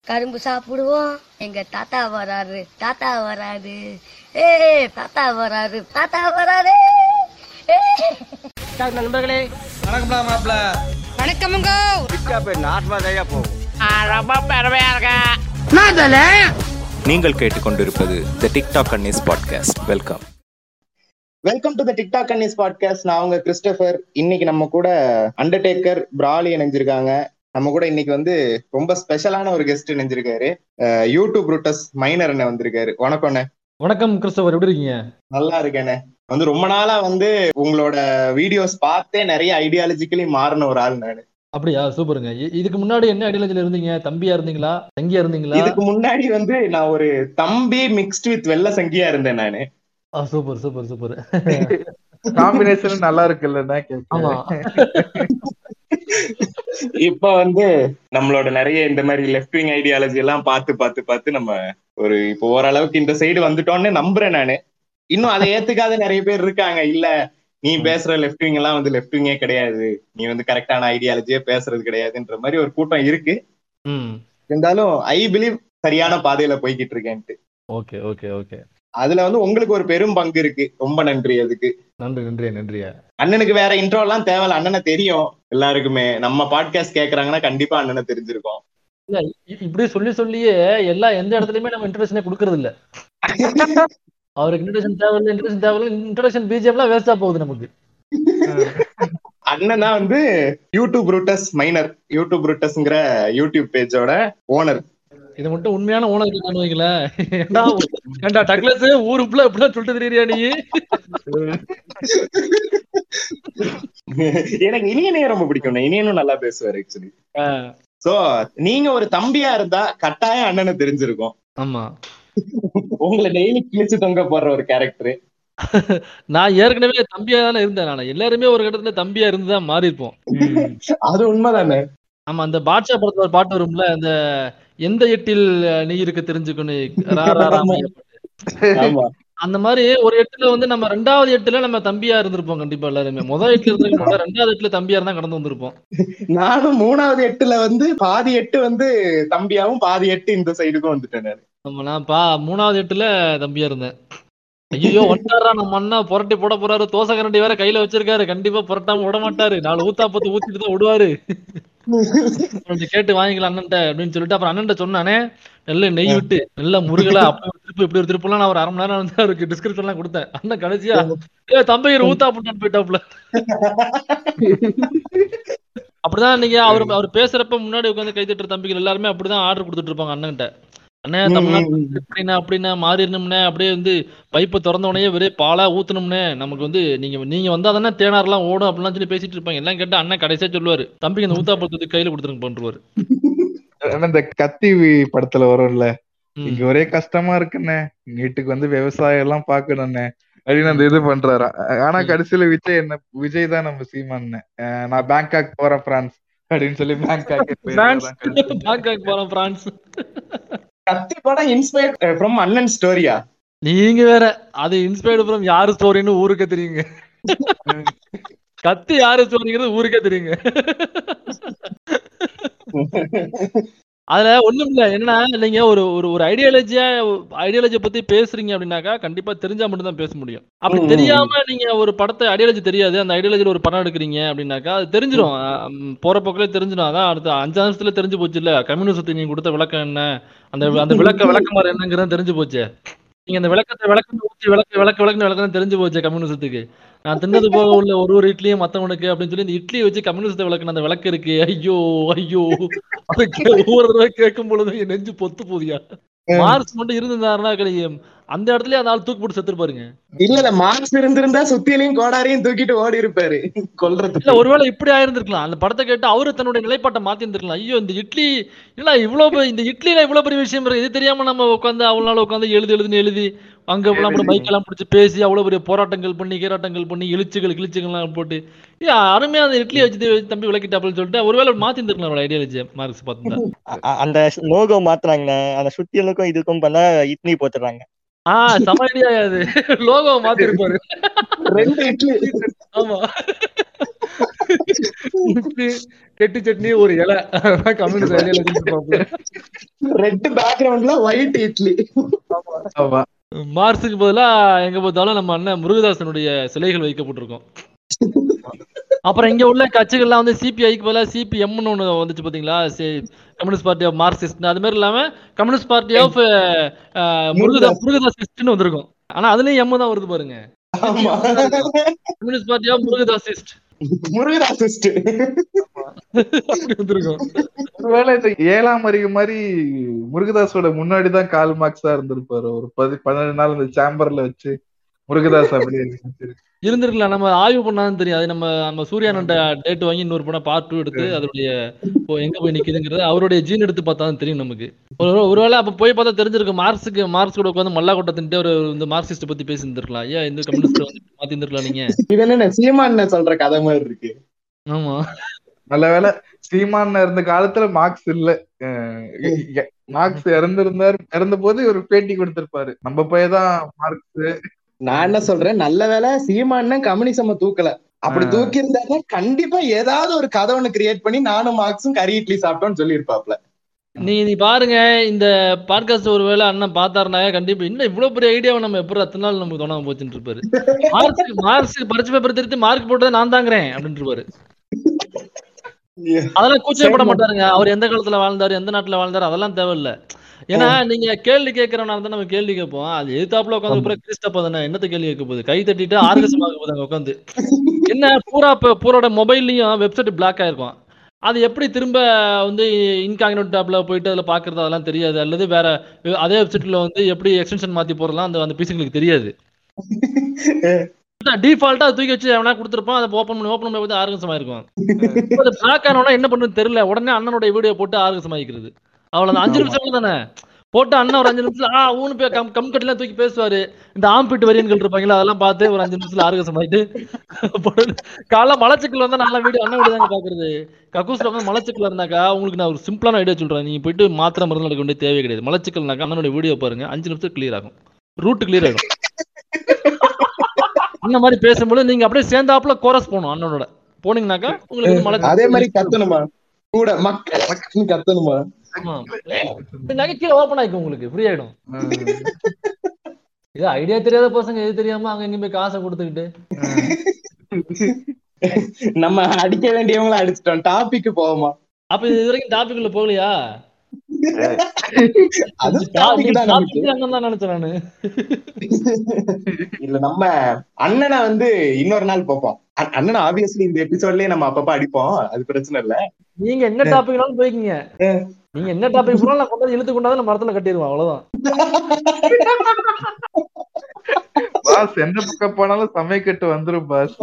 கரும்பு சாப்பிடுவோம் எங்க தாத்தா வராரு தாத்தா வராரு ஏ தாத்தா வராரு தாத்தா வராரு ஏ. நண்பர்களே வணக்கம்டா மாப்ள வணக்கமுங்க நீங்கள் கேட்டுக்கொண்டிருப்பது த டிக்டாக் அன்னிஸ் podcast welcome welcome to the TikTok கன்னிஸ் பாட்காஸ்ட் நான் உங்க கிறிஸ்டபர் இன்னைக்கு நம்ம கூட அண்டர்டேக்கர் பிராலி இணைஞ்சிருக்காங்க நம்ம கூட இன்னைக்கு வந்து ரொம்ப ஸ்பெஷலான ஒரு கெஸ்ட் இணைஞ்சிருக்காரு அஹ் யூடியூப் ரூட்டஸ் மைனர் அண்ணன் வந்திருக்காரு வணக்கம் அண்ணே வணக்கம் கிறிஸ்டவர் எப்படி இருக்கீங்க நல்லா இருக்கேண்ணே வந்து ரொம்ப நாளா வந்து உங்களோட வீடியோஸ் பார்த்தே நிறைய ஐடியாலஜிக்கலி மாறின ஒரு ஆள் நானு அப்படியா சூப்பருங்க இ- இதுக்கு முன்னாடி என்ன ஐடியாலஜில இருந்தீங்க தம்பியா இருந்தீங்களா தங்கியா இருந்தீங்களா இதுக்கு முன்னாடி வந்து நான் ஒரு தம்பி மிக்ஸ்ட் வித் வெள்ள சங்கியா இருந்தேன் நானு ஆ, சூப்பர் சூப்பர் சூப்பர் காம்பினேஷன் நல்லா இருக்குல்ல ஆமா இப்ப வந்து நம்மளோட நிறைய இந்த மாதிரி லெஃப்ட் விங் ஐடியாலஜி எல்லாம் பார்த்து பார்த்து பார்த்து நம்ம ஒரு இப்போ ஓரளவுக்கு இந்த சைடு வந்துட்டோம்னு நம்புறேன் நானு இன்னும் அதை ஏத்துக்காத நிறைய பேர் இருக்காங்க இல்ல நீ பேசுற லெஃப்ட் விங் எல்லாம் வந்து லெஃப்ட் விங்கே கிடையாது நீ வந்து கரெக்டான ஐடியாலஜியே பேசுறது கிடையாதுன்ற மாதிரி ஒரு கூட்டம் இருக்கு ம் இருந்தாலும் ஐ பிலீவ் சரியான பாதையில போய்கிட்டு இருக்கேன்ட்டு ஓகே ஓகே ஓகே அதுல வந்து உங்களுக்கு ஒரு பெரும் பங்கு இருக்கு ரொம்ப நன்றி அதுக்கு நன்றி நன்றி நன்றியா அண்ணனுக்கு வேற இன்ட்ரோ எல்லாம் தேவையில்ல அண்ணனை தெரியும் எல்லாருக்குமே நம்ம பாட்காஸ்ட் கேக்குறாங்கன்னா கண்டிப்பா அண்ணனை தெரிஞ்சிருக்கோம் இல்ல இ- இப்படி சொல்லி சொல்லியே எல்லா எந்த இடத்துலயுமே நம்ம இன்ட்ரடக்ஷனே கொடுக்கறது இல்ல அவருக்கு இன்ட்ரடக்ஷன் தேவையில்லை இன்ட்ரடக்ஷன் தேவையில்லை இன்ட்ரடக்ஷன் பிஜிஎம்லாம் வேஸ்டா போகுது நமக்கு அண்ணன் தான் வந்து யூடியூப் ரூட்டஸ் மைனர் யூடியூப் ரூட்டஸ்ங்கிற யூடியூப் பேஜோட ஓனர் இது மட்டும் உண்மையான ஓனர் இருக்கான்னு வைங்களேன் ஏன்டா ஏன்டா டக்ளஸ் ஊருக்குள்ள இப்படிலாம் சொல்லிட்டு தெரியுறியா நீ எனக்கு இனியனே ரொம்ப பிடிக்கும் இனியனும் நல்லா பேசுவார் ஆக்சுவலி சோ நீங்க ஒரு தம்பியா இருந்தா கட்டாயம் அண்ணனை தெரிஞ்சிருக்கும் ஆமா உங்களை டெய்லி கிழிச்சு தொங்க போடுற ஒரு கேரக்டர் நான் ஏற்கனவே தம்பியா தானே இருந்தேன் நான் எல்லாருமே ஒரு கட்டத்துல தம்பியா இருந்து தான் மாறி இருப்போம் அது உண்மைதானே ஆமா அந்த பாட்ஷா படத்துல ஒரு பாட்டு வரும்ல அந்த எந்த எட்டில் நீ இருக்க தெரிஞ்சுக்கணும் ரா, ரா, ராமையா பாட்டு. ஆமா அந்த மாதிரி ஒரு எட்டுல வந்து நம்ம ரெண்டாவது எட்டுல நம்ம தம்பியா இருந்திருப்போம் கண்டிப்பா எல்லாருமே முதல் எட்டுல இருந்திருக்க மாட்டோம் ரெண்டாவது எட்டுல தம்பியா இருந்தா கடந்து வந்திருப்போம் நானும் மூணாவது எட்டுல வந்து பாதி எட்டு வந்து தம்பியாவும் பாதி எட்டு இந்த சைடுக்கும் வந்துட்டேன் நானு ஆமா நான் பா மூணாவது எட்டுல தம்பியா இருந்தேன் ஐயோ வந்துட்டாரா நம்ம அண்ணா புரட்டி போட போறாரு தோசை கரண்டி வேற கையில வச்சிருக்காரு கண்டிப்பா புரட்டாம விட மாட்டாரு நாலு ஊத்தா பத்து ஊத்திட்டு தான் விடுவாரு கொஞ்சம் கேட்டு வாங்கிக்கலாம் அண்ணன்ட்ட அப்படின்னு சொல்லிட்டு அப்புறம் அண்ணன்ட்ட சொன்னானே நல்ல நெய் விட்டு நல்ல முருகலா அப்படி ஒரு திருப்பு இப்படி ஒரு திருப்புலாம் நான் ஒரு அரை மணி நேரம் வந்து அவருக்கு டிஸ்கிரிப்ஷன் எல்லாம் கொடுத்தேன் அண்ணன் கடைசியா ஏ தம்பி ஊத்தா போட்டான்னு போயிட்டாப்ல அப்படிதான் நீங்க அவர் அவர் பேசுறப்ப முன்னாடி உட்காந்து கை தட்டுற தம்பிகள் எல்லாருமே அப்படிதான் ஆர்டர் கொடுத்துட்டு இருப்பாங்க அண்ணன்கிட்ட அண்ணே தமிழ்நாட்டு அப்படின்னா அப்படின்னா மாறிடணும்னே அப்படியே வந்து பைப்பை திறந்த உடனே வெறும் பாலா ஊத்தணும்னே நமக்கு வந்து நீங்க நீங்க வந்தா தானே தேனார்லாம் ஓடும் அப்படிலாம் சொல்லி பேசிட்டு இருப்பாங்க எல்லாம் கேட்டு அண்ணன் கடைசியா சொல்லுவாரு தம்பிக்கு இந்த ஊத்தா பழத்தை கையில கொடுத்துருங்க பண்ருவாரு ஆனா இந்த கத்தி படத்துல வரும்ல ம். இங்க ஒரே கஷ்டமா இருக்குண்ணே வீட்டுக்கு வந்து விவசாயம் எல்லாம் பாக்கணும்ண்ணே அப்படின்னு அந்த இது பண்றாரு ஆனா ம். கடைசியில விஜய் என்ன விஜய் தான் நம்ம சீமான் நான் பேங்காக் போறேன் பிரான்ஸ் அப்படின்னு சொல்லி பேங்காக் பிரான்ஸ் பேங்காக் போறோம் பிரான்ஸ் கத்தி படம் இன்ஸ்பயர்ட் ஃப்ரம் அண்ணன் ஸ்டோரியா நீங்க வேற அது இன்ஸ்பயர்டு ஃப்ரம் யாரு ஸ்டோரின்னு ஊருக்கே தெரியுங்க கத்தி யாரு ஸ்டோரிங்கிறது ஊருக்கே தெரியுங்க அதுல ஒண்ணும் இல்ல என்னன்னா நீங்க ஒரு ஒரு ஒரு ஐடியாலஜியா ஐடியாலஜி பத்தி பேசுறீங்க அப்படின்னாக்கா கண்டிப்பா தெரிஞ்சா மட்டும் தான் பேச முடியும் அப்படி ம். தெரியாம நீங்க ஒரு படத்தை ஐடியாலஜி தெரியாது அந்த ஐடியாலஜில ஒரு படம் எடுக்கிறீங்க அப்படின்னாக்கா அது தெரிஞ்சிடும் அஹ் போற போக்கிலே தெரிஞ்சிடும் அதான் அடுத்த அஞ்சு வருஷத்துல தெரிஞ்சு போச்சு இல்ல கம்யூனிஸ்ட் நீங்க கொடுத்த விளக்கம் என்ன அந்த அந்த விளக்க விளக்கமாறு என்னங்கிறது தெரிஞ்சு போச்சு நீங்க அந்த விளக்கத்தை விளக்கத்தை ஊத்தி விளக்க விளக்க விளக்கு விளக்கம் தெரிஞ்சு போச்சு கம்யூனிசத்துக்கு நான் தின்னது போக உள்ள ஒரு ஒரு இட்லியும் மத்தவனுக்கு அப்படின்னு சொல்லி இந்த இட்லியை வச்சு கம்யூனிஸ்ட் விளக்குன அந்த விளக்கு இருக்கு ஐயோ ஐயோ அது கே- ஒவ்வொரு தடவை கேட்கும் பொழுது என் நெஞ்சு பொத்து போதியா மார்க்ஸ் மட்டும் இருந்திருந்தாருன்னா கிடையாது அந்த இடத்துல அந்த ஆள் தூக்கு போட்டு செத்துருப்பாருங்க இல்ல இல்ல மார்க்ஸ் இருந்திருந்தா சுத்தியிலையும் கோடாரையும் தூக்கிட்டு ஓடி இருப்பாரு இல்ல கொல்றதுக்கு ஒருவேளை இப்படி ஆயிருந்திருக்கலாம் அந்த படத்தை கேட்டு அவரு தன்னுடைய நிலைப்பாட்டை மாத்தி இருந்திருக்கலாம் ஐயோ இந்த இட்லி இல்ல இவ்வளவு பெ- இந்த இட்லியில இவ்வளவு பெரிய விஷயம் இருக்கு இது தெரியாம நம்ம உட்காந்து அவ்வளவு நாள் உட்காந்து எழுதி எழுதுன்னு எழுதி அங்க எல்லாம் கூட மைக் எல்லாம் பிடிச்சி பேசி அவ்வளவு பெரிய போராட்டங்கள் பண்ணி கீராட்டங்கள் பண்ணி இழுச்சுகள் கிழிச்சுகள் எல்லாம் போட்டு ஏ அருமையா அந்த இட்லி வச்சு தம்பி விளக்கிட்டாப்னு சொல்லிட்டு ஒருவேளை மாத்தி இருந்திருக்கலாம் ஐடியாலஜி மார்க்ஸ் பார்த்துட்டா அ- அ- அந்த லோகோ மாத்துறாங்கண்ணே அந்த சுத்தியலுக்கும் இதுக்கும் பண்ணா இட்லி போட்டுறாங்க ஆஹ் செம ஐடியா அது லோகோ மாத்தி இருப்பாரு ரெண்டு இட்லி ஆமா புட்டு, கெட்டி சட்னி ஒரு இலை கம்யூனிஸ்ட் ஐடியாலஜி இருப்பாப்புல. ரெட் பேக்ரவுண்ட்ல ஒயிட் இட்லி ஆமா மார்ஸுக்கு பதிலா எங்க பார்த்தாலும் நம்ம அண்ணன் முருகதாசனுடைய சிலைகள் வைக்கப்பட்டிருக்கும் அப்புறம் இங்க உள்ள கட்சிகள்லாம் வந்து சிபிஐக்கு பதிலா சிபிஎம்னு ஒண்ணு வந்துச்சு பாத்தீங்களா கம்யூனிஸ்ட் பார்ட்டி ஆஃப் மார்க்சிஸ்ட் அது மாதிரி இல்லாம கம்யூனிஸ்ட் பார்ட்டி ஆஃப் முருகதாஸ் முருகதாசிஸ்ட்னு வந்திருக்கும் ஆனா அதுலயும் எம் தான் வருது பாருங்க ஆமா communist party of Murugadossist Murugadossist அப்படி வந்திருக்கும் ஒருவேளை இந்த ஏழாம் அறிவு மாதிரி முருகதாஸோட முன்னாடிதான் கால் மார்க்ஸா இருந்திருப்பாரு ஒரு பதி பன்னெண்டு நாள் இந்த சேம்பர்ல வச்சு முருகதாஸ் அப்படியே வச்சிருக்கு. இருந்திருக்கலாம் நம்ம ஆய்வு பண்ணாதான் தெரியும் அது நம்ம நம்ம சூர்யானண்ட டேட் வாங்கி இன்னொரு படம் பார்ட் டூ எடுத்து அதோடைய இப்போ எங்க போய் நிக்குதுங்கிறது அவருடைய ஜீன் எடுத்து பார்த்தா தான் தெரியும் நமக்கு ஒரு ஒருவேளை அப்ப போய் பார்த்தா தெரிஞ்சிருக்கும் மார்க்ஸுக்கு மார்க்ஸ் கூட உட்காந்து மல்லா கொட்டை தின்ட்டு ஒரு இந்த மார்க்சிஸ்ட் பத்தி பேசி இருந்திருக்கலாம் ஏன் இந்த கம்யூனிஸ்ட் வந்து மாத்தி இருந்திருக்கலாம் நீங்க இது என்ன சீமான் சொல்ற கதை மாதிரி இருக்கு ஆமா நல்ல வேளை சீமான் இருந்த காலத்துல மார்க்ஸ் இல்ல அஹ் மார்க்ஸ் இறந்திருந்தார் இறந்த போது ஒரு பேட்டி கொடுத்திருப்பாரு நம்ம பையதான் மார்க்ஸ் நான் என்ன சொல்றேன் நல்ல வேளை சீமான் கம்யூனிசம் தூக்கல அப்படி ஆ. தூக்கி இருந்தா கண்டிப்பா ஏதாவது ஒரு கதை ஒண்ணு கிரியேட் பண்ணி நானும் மார்க்ஸும் கறி இட்லி சாப்பிட்டோம்னு சொல்லியிருப்பாப்ல நீ நீ பாருங்க இந்த பாட்காஸ்ட் ஒருவேளை அண்ணன் பார்த்தாருனா கண்டிப்பா இன்னும் இவ்வளவு பெரிய ஐடியாவை நம்ம எப்படி அத்தனை நாள் நமக்கு தோணாம போச்சுன்னு இருப்பாரு மார்க்ஸ் மார்க்ஸ் பரிச்சு பேப்பர் திருத்தி மார்க் போட்டதை நான் தாங்கிறேன் அப்படின்னு இருப்பாரு அதெல்லாம் கூச்சப்பட மாட்டாருங்க அவர் எந்த காலத்துல வாழ்ந்தாரு எந்த நாட்டுல வாழ்ந்தாரு அதெல்லாம் தேவையில்ல ஏன்னா நீங்க கேள்வி கேட்கறவனா இருந்தா நம்ம கேள்வி கேட்போம் அது எதிர்த்தாப்புல உட்காந்து பூரா கிறிஸ்டப்பா தானே என்னத்த கேள்வி கேட்க போகுது கை தட்டிட்டு ஆர்கசம் ஆக போகுது அங்க உட்காந்து என்ன பூரா இப்ப பூரோட மொபைல்லையும் வெப்சைட் பிளாக் ஆயிருக்கும் அது எப்படி திரும்ப வந்து இன்காங்கினட் டேப்ல போயிட்டு அதுல பாக்குறது அதெல்லாம் தெரியாது அல்லது வேற அதே வெப்சைட்ல வந்து எப்படி எக்ஸ்டென்ஷன் மாத்தி போறலாம் அந்த அந்த பீஸுங்களுக்கு தெரியாது டிஃபால்ட்டா தூக்கி வச்சு எவனா கொடுத்துருப்பான் அதை ஓப்பன் பண்ணி ஓப்பன் பண்ணி பார்த்து ஆர்கசம் ஆயிருக்கும் அது பிளாக் ஆனோட என்ன பண்ணுன்னு தெரியல உடனே அண்ணனுடைய வீடியோ போட்டு ஆர்கசம் ஆகிக்கிறது அவ்வளவுதான் அஞ்சு நிமிஷம் தானே போட்டு அண்ணன் ஒரு அஞ்சு நிமிஷத்துல ஆ ஊனு போய் கம் கம் கட்டிலாம் தூக்கி பேசுவாரு இந்த ஆம்பிட்டு வரியன்கள் இருப்பாங்களா அதெல்லாம் பார்த்து ஒரு அஞ்சு நிமிஷத்துல ஆர்கசம் ஆயிட்டு காலைல மலச்சிக்கல் வந்தா நல்லா வீடியோ அண்ணன் வீடியோ தாங்க பாக்குறது கக்கூஸ்ல வந்து மலச்சிக்கல் இருந்தாக்கா உங்களுக்கு நான் ஒரு சிம்பிளான ஐடியா சொல்றேன் நீங்க போயிட்டு மாத்திரை மருந்து எடுக்க வேண்டிய தேவை கிடையாது மலச்சிக்கல்னாக்கா அண்ணனுடைய வீடியோ பாருங்க அஞ்சு நிமிஷம் கிளியர் ஆகும் ரூட் கிளியர் ஆகும் அந்த மாதிரி பேசும்போது நீங்க அப்படியே சேர்ந்தாப்புல கோரஸ் போகணும் அண்ணனோட போனீங்கன்னாக்கா உங்களுக்கு வந்து மலச்சிக்கல் அதே மாதிரி கத்தணுமா கூட மக்கள் மக்கள் கத்தணுமா ஆமா. அப்படின்னாக்க கீழே ஓப்பன் ஆயிக்கும் உங்களுக்கு ஃப்ரீ ஆயிடும் இது ஐடியா தெரியாத பசங்க எது தெரியாம அங்க இங்க போய் காசை கொடுத்துக்கிட்டு நம்ம அடிக்க வேண்டியவங்கள அடிச்சிட்டோம் டாபிக் போவோமா அப்ப இது வரைக்கும் டாபிக் உள்ள போகலையா அது டாபிக் தான் நமக்கு டாபிக் அண்ணன் தான் நினைச்சேன் நானு இல்ல நம்ம அண்ணனை வந்து இன்னொரு நாள் பார்ப்போம் அ- அண்ணனை ஆப்வியஸ்லி இந்த எபிசோட்லயே நம்ம அப்பப்ப அடிப்போம் அது பிரச்சனை இல்ல நீங்க என்ன டாபிக்னாலும் போய்க்கிங்க நீங்க என்ன டாபிக் போனாலும் நான் கொண்டாந்து இழுத்து கொண்டாந்து நான் மரத்துல கட்டிடுவேன் அவ்வளவுதான் பாஸ் எந்த பக்கம் போனாலும் சமைக்கட்டு வந்துரும் பாஸ்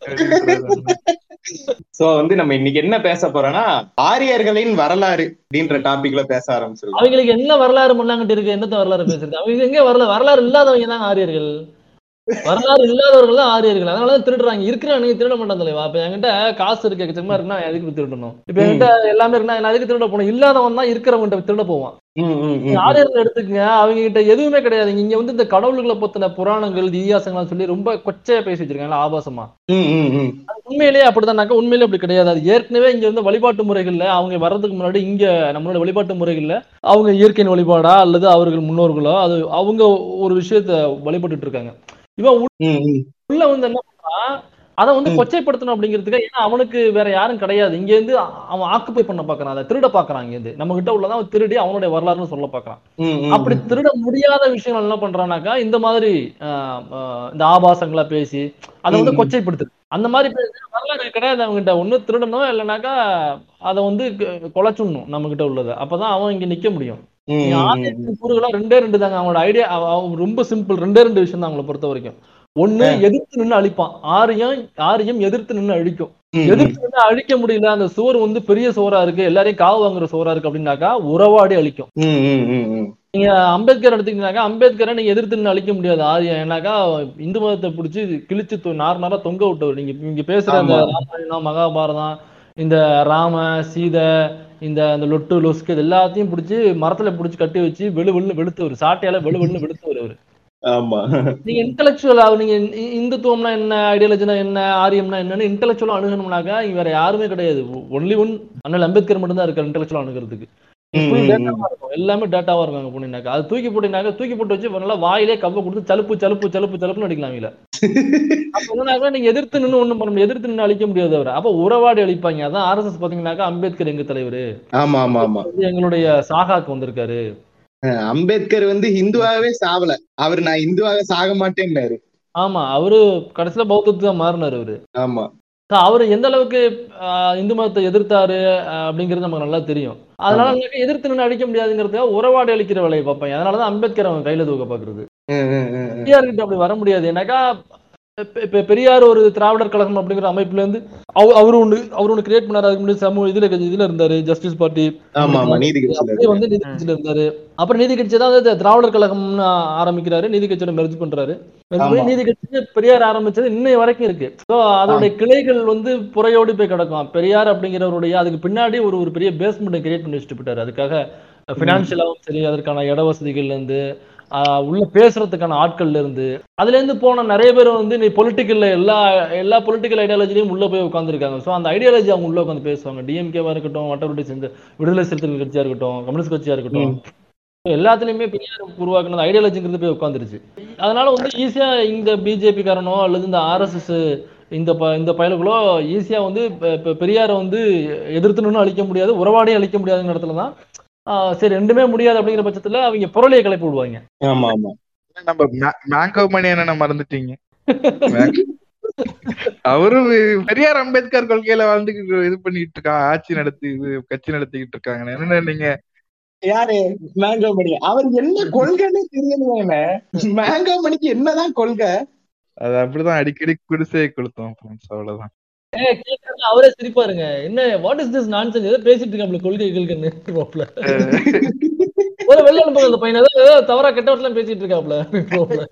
சோ வந்து நம்ம இன்னைக்கு என்ன பேச போறோம்னா ஆரியர்களின் வரலாறு அப்படின்ற டாபிக்ல பேச ஆரம்பிச்சிருக்கோம் அவங்களுக்கு என்ன வரலாறு முன்னாங்கிட்டு இருக்கு என்னத்த வரலாறு பேசுறது அவங்க எங்க வரலாறு வரலாறு இல்லாதவங்க தான் ஆரியர்கள் வரலாறு இல்லாதவர்கள் தான் ஆரியர்கள் அதனாலதான் திருடுறாங்க இருக்கிறவங்க திருட மாட்டான் தலைவா இப்ப என்கிட்ட காசு இருக்கு எக்கச்சக்கமா இருக்குன்னா நான் எதுக்கு திருடணும் இப்ப என்கிட்ட எல்லாமே இருக்குன்னா நான் எதுக்கு திருட போகணும் இல்லாதவன் தான் இருக்கிறவங்க திருட போவான் ம், ம், ம். ஆரியர்கள் எடுத்துக்கங்க அவங்க கிட்ட எதுவுமே கிடையாது இங்க வந்து இந்த கடவுள்களை பத்தின புராணங்கள் இதிகாசங்கள் சொல்லி ரொம்ப கொச்சையா பேசி வச்சிருக்காங்க ஆபாசமா ம், ம், ம். உண்மையிலேயே அப்படிதானாக்கா உண்மையிலே அப்படி கிடையாது அது ஏற்கனவே இங்க வந்து வழிபாட்டு முறைகள்ல அவங்க வர்றதுக்கு முன்னாடி இங்க நம்மளோட வழிபாட்டு முறைகள்ல அவங்க இயற்கையின் வழிபாடா அல்லது அவர்கள் முன்னோர்களோ அது அவங்க ஒரு விஷயத்த வழிபட்டுட்டு இருக்காங்க இவன் ம், ம். உள்ள வந்து என்ன பண்றான் அதை வந்து ம். கொச்சைப்படுத்தணும் அப்படிங்கிறதுக்கு ஏன்னா அவனுக்கு வேற யாரும் கிடையாது இங்க இருந்து அவன் ஆக்குப்பை பண்ண பாக்குறான் அதை திருட பாக்குறான் இங்க இருந்து நம்ம கிட்ட உள்ளதான் அவன் திருடி அவனுடைய வரலாறுன்னு சொல்ல பாக்குறான் ம், ம், அப்படி ம். திருட முடியாத விஷயங்கள் என்ன பண்றானாக்கா இந்த மாதிரி ஆஹ், ஆஹ், இந்த ஆபாசங்களா பேசி அதை வந்து ம். கொச்சைப்படுத்துது அந்த மாதிரி பேசி வரலாறு கிடையாது அவங்ககிட்ட ஒண்ணு திருடணும் இல்லைனாக்கா அதை வந்து கொ- கொலைச்சுடணும் நம்ம கிட்ட உள்ளதை அப்பதான் அவன் இங்க நிக்க முடியும் ம், நீங்க ம், ம். ஆதிக்கத்தின் கூறுகளா ரெண்டே ரெண்டு தாங்க அவங்களோட ஐடியா ரொம்ப சிம்பிள் ரெண்டே ரெண்டு விஷயம் தான் அவங்கள பொறுத்த வரைக்கும் ஒண்ணு எதிர்த்து நின்னு அழிப்பான் ஆரியம் ஆரியம் எதிர்த்து நின்னு அழிக்கும் ம், ம். எதிர்த்து நின்னு அழிக்க முடியல அந்த சுவர் வந்து பெரிய சுவரா இருக்கு எல்லாரையும் காவு வாங்குற சுவரா இருக்கு அப்படின்னாக்கா உறவாடி அழிக்கும் ம், ம், ம், ம். நீங்க அம்பேத்கர் எடுத்தீங்கன்னாக்கா அம்பேத்கரை நீங்க எதிர்த்து நின்னு அழிக்க முடியாது ஆரியம் ஏன்னாக்கா இந்து மதத்தை பிடிச்சி கிழிச்சு தொ- நார் நாரா தொங்க விட்டவர் நீங்க இங்க பேசுற அந்த ஆமா. ராமாயணம் மகாபாரதம் இந்த ராம சீதை இந்த அந்த லொட்டு லொஸ்கு இது எல்லாத்தையும் பிடிச்சி மரத்துல பிடிச்சி கட்டி வச்சு வெளு வெளுன்னு வெளுத்தவர் சாட்டையால வெளு வெளுன்னு வெளுத்தவர் அவரு ஆமா நீங்க இன்டெலெக்சுவல் நீங்க இ- இந்துத்துவம்னா என்ன ஐடியாலஜினா என்ன ஆரியம்னா என்னன்னு இன்டெலெக்சுவலா அணுகணும்னாக்கா இங்க வேற யாருமே கிடையாது ஒன்லி ஒன் அண்ணல் அம்பேத்கர் மட்டும் தான் இருக்காரு இன்டெலெக்சுவலா அணுகிறதுக்கு ம், full ம், data-வா இருக்கும். எல்லாமே டேட்டாவா இருக்கும் அங்க போனீங்கன்னாக்கா அது தூக்கி போட்டீங்கன்னாக்கா தூக்கி போட்டு வச்சு நல்லா வாயிலே கவ்வ கொடுத்து சலுப்பு சலுப்பு சலுப்பு சலுப்புன்னு அடிக்கலாம் இல்ல அப்ப என்னன்னாக்கா நீங்க எதிர்த்து நின்னு ஒண்ணும் பண்ண முடியாது எதிர்த்து நின்னு அழிக்க முடியாது அவரை அப்ப உறவாடி அழிப்பாங்க அதான் ஆர்எஸ்எஸ் பாத்தீங்கன்னாக்கா அம்பேத்கர் எங்க தலைவர் ஆமா ஆமா ஆமா எங்களுடைய சாகாக்கு வந்திருக்காரு அஹ் அம்பேத்கர் வந்து ஹிந்துவாகவே சாவல அவர் நான் இந்துவாக சாக மாட்டேன்னாரு ஆமா அவரு கடைசியில பௌத்தத்துக்கு தான் மாறினாரு அவரு ஆமா அவர் எந்த அளவுக்கு ஆஹ், இந்து மதத்தை எதிர்த்தாரு ஆஹ், அப்படிங்கிறது நமக்கு நல்லா தெரியும் அதனால எனக்கு எதிர்த்து நின்று அடிக்க முடியாதுங்கிறதுக்காக உறவாடி அளிக்கிற வேலையை பார்ப்பாங்க அதனாலதான் அம்பேத்கர் அவன் கையில தூக்க பாக்குறது ம், ம், ம், ம். பெரியார் கிட்ட அப்படி வர முடியாது ஏன்னாக்கா இப்ப- இப்ப பெரியார் ஒரு திராவிடர் கழகம் அப்படிங்கிற அமைப்புல இருந்து அவ- அவரு ஒண்ணு அவர் ஒண்ணு கிரியேட் பண்ணாரு அதுக்கு முன்னாடி சமூக இதுல இதுல இருந்தாரு ஜஸ்டிஸ் பார்ட்டி ஆமா ஆமா நீதி கட்சியில அப்படியே இருக்கு. வந்து நீதி கட்சியில இருந்தாரு அப்புறம் நீதி கட்சி தான் வந்து திராவிடர் கழகம்னு ஆரம்பிக்கிறாரு நீதி கட்சியோட மெர்ஜ் பண்றாரு merge பண்ணி ஆமா. நீதி கட்சி பெரியார் ஆரம்பிச்சது இன்னைய வரைக்கும் இருக்கு ஸோ அதோடைய கிளைகள் வந்து புறையோடி போய் கிடக்கும் பெரியார் அப்படிங்கிறவருடைய அதுக்கு பின்னாடி ஒரு ஒரு பெரிய பேஸ்மெண்ட் கிரியேட் பண்ணி வச்சுட்டு போயிட்டாரு அதுக்காக பினான்சியலாவும் சரி அதற்கான இட வசதிகள்ல இருந்து ஆஹ் உள்ள பேசுறதுக்கான ஆட்கள்ல இருந்து அதுல இருந்து போன நிறைய பேர் வந்து நீ பொலிட்டிக்கல்ல எல்லா எல்லா பொலிட்டிக்கல் ஐடியாலஜிலையும் உள்ள போய் உட்காந்துருக்காங்க ஸோ அந்த ஐடியாலஜி அவங்க உள்ள உட்காந்து பேசுவாங்க டிஎம்கேவா இருக்கட்டும் வட்டவருடைய சேர்ந்து விடுதலை சிறுத்தைகள் கட்சியா இருக்கட்டும் கம்யூனிஸ்ட் கட்சியா இருக்கட்டும் எல்லாத்துலயுமே பெரியார் உருவாக்குனது ஐடியாலஜிங்கிறது போய் உட்காந்துருச்சு அதனால வந்து ஈஸியா இந்த பிஜேபி காரனோ அல்லது இந்த ஆர்எஸ்எஸ் இந்த ப இந்த பயலுகளோ ஈஸியா வந்து பெ- பெ- பெரியாரை வந்து எதிர்த்துணும்னு அழிக்க முடியாது உறவாடியும் அழிக்க முடியாதுங்கிற இடத்துல தான் ஆஹ் சரி ரெண்டுமே முடியாது அப்படிங்கிற பட்சத்துல அவங்க புரளியை கிளப்பி விடுவாங்க ஆமா ஆமா நம்ம மே- மேங்கோ மணி என்ன மறந்துட்டீங்க மேங்கோ- அவரும் பெரியார் அம்பேத்கர் கொள்கையில வாழ்ந்துக்கிட்டு இது பண்ணிட்டு இருக்காங்க ஆட்சி நடத்தி இது கட்சி நடத்திக்கிட்டு இருக்காங்க என்ன நீங்க யாரு மேங்கோ மணி அவர் என்ன கொள்கைன்னு தெரியலையாங்க மேங்கோ மணிக்கு என்னதான் கொள்கை அது அப்படிதான் அடிக்கடி குடிசையை கொளுத்தோம் friends, அவ்வளவுதான் ஏ கேட்கறது அவரே சிரிப்பாருங்க என்ன வாட் இஸ் திஸ் நான்சென்ஸ் ஏதோ பேசிட்டு இருக்காப்ல கொள்கைகளுக்குன்னு ரோப்ல ஒரு வெளில அனுப்புங்க அந்த பையன் ஏதோ ஏதோ தவறா கெட்ட வரலாம் பேசிட்டு இருக்காப்ல ரோப்ல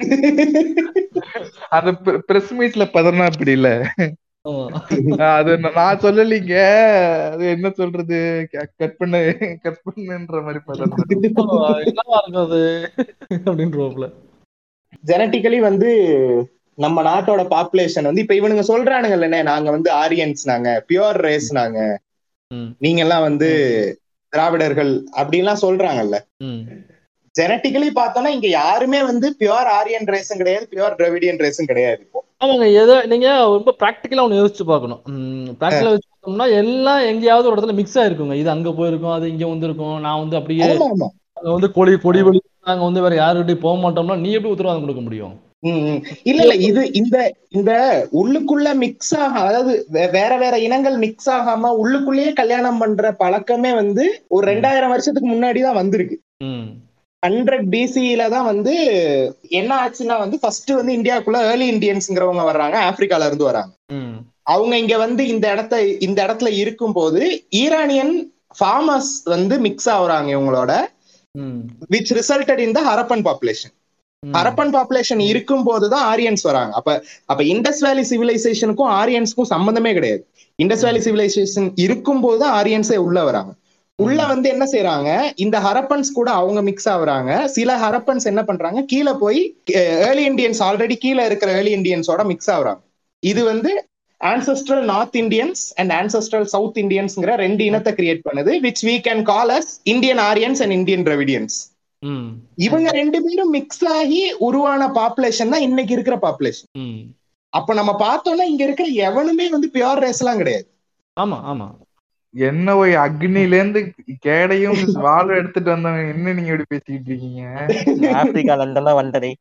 அது பிரஸ் மீட்ல பதறனா அப்படி இல்ல ஆமா அது நா- நான் சொல்லலீங்க அது என்ன சொல்றது கட் பண்ணு கட் பண்ணுன்ற மாதிரி பதறனா என்னவா இருக்கும் அது அப்படின்றோப்ல ஜெனட்டிக்கலி வந்து நம்ம நாட்டோட பாப்புலேஷன் வந்து இப்ப இவனுங்க சொல்றானுங்கல்ல நாங்க வந்து ஆரியன்ஸ் நாங்க பியோர் ரேஸ் நாங்க ம். நீங்க எல்லாம் வந்து திராவிடர்கள் அப்படின்லாம் சொல்றாங்கல்ல ம் ஜெனட்டிக்கலி பார்த்தோம்னா இங்க யாருமே வந்து பியோர் ஆரியன் ரேஸும் கிடையாது பியோர் திராவிடியன் ரேஸும் கிடையாது இப்போ ஆமாங்க எதோ நீங்க ரொம்ப ப்ராக்டிக்கலா ஒன்று யோசிச்சு பார்க்கணும் ப்ராக்டிக்கலா யோசிச்சு பார்த்தோம்னா எல்லாம் எங்கேயாவது ஒரு இடத்துல மிக்ஸ் ஆயிருக்குங்க இது அங்க போயிருக்கும் அது இங்க வந்திருக்கும் நான் வந்து அப்படியே ஆமா ஆமா அங்க வந்து கொடி கொடி வழி நாங்க வந்து வேற யாருக்கிட்டையும் போக மாட்டோம்னா நீ எப்படி உத்தரவாதம் கொடுக்க முடியும் ம், ம். இல்ல இல்ல இது இந்த இந்த உள்ளுக்குள்ள மிக்ஸ் ஆக அதாவது வே- வேற வேற இனங்கள் மிக்ஸ் ஆகாம உள்ளுக்குள்ளேயே கல்யாணம் பண்ற பழக்கமே வந்து ஒரு ரெண்டாயிரம் வருஷத்துக்கு முன்னாடி தான் வந்திருக்கு ம் ஹண்ட்ரட் பிசியில தான் வந்து என்ன ஆச்சுன்னா வந்து ஃபர்ஸ்ட் வந்து இந்தியாவுக்குள்ள ஏர்லி இந்தியன்ஸ்ங்கிறவங்க வர்றாங்க ஆப்பிரிக்கால இருந்து வராங்க ம் அவங்க இங்க வந்து இந்த இடத்த இந்த இடத்துல இருக்கும்போது ஈரானியன் ஃபார்மர்ஸ் வந்து மிக்ஸ் ஆகுறாங்க இவங்களோட ம் which resulted in the Harappan population ம். ஹரப்பன் பாப்புலேஷன் இருக்கும் போதுதான் ஆரியன்ஸ் வராங்க அப்ப அப்ப இண்டஸ் வேலி சிவிலைசேஷனுக்கும் ஆரியன்ஸ்க்கும் சம்பந்தமே கிடையாது இண்டஸ் வேலி சிவிலைசேஷன் இருக்கும் போதுதான் ஆரியன்ஸே உள்ள வராங்க உள்ள வந்து என்ன செய்யறாங்க இந்த ஹரப்பன்ஸ் கூட அவங்க மிக்ஸ் ஆகுறாங்க சில ஹரப்பன்ஸ் என்ன பண்றாங்க கீழே போய் ஏர்லி இந்தியன்ஸ் ஆல்ரெடி கீழே இருக்கிற ஏர்லி இந்தியன்ஸோட மிக்ஸ் ஆகுறாங்க இது வந்து ancestral north Indians and ancestral south இந்தியன்ஸ்ங்கிற ரெண்டு இனத்தை கிரியேட் பண்ணுது which we can call as Indian Aryans and Indian Dravidians ம் இவங்க ரெண்டு பேரும் மிக்ஸ் ஆகி உருவான பாப்புலேஷன் தான் இன்னைக்கு இருக்கிற பாப்புலேஷன் ம் அப்ப நம்ம பார்த்தோம்னா இங்க இருக்கிற எவனுமே வந்து பியோர் ரேஸ் எல்லாம் கிடையாது ஆமா ஆமா என்ன போய் அக்னில இருந்து கேடையும் வாழும் எடுத்துட்டு வந்தவங்க என்ன நீங்க இப்படி பேசிக்கிட்டு இருக்கீங்க ஆப்பிரிக்கால இருந்தெல்லாம் வந்ததே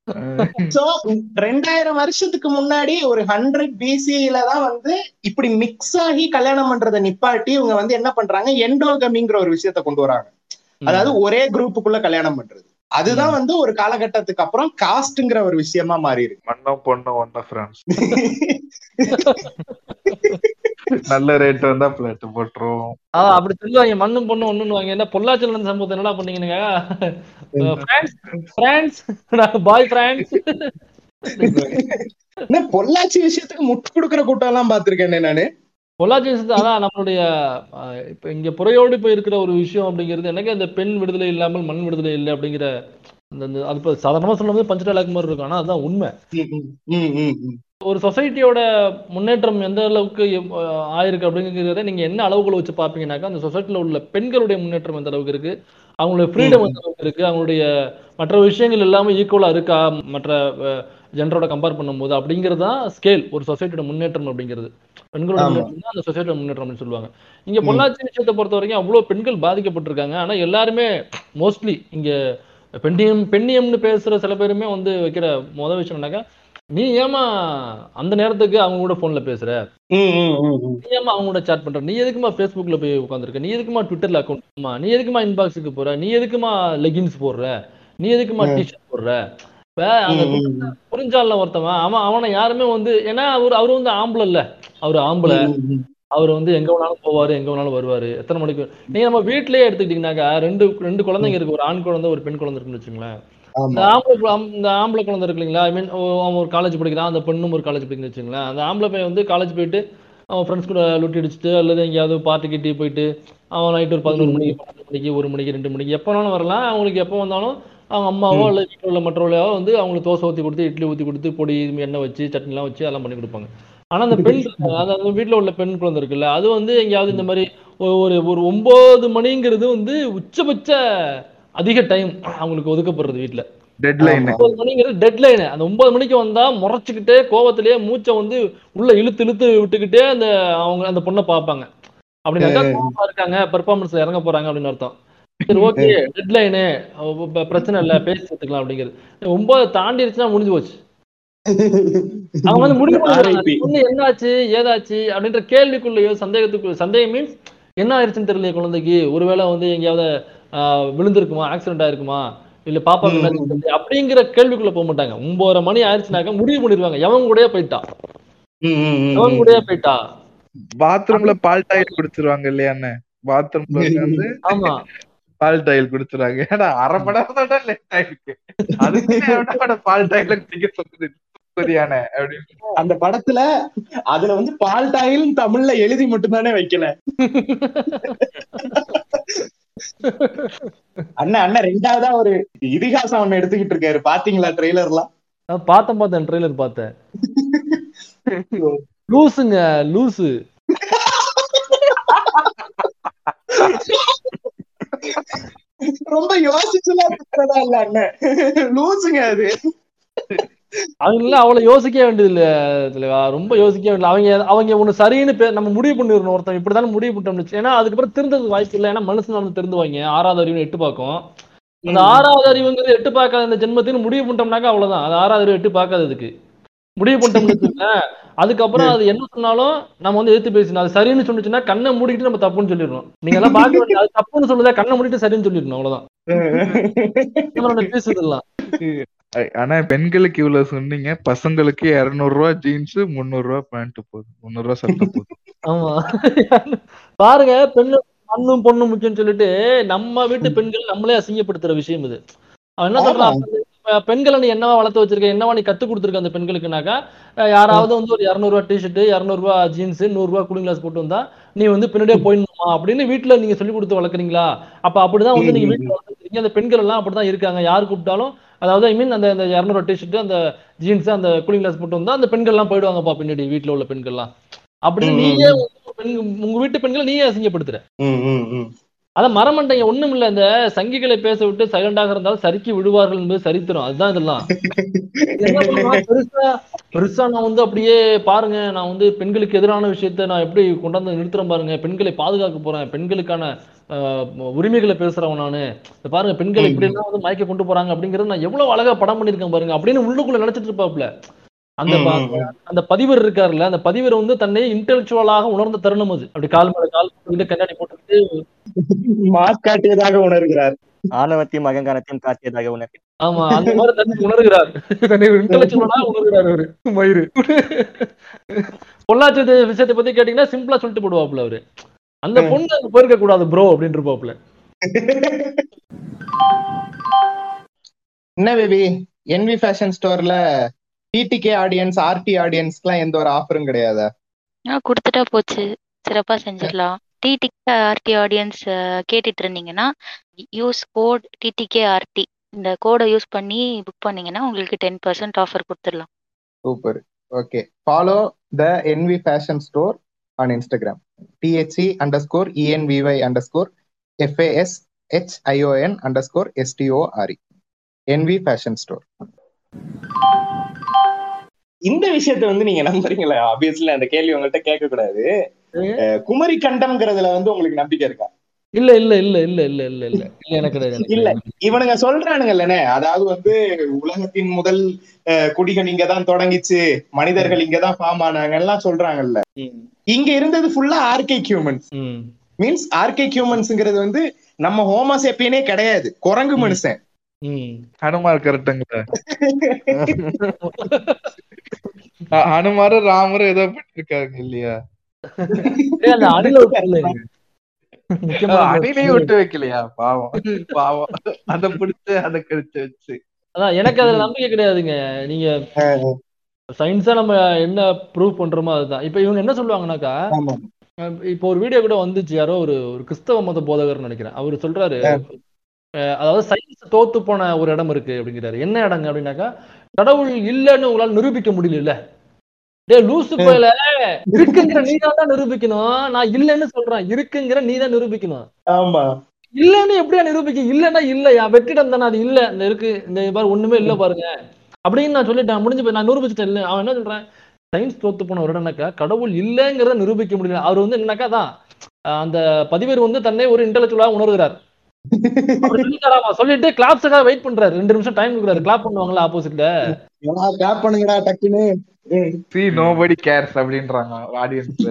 சோ ரெண்டாயிரம் வருஷத்துக்கு முன்னாடி ஒரு ஹண்ட்ரட் பிசியில தான் வந்து இப்படி மிக்ஸ் ஆகி கல்யாணம் பண்றதை நிப்பாட்டி இவங்க வந்து என்ன பண்றாங்க எண்டோகமிங்கிற ஒரு விஷயத்த கொண்டு வராங்க ம். அதாவது ஒரே குரூப்புக்குள்ள கல்யாணம் பண்றது அதுதான் வந்து ஒரு காலகட்டத்துக்கு அப்புறம் காஸ்ட்ங்கிற ஒரு விஷயமா மாறி இருக்கு மண்ணும் பொண்ணும் ஒன்னா ஃப்ரெண்ட்ஸ் நல்ல ரேட் வந்தா பிளாட் போட்டுருவோம் ஆ, அப்படி சொல்லுவாங்க மண்ணும் பொண்ணும் ஒண்ணுன்னு வாங்க என்ன பொள்ளாச்சியில் நடந்த சம்பவத்தை என்னடா பண்ணீங்கன்னு பிரான்ஸ் பிரான்ஸ் பாய் பிரான்ஸ் என்ன பொள்ளாச்சி விஷயத்துக்கு முட்டு கொடுக்குற கூட்டம் எல்லாம் பாத்திருக்கேன் நானு பொள்ளாச்சி விஷயத்தை அதான் நம்மளுடைய ஆ, இப்ப இங்க புறையோடி போய் இருக்கிற ஒரு விஷயம் அப்படிங்கிறது எனக்கு அந்த பெண் விடுதலை இல்லாமல் மண் விடுதலை இல்லை அப்படிங்கிற இந்த இந்த- அது இப்போ சாதாரணமாக சொல்லும்போது பஞ்ச டைலாக் மாதிரி இருக்கும் ஆனால் அதுதான் உண்மை ம், ம், ம், ம், ம். ஒரு சொசைட்டியோட முன்னேற்றம் எந்த அளவுக்கு எம்- அஹ் ஆயிருக்கு அப்படிங்கிறத நீங்க என்ன அளவுகளை வச்சு பார்ப்பீங்கன்னாக்கா அந்த சொசைட்டில உள்ள பெண்களுடைய முன்னேற்றம் எந்த அளவுக்கு இருக்கு அவங்களுடைய ஃப்ரீடம் எந்த அளவுக்கு இருக்கு அவங்களுடைய மற்ற விஷயங்கள் எல்லாமே ஈக்குவலா இருக்கா மற்ற ஜென்டரோட கம்பேர் பண்ணும்போது அப்படிங்கிறது தான் ஸ்கேல் ஒரு சொசைட்டியோட முன்னேற்றம் அப்படிங்கிறது பெண்களோட ஆமா. முன்னேற்றம் தான் அந்த சொசைட்டியோட முன்னேற்றம் அப்படின்னு சொல்லுவாங்க இங்க பொள்ளாச்சி விஷயத்தை பொறுத்த வரைக்கும் அவ்வளவு பெண்கள் பாதிக்கப்பட்டிருக்காங்க ஆனா எல்லாருமே மோஸ்ட்லி இங்க பெண்ணியம் பெண்ணியம்னு பேசுற சில பேருமே வந்து வைக்கிற முதல் விஷயம் என்னன்னாக்கா நீ ஏமா அந்த நேரத்துக்கு அவங்க கூட போன்ல பேசுற ம், ம், ம், ம். நீ ஏமா அவங்க கூட சாட் பண்ற நீ எதுக்குமா ஃபேஸ்புக்ல போய் உட்காந்துருக்க நீ எதுக்குமா ட்விட்டர்ல அக்கௌண்ட் நீ எதுக்குமா இன்பாக்ஸுக்கு போற நீ எதுக்குமா லெகின்ஸ் போடுற நீ எதுக்குமா ம். டிஷர்ட் போடுற இப்ப அந்த ம், ம், ம். புரிஞ்சால ஒருத்தவன் அவன் அவனை யாருமே வந்து ஏன்னா அவர் அவர் வந்து ஆம்பளை இல்ல அவர் ஆம்பளை ம், ம், ம். அவர் வந்து எங்க வேணாலும் போவாரு எங்க வேணாலும் வருவாரு எத்தனை மணிக்கு நீங்க நம்ம வீட்லயே எடுத்துக்கிட்டீங்கன்னாக்கா ரெண்டு ரெண்டு குழந்தைங்க இருக்கு ஒரு ஆண் குழந்தை ஒரு பெண் குழந்தை இருக்குன்னு வச்சுங்களேன் இந்த ஆமா ஆம்பளை கு- ஆம்- இந்த ஆம்பளை குழந்தை இருக்கு இல்லைங்களா ஐ மீன் அவன் ஒரு காலேஜ் படிக்கிறான் அந்த பெண்ணும் ஒரு காலேஜ் படிக்கிறான்னு வச்சுங்களேன் அந்த ஆம்பளை பையன் வந்து காலேஜ் போயிட்டு அவன் ஃப்ரெண்ட்ஸ் கூட லுட்டி அடிச்சுட்டு அல்லது எங்கேயாவது பார்ட்டி கிட்டி போயிட்டு அவன் நைட் ஒரு பதினோரு மணிக்கு பன்னெண்டு மணிக்கு ஒரு மணிக்கு ரெண்டு மணிக்கு எப்போ வேணாலும் வரலாம் அவங்களுக்கு எப்போ வந்தாலும் அவங்க அம்மாவோ அல்லது வீட்டில் உள்ள மற்றவர்களோ வந்து அவங்களுக்கு தோசை ஊற்றி கொடுத்து இட்லி ஊற்றி கொடுத்து பொடி எண்ணெய் வச்சு சட்னிலாம் வச்சு அதெல்லாம் பண்ணி கொடுப்பாங்க ஆனா அந்த பெண் இருக்கு, அந்த அந்த வீட்ல உள்ள பெண் குழந்தை இருக்குல்ல அது வந்து எங்கேயாவது இந்த மாதிரி ஒரு ஒரு ஒரு ஒன்பது மணிங்கிறது வந்து உச்சபட்ச அதிக டைம் அவங்களுக்கு ஒதுக்கப்படுறது வீட்ல டெட்லைன் ஒன்பது மணிங்கிறது டெட்லைனு அந்த ஒன்பது மணிக்கு வந்தா முறைச்சுக்கிட்டே கோவத்திலேயே மூச்சை வந்து உள்ள இழுத்து இழுத்து விட்டுக்கிட்டே அந்த அவங்க அந்த பொண்ணை பார்ப்பாங்க அப்படின்னாக்கா கோவமா இருக்காங்க பெர்ஃபார்மன்ஸ்ல இறங்க போறாங்க அப்படின்னு அர்த்தம் சரி ஓகே டெட்லைனு பிரச்சனை இல்ல பேசி எடுத்துக்கலாம் அப்படிங்கிறது ஒன்பது தாண்டிடுச்சுன்னா முடிஞ்சு போச்சு அவங்க வந்து முடிவு பண்ணுவாங்க RIP. பொண்ணு என்னாச்சு ஏதாச்சு அப்படின்ற கேள்விக்குள்ளேயோ சந்தேகத்துக்குள்ள சந்தேகம் மீன்ஸ் என்ன ஆயிடுச்சுன்னு தெரியல குழந்தைக்கு ஒருவேளை வந்து எங்கேயாவது ஆஹ், விழுந்திருக்குமா ஆக்சிடென்ட் ஆயிருக்குமா இல்ல பாப்பா ம். என்னாச்சு தெரியல. அப்படிங்கிற கேள்விக்குள்ள போக மாட்டாங்க ஒன்பதரை மணி ஆயிடுச்சுனாக்கா முடிவு பண்ணிடுவாங்க எவன் கூடயே போயிட்டா ம், ம், ம், எவன் ம். கூடயே போயிட்டா பாத்ரூம்ல பால் டாயில் குடிச்சிருவாங்க இல்லையா அண்ணன் பாத்ரூம்ல வந்து ஆமா பால் டாயில் குடிச்சிருவாங்க ஏன்னா அரை மணி நேரம் தான் லேட் ஆயிருக்கு அதுக்கு எவனோட பால் டாயில குடிக்க சொல்லுது சரியான அப்படின்னு அந்த படத்துல அதுல வந்து பால் டாயில் தமிழ்ல எழுதி மட்டும்தானே வைக்கல அண்ணன் அண்ணன் ரெண்டாவதா ஒரு இதிகாசம் ஒண்ணு எடுத்துக்கிட்டு இருக்காரு பாத்தீங்களா ட்ரெய்லர்லாம் நான் பார்த்தேன் பார்த்தேன் ட்ரெய்லர் பார்த்தேன் லூசுங்க லூசு ரொம்ப யோசிச்சுலாம் இருக்கிறதா இல்ல அண்ணன் லூசுங்க அது அவங்கள அவ்வளவு யோசிக்க வேண்டியது இல்ல தலைவா ரொம்ப யோசிக்க வேண்டியது அவங்க அவங்க ஒண்ணு சரின்னு பே- நம்ம முடிவு பண்ணிடணும் ஒருத்தன் இப்படிதானே முடிவு பண்ணிட்டோம்னு ஏன்னா அதுக்கப்புறம் திருந்ததுக்கு வாய்ப்பு இல்லை ஏன்னா மனுஷன் வந்து திருந்துவாங்க ஆறாவது அறிவு எட்டு பார்க்கும் அந்த ஆறாவது அறிவுங்கிறது எட்டு பார்க்காத இந்த ஜென்மத்தின்னு முடிவு பண்ணிட்டோம்னாக்கா அவ்வளவுதான் அது ஆறாவது அறிவு எட்டு பார்க்காததுக்கு முடிவு பண்ணிட்டோம்னு வச்சுக்கோங்களேன் அதுக்கப்புறம் அது என்ன சொன்னாலும் நம்ம வந்து எதிர்த்து பேசணும் அது சரின்னு சொன்னுச்சுன்னா கண்ணை மூடிட்டு நம்ம தப்புன்னு சொல்லிடணும் நீங்க எல்லாம் பார்க்க வேண்டிய அது தப்புன்னு சொல்லுதா கண்ணை மூடிட்டு சரின்னு சொல்லிடணும் அவ்வளவுதான் நம்மளோட பேசுறதுலாம் ஆனா பெண்களுக்கு இவ்வளவு சொன்னீங்க பசங்களுக்கு இருநூறு ரூபா ஜீன்ஸ் முந்நூறு ரூபா பேண்ட் போகுது முந்நூறு ரூபா சட்டை போகுது ஆமா பாருங்க பெண்ணு மண்ணும் பொண்ணும் முக்கியம்னு சொல்லிட்டு நம்ம வீட்டு பெண்கள் நம்மளே அசிங்கப்படுத்துற விஷயம் இது அவன் என்ன சொல்றான் அப்ப பெண்களை நீ என்னவா வளர்த்து வச்சிருக்க என்னவா நீ கத்து கொடுத்துருக்க அந்த பெண்களுக்குனாக்கா அஹ் யாராவது வந்து ஒரு இரநூறுவா டிஷர்ட் இரநூறுவா ஜீன்ஸ் நூறுரூவா கூலிங் கிளாஸ் போட்டு வந்தா நீ வந்து பின்னாடியே போயிடணுமா அப்படின்னு வீட்டுல நீங்க சொல்லி கொடுத்து வளர்க்குறீங்களா அப்ப அப்படிதான் வந்து நீங்க வீட்டுல வளர்த்துருக்கீங்க அந்த பெண்கள் எல்லாம் அப்படிதான் இருக்காங்க யார் கூப்பிட்டாலும் அதாவது ஐ மீன் அந்த அந்த இரநூறுவா டிஷர்ட் அந்த ஜீன்ஸ் அந்த கூலிங் கிளாஸ் போட்டு வந்தா அந்த பெண்கள் எல்லாம் போயிடுவாங்கப்பா பின்னாடி வீட்டுல உள்ள பெண்கள்லாம் அப்படின்னு ம், ம், நீயே உங்க பெண் உங்க வீட்டு பெண்களை நீயே அசிங்கப்படுத்துற ம், ம், ம். அதான் மரமண்டைங்க ஒண்ணும் இல்ல இந்த சங்கிகளை பேச விட்டு சைலண்டாக இருந்தாலும் சறுக்கி விடுவார்கள் என்பது சரித்திரம் அதுதான் இதெல்லாம் என்ன பண்ணுவான், பெருசா பெருசா நான் வந்து அப்படியே பாருங்க நான் வந்து பெண்களுக்கு எதிரான விஷயத்த நான் எப்படி கொண்டாந்து நிறுத்துறேன் பாருங்க பெண்களை பாதுகாக்க போறேன் பெண்களுக்கான ஆஹ், உரிமைகளை பேசுறவன் நானு இந்த பாருங்க பெண்கள் இப்படி எல்லாம் வந்து மயக்க கொண்டு போறாங்க அப்படிங்கறது நான் எவ்வளவு அழகா படம் பண்ணிருக்கேன் பாருங்க அப்படின்னு உள்ளுக்குள்ள நினைச்சிட்டு இருப்பாப்ல அந்த ம், ப- ம், ம். அந்த பதிவர் இருக்காருல்ல அந்த பதிவர் வந்து தன்னை இன்டெலக்சுவலாக உணர்ந்த தருணம் அது அப்படி கால் மேல கால் போட்டுக்கிட்டு கண்ணாடி போட்டுக்கிட்டு மாஸ் காட்டியதாக உணர்கிறார் ஆணவத்தையும் அகங்காரத்தையும் காட்டியதாக உனக்கு ஆமா அந்த மாதிரி தன்னை உணர்கிறார் தன்னை இன்டெலக்சுவலா உணர்கிறார் அவரு மயிறு பொள்ளாச்சி இது விஷயத்தை பத்தி கேட்டீங்கன்னா சிம்பிளா சொல்லிட்டு போடுவாப்புல அவரு அந்த பொண்ணு அங்க போயிருக்க கூடாது ப்ரோ அப்படின்னு இருப்பாப்புல என்ன பேபி என்வி ஃபேஷன் ஸ்டோர்ல டிடிகே ஆடியன்ஸ் ஆர்டி ஆடியன்ஸ்க்குலாம் எந்த ஒரு ஆஃபரும் கிடையாதா ஆ கொடுத்துட்டா போச்சு சிறப்பா செஞ்சிடலாம் டிடிகே ஆர்டி ஆடியன்ஸ் கேட்டுட்டு இருந்தீங்கன்னா யூஸ் கோட் டிடிகே ஆர்டி இந்த கோடை யூஸ் பண்ணி புக் பண்ணீங்கன்னா உங்களுக்கு டென் பர்சன்ட் ஆஃபர் கொடுத்துடலாம் super okay follow the Envy fashion store on Instagram T H E underscore E N V Y underscore F A S H I O N underscore S T O R E Envy fashion store இந்த விஷயத்தை வந்து நீங்க நம்புறீங்களா ஆப்வியஸ்லி அந்த கேள்வி உங்கள்கிட்ட கேட்க கூடாது அஹ் குமரி கண்டம்ங்கிறதுல வந்து உங்களுக்கு நம்பிக்கை இருக்கா இல்ல இல்ல இல்ல இல்ல இல்ல இல்ல இல்ல இல்ல எனக்கு கிடையாது எனக்கு இல்ல. கிடையாது. இவனுங்க சொல்றானுங்கல்லனே அதாவது வந்து உலகத்தின் முதல் அஹ், குடிகள் இங்கதான் தொடங்கிச்சு மனிதர்கள் இங்கதான் ஃபார்ம் ஆனாங்க எல்லாம் சொல்றாங்கல்ல ம், இங்க இருந்தது ஃபுல்லா ஆர்கே ஹியூமன்ஸ் ம். மீன்ஸ் ஆர்கே ஹியூமன்ஸ்ங்கிறது வந்து நம்ம ஹோமோசேப்பியனே கிடையாது குரங்கு மனுஷன் ம். ஹனுமார் கரெக்டுங்களா அ- ஹனுமாரும் ராமரும் ஏதோ பண்ணிருக்காங்க இல்லையா ஏய், அந்த அணில விட்டுறல எனக்கு. முக்கியமா அந்த- அணிலையும் விட்டு வைக்கலையா பாவம் பாவம் அத பிடிச்சு அத கழிச்சு வச்சு அதான் எனக்கு அதுல நம்பிக்கை கிடையாதுங்க நீங்க சயின்ஸா நம்ம என்ன ப்ரூவ் பண்றோமோ அதுதான் இப்ப இவங்க என்ன சொல்லுவாங்கன்னாக்கா ஆமா அஹ் இப்போ ஒரு வீடியோ கூட வந்துச்சு யாரோ ஒரு ஒரு கிறிஸ்தவ மத போதகர்னு நினைக்கிறேன் அவர் சொல்றாரு அஹ் அதாவது சயின்ஸ் தோத்து போன ஒரு இடம் இருக்கு அப்படிங்கிறாரு என்ன இடங்க அப்படின்னாக்கா கடவுள் இல்லைன்னு உங்களால நிரூபிக்க முடியல டேய் லூசு போயில இருக்குங்கிற நீ தான் நிரூபிக்கணும் நான் இல்லைன்னு சொல்றேன் இருக்குங்கிற நீ தான் நிரூபிக்கணும் ஆமா இல்லைன்னு எப்படியா நிரூபிக்க இல்லைன்னா இல்லையா வெற்றிடம் தானே அது இல்ல இந்த இருக்கு இந்த பாரு ஒண்ணுமே இல்ல பாருங்க அப்படின்னு நான் சொல்லிட்டேன் முடிஞ்சு போய் நான் நிரூபிச்சிட்டேன் இல்ல அவன் என்ன சொல்றேன் சயின்ஸ் தோத்து போன ஒரு இடம்னாக்கா கடவுள் இல்லைங்கிறத நிரூபிக்க முடியல அவர் வந்து என்னன்னாக்கா தான் அஹ் அந்த பதிவேர் வந்து தன்னை ஒரு இன்டெலக்சுவலா உணர்கிறார் அவர் சொல்லிட்டாராமா சொல்லிட்டு கிளாப்ஸுக்காக வெயிட் பண்றாரு ரெண்டு நிமிஷம் டைம் கொடுக்குறாரு கிளாப் பண்ணுவாங்களா ஆப்போசிட்ல கேப் பண்ணுங்கடா டக்குன்னு சி நோபடி கேர்ஸ் அப்படின்றாங்க ஆடியன்ஸ்ல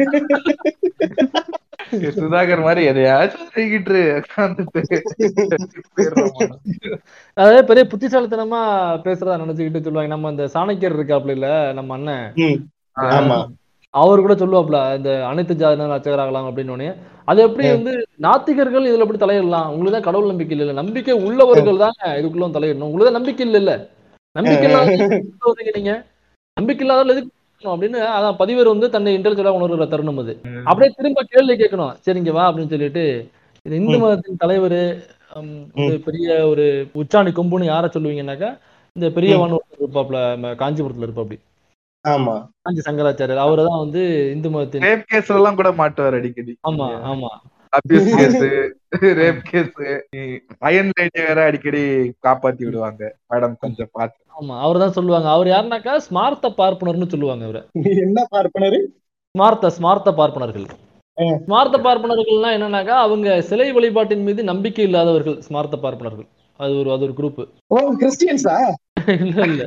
சுதாகர் மாதிரி எதையாச்சும் சொல்லிக்கிட்டு உட்கார்ந்துட்டு போயிடுறோமா. அதாவது பெரிய புத்திசாலித்தனமா பேசுறதா நினைச்சுக்கிட்டு சொல்லுவாங்க நம்ம அந்த சாணக்கியர் இருக்காப்ல இல்ல நம்ம அண்ணன் ம், ஆமா அவர் கூட சொல்லுவாப்ல இந்த அனைத்து ஜாதியினர் அர்ச்சகராகலாம் அப்படின்னு உடனே அது எப்படி வந்து நாத்திகர்கள் இதுல எப்படி தலையிடலாம் உங்களுக்கு தான் கடவுள் நம்பிக்கை இல்ல நம்பிக்கை உள்ளவர்கள் தான் இதுக்குள்ள தலையிடணும் உங்களுக்கு தான் நம்பிக்கை இல்ல இல்ல நம்பிக்கை இல்லாத நீங்க நம்பிக்கை இல்லாதவர்கள் எதுக்கு இருக்கணும் அப்படின்னு அதான் பதிவர் வந்து தன்னை இன்டெலிஜென்டா உணர்கிற தருணம் அது அப்படியே திரும்ப கேள்வி கேட்கணும் சரிங்க வா அப்படின்னு சொல்லிட்டு இது இந்து ம். மதத்தின் தலைவர் ஒரு பெரிய ஒரு உச்சாணி கொம்புன்னு யார சொல்லுவீங்கன்னாக்கா இந்த பெரியவன் ஒருத்தர் இருப்பாப்ல ம- காஞ்சிபுரத்துல இருப்பாப்படி ஆமா காஞ்சி சங்கராச்சாரியர் அவரை தான் வந்து இந்து மதத்தின் ரேப் கேஸ் எல்லாம் கூட மாட்டுவார் அடிக்கடி ஆமா ஆமா abuse case rape case iron light வேற அடிக்கடி காப்பாத்தி விடுவாங்க மேடம் கொஞ்சம் பார்த்து ஆமா அவர் தான் சொல்லுவாங்க அவர் யாருனாக்கா ஸ்மார்த்த பார்ப்பனர்னு சொல்லுவாங்க அவரை என்ன பார்ப்பனரு ஸ்மார்த்த ஸ்மார்த்த பார்ப்பனர்கள் ம். ஸ்மார்த்த பார்ப்பனர்கள்னா என்னன்னாக்கா அவங்க சிலை வழிபாட்டின் மீது நம்பிக்கை இல்லாதவர்கள் ஸ்மார்த்த பார்ப்பனர்கள் அது ஒரு அது ஒரு குரூப் ஓ கிறிஸ்டியன்ஸா இல்ல இல்ல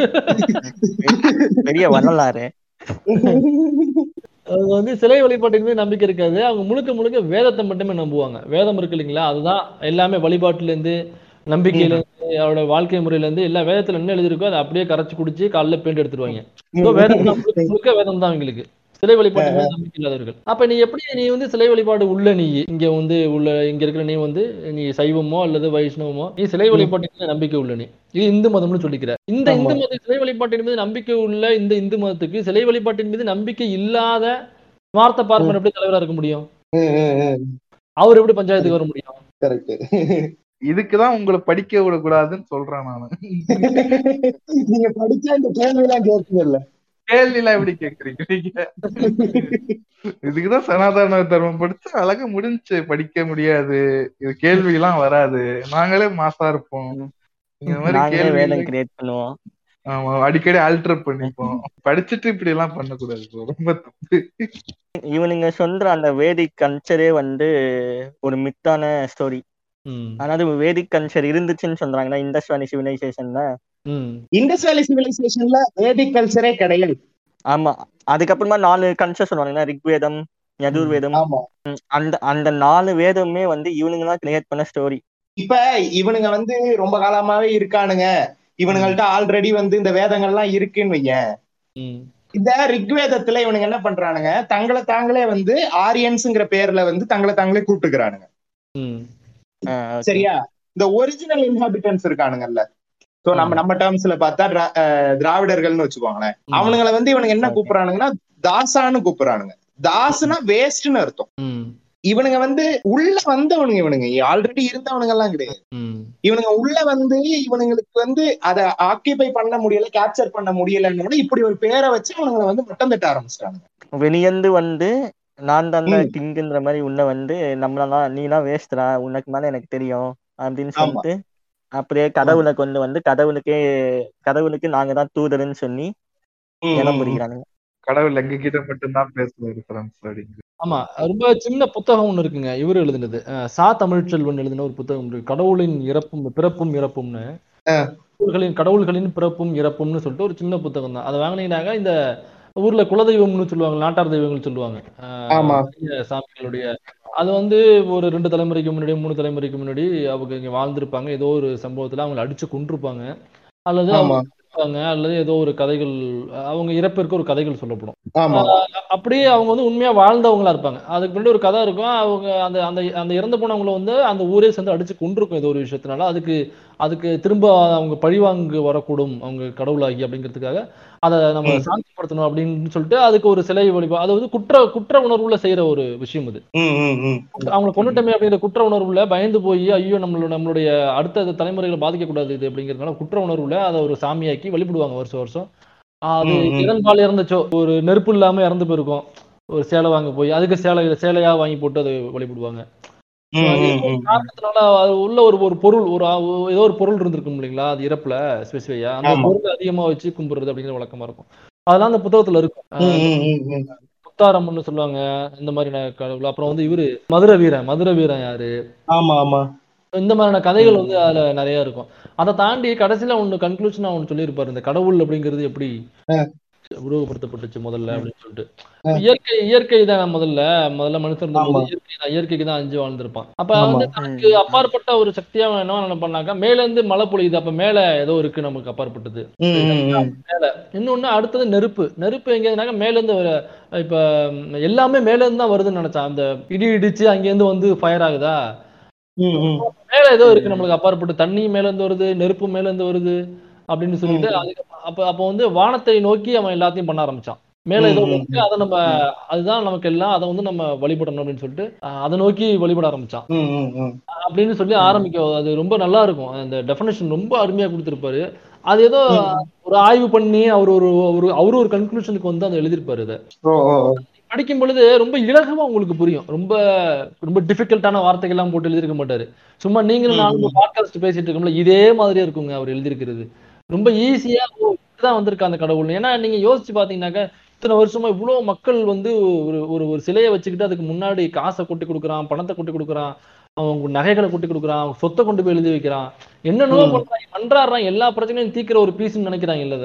பெரிய வரலாறு அது வந்து சிலை வழிபாட்டின் மீது நம்பிக்கை இருக்காது அவங்க முழுக்க முழுக்க வேதத்தை மட்டுமே நம்புவாங்க வேதம் இருக்கு இல்லைங்களா அதுதான் எல்லாமே வழிபாட்டுல இருந்து நம்பிக்கையில இருந்து அவரோட வாழ்க்கை முறையில இருந்து எல்லா வேதத்துல என்ன எழுதிருக்கோ அதை அப்படியே கரைச்சு குடிச்சு காலைல பெயிண்ட் எடுத்துருவாங்க So, வேதம் தான் முழுக்க முழுக்க வேதம் தான் அவங்களுக்கு சிலை வழிபாட்டு மீது நம்பிக்கை இல்லாதவர்கள் அப்ப நீ எப்படி நீ வந்து சிலை வழிபாடு உள்ள நீ இங்க வந்து உள்ள இங்க இருக்கிற நீ வந்து நீ சைவமோ அல்லது வைஷ்ணவமோ நீ சிலை வழிபாட்டின் மீது நம்பிக்கை உள்ள நீ இது இந்து மதம்னு சொல்லிக்கிற இந்த இந்து மத சிலை வழிபாட்டின் மீது நம்பிக்கை உள்ள இந்த இந்து மதத்துக்கு சிலை வழிபாட்டின் மீது நம்பிக்கை இல்லாத ஸ்மார்த்த பார்ப்பனர் எப்படி தலைவரா இருக்க முடியும் அவர் எப்படி பஞ்சாயத்துக்கு வர முடியும் கரெக்ட் இதுக்குதான் உங்களை படிக்க விடக்கூடாதுன்னு சொல்றேன் நானு நீங்க படிச்சா இந்த கேள்வி எல்லாம் கேட்பீங்கல்ல கேள்வி எல்லாம் எப்படி கேக்குறீங்க நீங்க இதுக்குதான் சனாதன தர்மம் படிச்சு அழகா முடிஞ்சு படிக்க முடியாது இது கேள்வி எல்லாம் வராது நாங்களே மாசா இருப்போம் இந்த மாதிரி நாங்களே கேள்வி வேதம் கிரியேட் பண்ணுவோம் ஆமா அடிக்கடி ஆல்டர் பண்ணிப்போம் படிச்சுட்டு இப்படி எல்லாம் பண்ணக்கூடாது bro. ரொம்ப தப்பு இவனுங்க சொல்ற அந்த வேதிக் கல்ச்சரே வந்து ஒரு மித்தான ஸ்டோரி ம், அதாவது வேதிக் கல்ச்சர் இருந்துச்சுன்னு சொல்றாங்கன்னா இண்டஸ் வேலி சிவிலைசேஷன்ல ம், இண்டஸ் வேலி சிவிலைசேஷன்ல வேதிக் கல்ச்சரே கிடையாது ஆமா அதுக்கப்புறமா நாலு கல்ச்சர் சொல்லுவாங்க ரிக்வேதம் யஜுர்வேதம் ஆமா ம், அந்த அந்த நாலு வேதமே வந்து இவனுங்க தான் கிரியேட் பண்ண ஸ்டோரி இப்ப இவனுங்க வந்து ரொம்ப காலமாவே இருக்கானுங்க இவனுங்கள்ட்ட ஆல்ரெடி வந்து இந்த வேதங்கள்லாம் இருக்குன்னு வையேன் ம், இந்த ரிக்வேதத்துல இவனுங்க என்ன பண்றானுங்க தங்களை தாங்களே வந்து ஆரியன்ஸ்ங்கிற பேர்ல வந்து தங்களை தாங்களே கூப்பிட்டுக்கிறானுங்க ம், சரியா இந்த ஒரிஜினல் இன்ஹாபிட்டன்ஸ் இருக்கானுங்கல்ல சோ நம்ம நம்ம டேர்ம்ஸ்ல பார்த்தா திரா- அஹ் திராவிடர்கள்னு வச்சுக்கோங்களேன் ம். அவனுங்களை வந்து இவனுங்க என்ன கூப்பிடுறானுங்கன்னா தாசான்னு கூப்பிடுறானுங்க தாசுனா வேஸ்ட்னு அர்த்தம் ம், இவனுங்க வந்து உள்ள வந்தவனுங்க இவனுங்க ஆல்ரெடி இருந்தவனுங்க எல்லாம் கிடையாது ம். இவனுங்க உள்ள வந்து இவனுங்களுக்கு வந்து அதை ஆக்கியபை பண்ண முடியல கேப்சர் பண்ண முடியலன்னு இப்படி ஒரு பேரை வச்சு அவனுங்களை வந்து மட்டம் தட்ட ஆரம்பிச்சிட்டாங்க வெளியந்து வந்து நான் தான் ம். கிங்குன்ற மாதிரி உன்னை வந்து நம்மளெல்லாம் நீலாம் வேஸ்ட்ரா உனக்கு மேல எனக்கு தெரியும் அப்படின்னு ஆமா. சொல்லிட்டு அப்படியே கடவுளை கொண்டு வந்து கடவுளுக்கே கடவுளுக்கு நாங்க தான் தூதர்னு சொல்லி ம், இடம் ம், ம். பிடிக்கிறானுங்க கடவுள் எங்க கிட்ட மட்டும்தான் பேசுவாரு ஃப்ரெண்ட்ஸ் அப்படிங்கிறது ஆமா ரொம்ப சின்ன புத்தகம் ஒண்ணு இருக்குங்க இவர் எழுதினது அஹ் சா தமிழ்ச்செல்வன் எழுதின ஒரு புத்தகம் இருக்கு கடவுளின் இறப்பும் பிறப்பும் இறப்பும்னு ஆ. கடவுள்களின் கடவுள்களின் பிறப்பும் இறப்பும்னு சொல்லிட்டு ஒரு சின்ன புத்தகம் தான் அதை வாங்கினீங்கன்னாக்க இந்த ஊர்ல குலதெய்வம்னு சொல்லுவாங்க நாட்டார் தெய்வங்கள் சொல்லுவாங்க அஹ் ஆமா. பெரிய சாமிகளுடைய அது வந்து ஒரு ரெண்டு தலைமுறைக்கு முன்னாடி மூணு தலைமுறைக்கு முன்னாடி அவங்க இங்க வாழ்ந்திருப்பாங்க ஏதோ ஒரு சம்பவத்துல அவங்களை அடிச்சு கொண்டிருப்பாங்க அல்லது அவங்க ஆமா இருப்பாங்க அல்லது ஏதோ ஒரு கதைகள் அவங்க இறப்பிற்கு ஒரு கதைகள் சொல்லப்படும் ஆமா அப்படியே அவங்க வந்து உண்மையா வாழ்ந்தவங்களா இருப்பாங்க அதுக்கு முன்னாடி ஒரு கதை இருக்கும் அவங்க அந்த அந்த அந்த இறந்து போனவங்கள வந்து அந்த ஊரே சேர்ந்து அடிச்சு கொண்டிருக்கும் ஏதோ ஒரு விஷயத்தினால அதுக்கு அதுக்கு திரும்ப அவங்க பழிவாங்கு வரக்கூடும் அவங்க கடவுளாகி அப்படிங்கிறதுக்காக அதை நம்ம ம். சாந்திப்படுத்தணும் அப்படின்னு சொல்லிட்டு அதுக்கு ஒரு சிலை வழிபா அது வந்து குற்ற குற்ற உணர்வுல செய்யற ஒரு விஷயம் அது ம், ம், ம். அவங்களை கொண்டுட்டமே அப்படிங்கிற குற்ற உணர்வுல பயந்து போய் ஐயோ நம்மளோட நம்மளுடைய அடுத்த தலைமுறைகளை பாதிக்கக்கூடாது இது அப்படிங்கிறதுனால குற்ற உணர்வுல அதை ஒரு சாமியாக்கி வழிபடுவாங்க வருஷம் வருஷம் அது ம், ம். எதன் பால் இறந்துச்சோ ஒரு நெருப்பு இல்லாம இறந்து போயிருக்கும் ஒரு சேலை வாங்க போய் அதுக்கு சேலை சேலையா வாங்கி போட்டு அதை வழிபடுவாங்க ம், அது ம், ஏதோ ஒரு ம். காரணத்தினால அது உள்ள ஒரு ஒரு பொருள் ஒரு ஆ- ஏதோ ஒரு பொருள் இருந்திருக்கும் இல்லைங்களா அது இறப்புல ஸ்பெசிஃபையா அந்த ஆமா. பொருள் அதிகமா வச்சு கும்பிடுறது அப்படிங்கிற வழக்கமா இருக்கும் அதெல்லாம் அந்த புத்தகத்துல இருக்கும் ம், ம், ம், ம். முத்தாரம்னு சொல்லுவாங்க இந்த மாதிரி கடவுள் அப்புறம் வந்து இவரு மதுரை வீரன் மதுரை வீரன் யாரு ஆமா ஆமா இந்த மாதிரியான கதைகள் வந்து அதுல நிறைய இருக்கும் அதை தாண்டி கடைசியில ஒண்ணு கன்க்ளூஷனா ஒண்ணு சொல்லியிருப்பாரு இந்த கடவுள் அப்படிங்கிறது எப்படி உருவகப்படுத்தப்பட்டுச்சு முதல்ல அப்படின்னு சொல்லிட்டு ஆ. இயற்கை இயற்கை தான் முதல்ல முதல்ல மனுஷன் இருந்தபோது ஆமா. இயற்கை தான் இயற்கைக்கு தான் அஞ்சு வாழ்ந்திருப்பான் அப்ப ஆமா. வந்து தனக்கு அப்பாற்பட்ட ஒரு சக்தியா அவன் என்ன நினைப்பானாக்கா மேல இருந்து மழை பொழியுது அப்ப மேல ஏதோ இருக்கு நமக்கு அப்பாற்பட்டது ம், ம், ம். இன்னொன்னு அடுத்தது நெருப்பு நெருப்பு எங்கேருந்தாக்க மேல இருந்து வர இப்ப ம், எல்லாமே மேல இருந்து தான் வருதுன்னு நினைச்சான் அந்த இடி இடிச்சு அங்கேருந்து வந்து ஃபயர் ஆகுதா ம், ம். மேல ஏதோ இருக்கு நம்மளுக்கு அப்பாற்பட்டு தண்ணி மேல இருந்து வருது நெருப்பு மேல இருந்து வருது அப்படின்னு சொல்லிட்டு அதுக்கு அப்ப அப்ப வந்து வானத்தை நோக்கி அவன் எல்லாத்தையும் பண்ண ஆரம்பிச்சான் மேல ஏதோ ம், ம், இருக்கு அதை நம்ம அதுதான் நமக்கு எல்லாம் அதை வந்து நம்ம வழிபடணும் அப்படின்னு சொல்லிட்டு அஹ், அதை நோக்கி வழிபட ஆரம்பிச்சான் ம், ம், ம். அப்படின்னு சொல்லி ஆரம்பிக்கும் அது ரொம்ப நல்லா இருக்கும் அந்த டெஃபினேஷன் ரொம்ப அருமையா கொடுத்திருப்பாரு அது ஏதோ ஒரு ஆய்வு பண்ணி அவர் ஒரு ஒரு அவரு ஒரு கன்க்ளூஷனுக்கு வந்து அதை எழுதியிருப்பாரு இதை ஓ, ஓ, ஓ. படிக்கும் பொழுது ரொம்ப இலகுவா உங்களுக்கு புரியும் ரொம்ப ரொம்ப டிஃபிகல்ட்டான வார்த்தைகள் எல்லாம் போட்டு எழுதியிருக்க மாட்டாரு சும்மா நீங்களும் நானும் பாட்காஸ்ட் பேசிட்டு இருக்கோம்ல இதே மாதிரியே இருக்குங்க அவர் எழுதியிருக்கிறது ரொம்ப ஈஸியா ஓ இதுதான் வந்திருக்கா அந்த கடவுள் ஏன்னா நீங்க யோசிச்சு பாத்தீங்கன்னாக்க இத்தனை வருஷமா இவ்வளவு மக்கள் வந்து ஒரு ஒரு ஒரு சிலையை வச்சுக்கிட்டு அதுக்கு முன்னாடி காசை கொட்டி கொடுக்குறான் பணத்தை கொட்டி கொடுக்குறான் அவங்க நகைகளை கொட்டி கொடுக்குறான் அவங்க சொத்தை கொண்டு போய் எழுதி வைக்கிறான் என்னென்னவோ பண்றாங்க பண்றாடுறான் எல்லா பிரச்சனையும் தீக்கிற ஒரு பீஸ்ன்னு நினைக்கிறாங்க இல்லத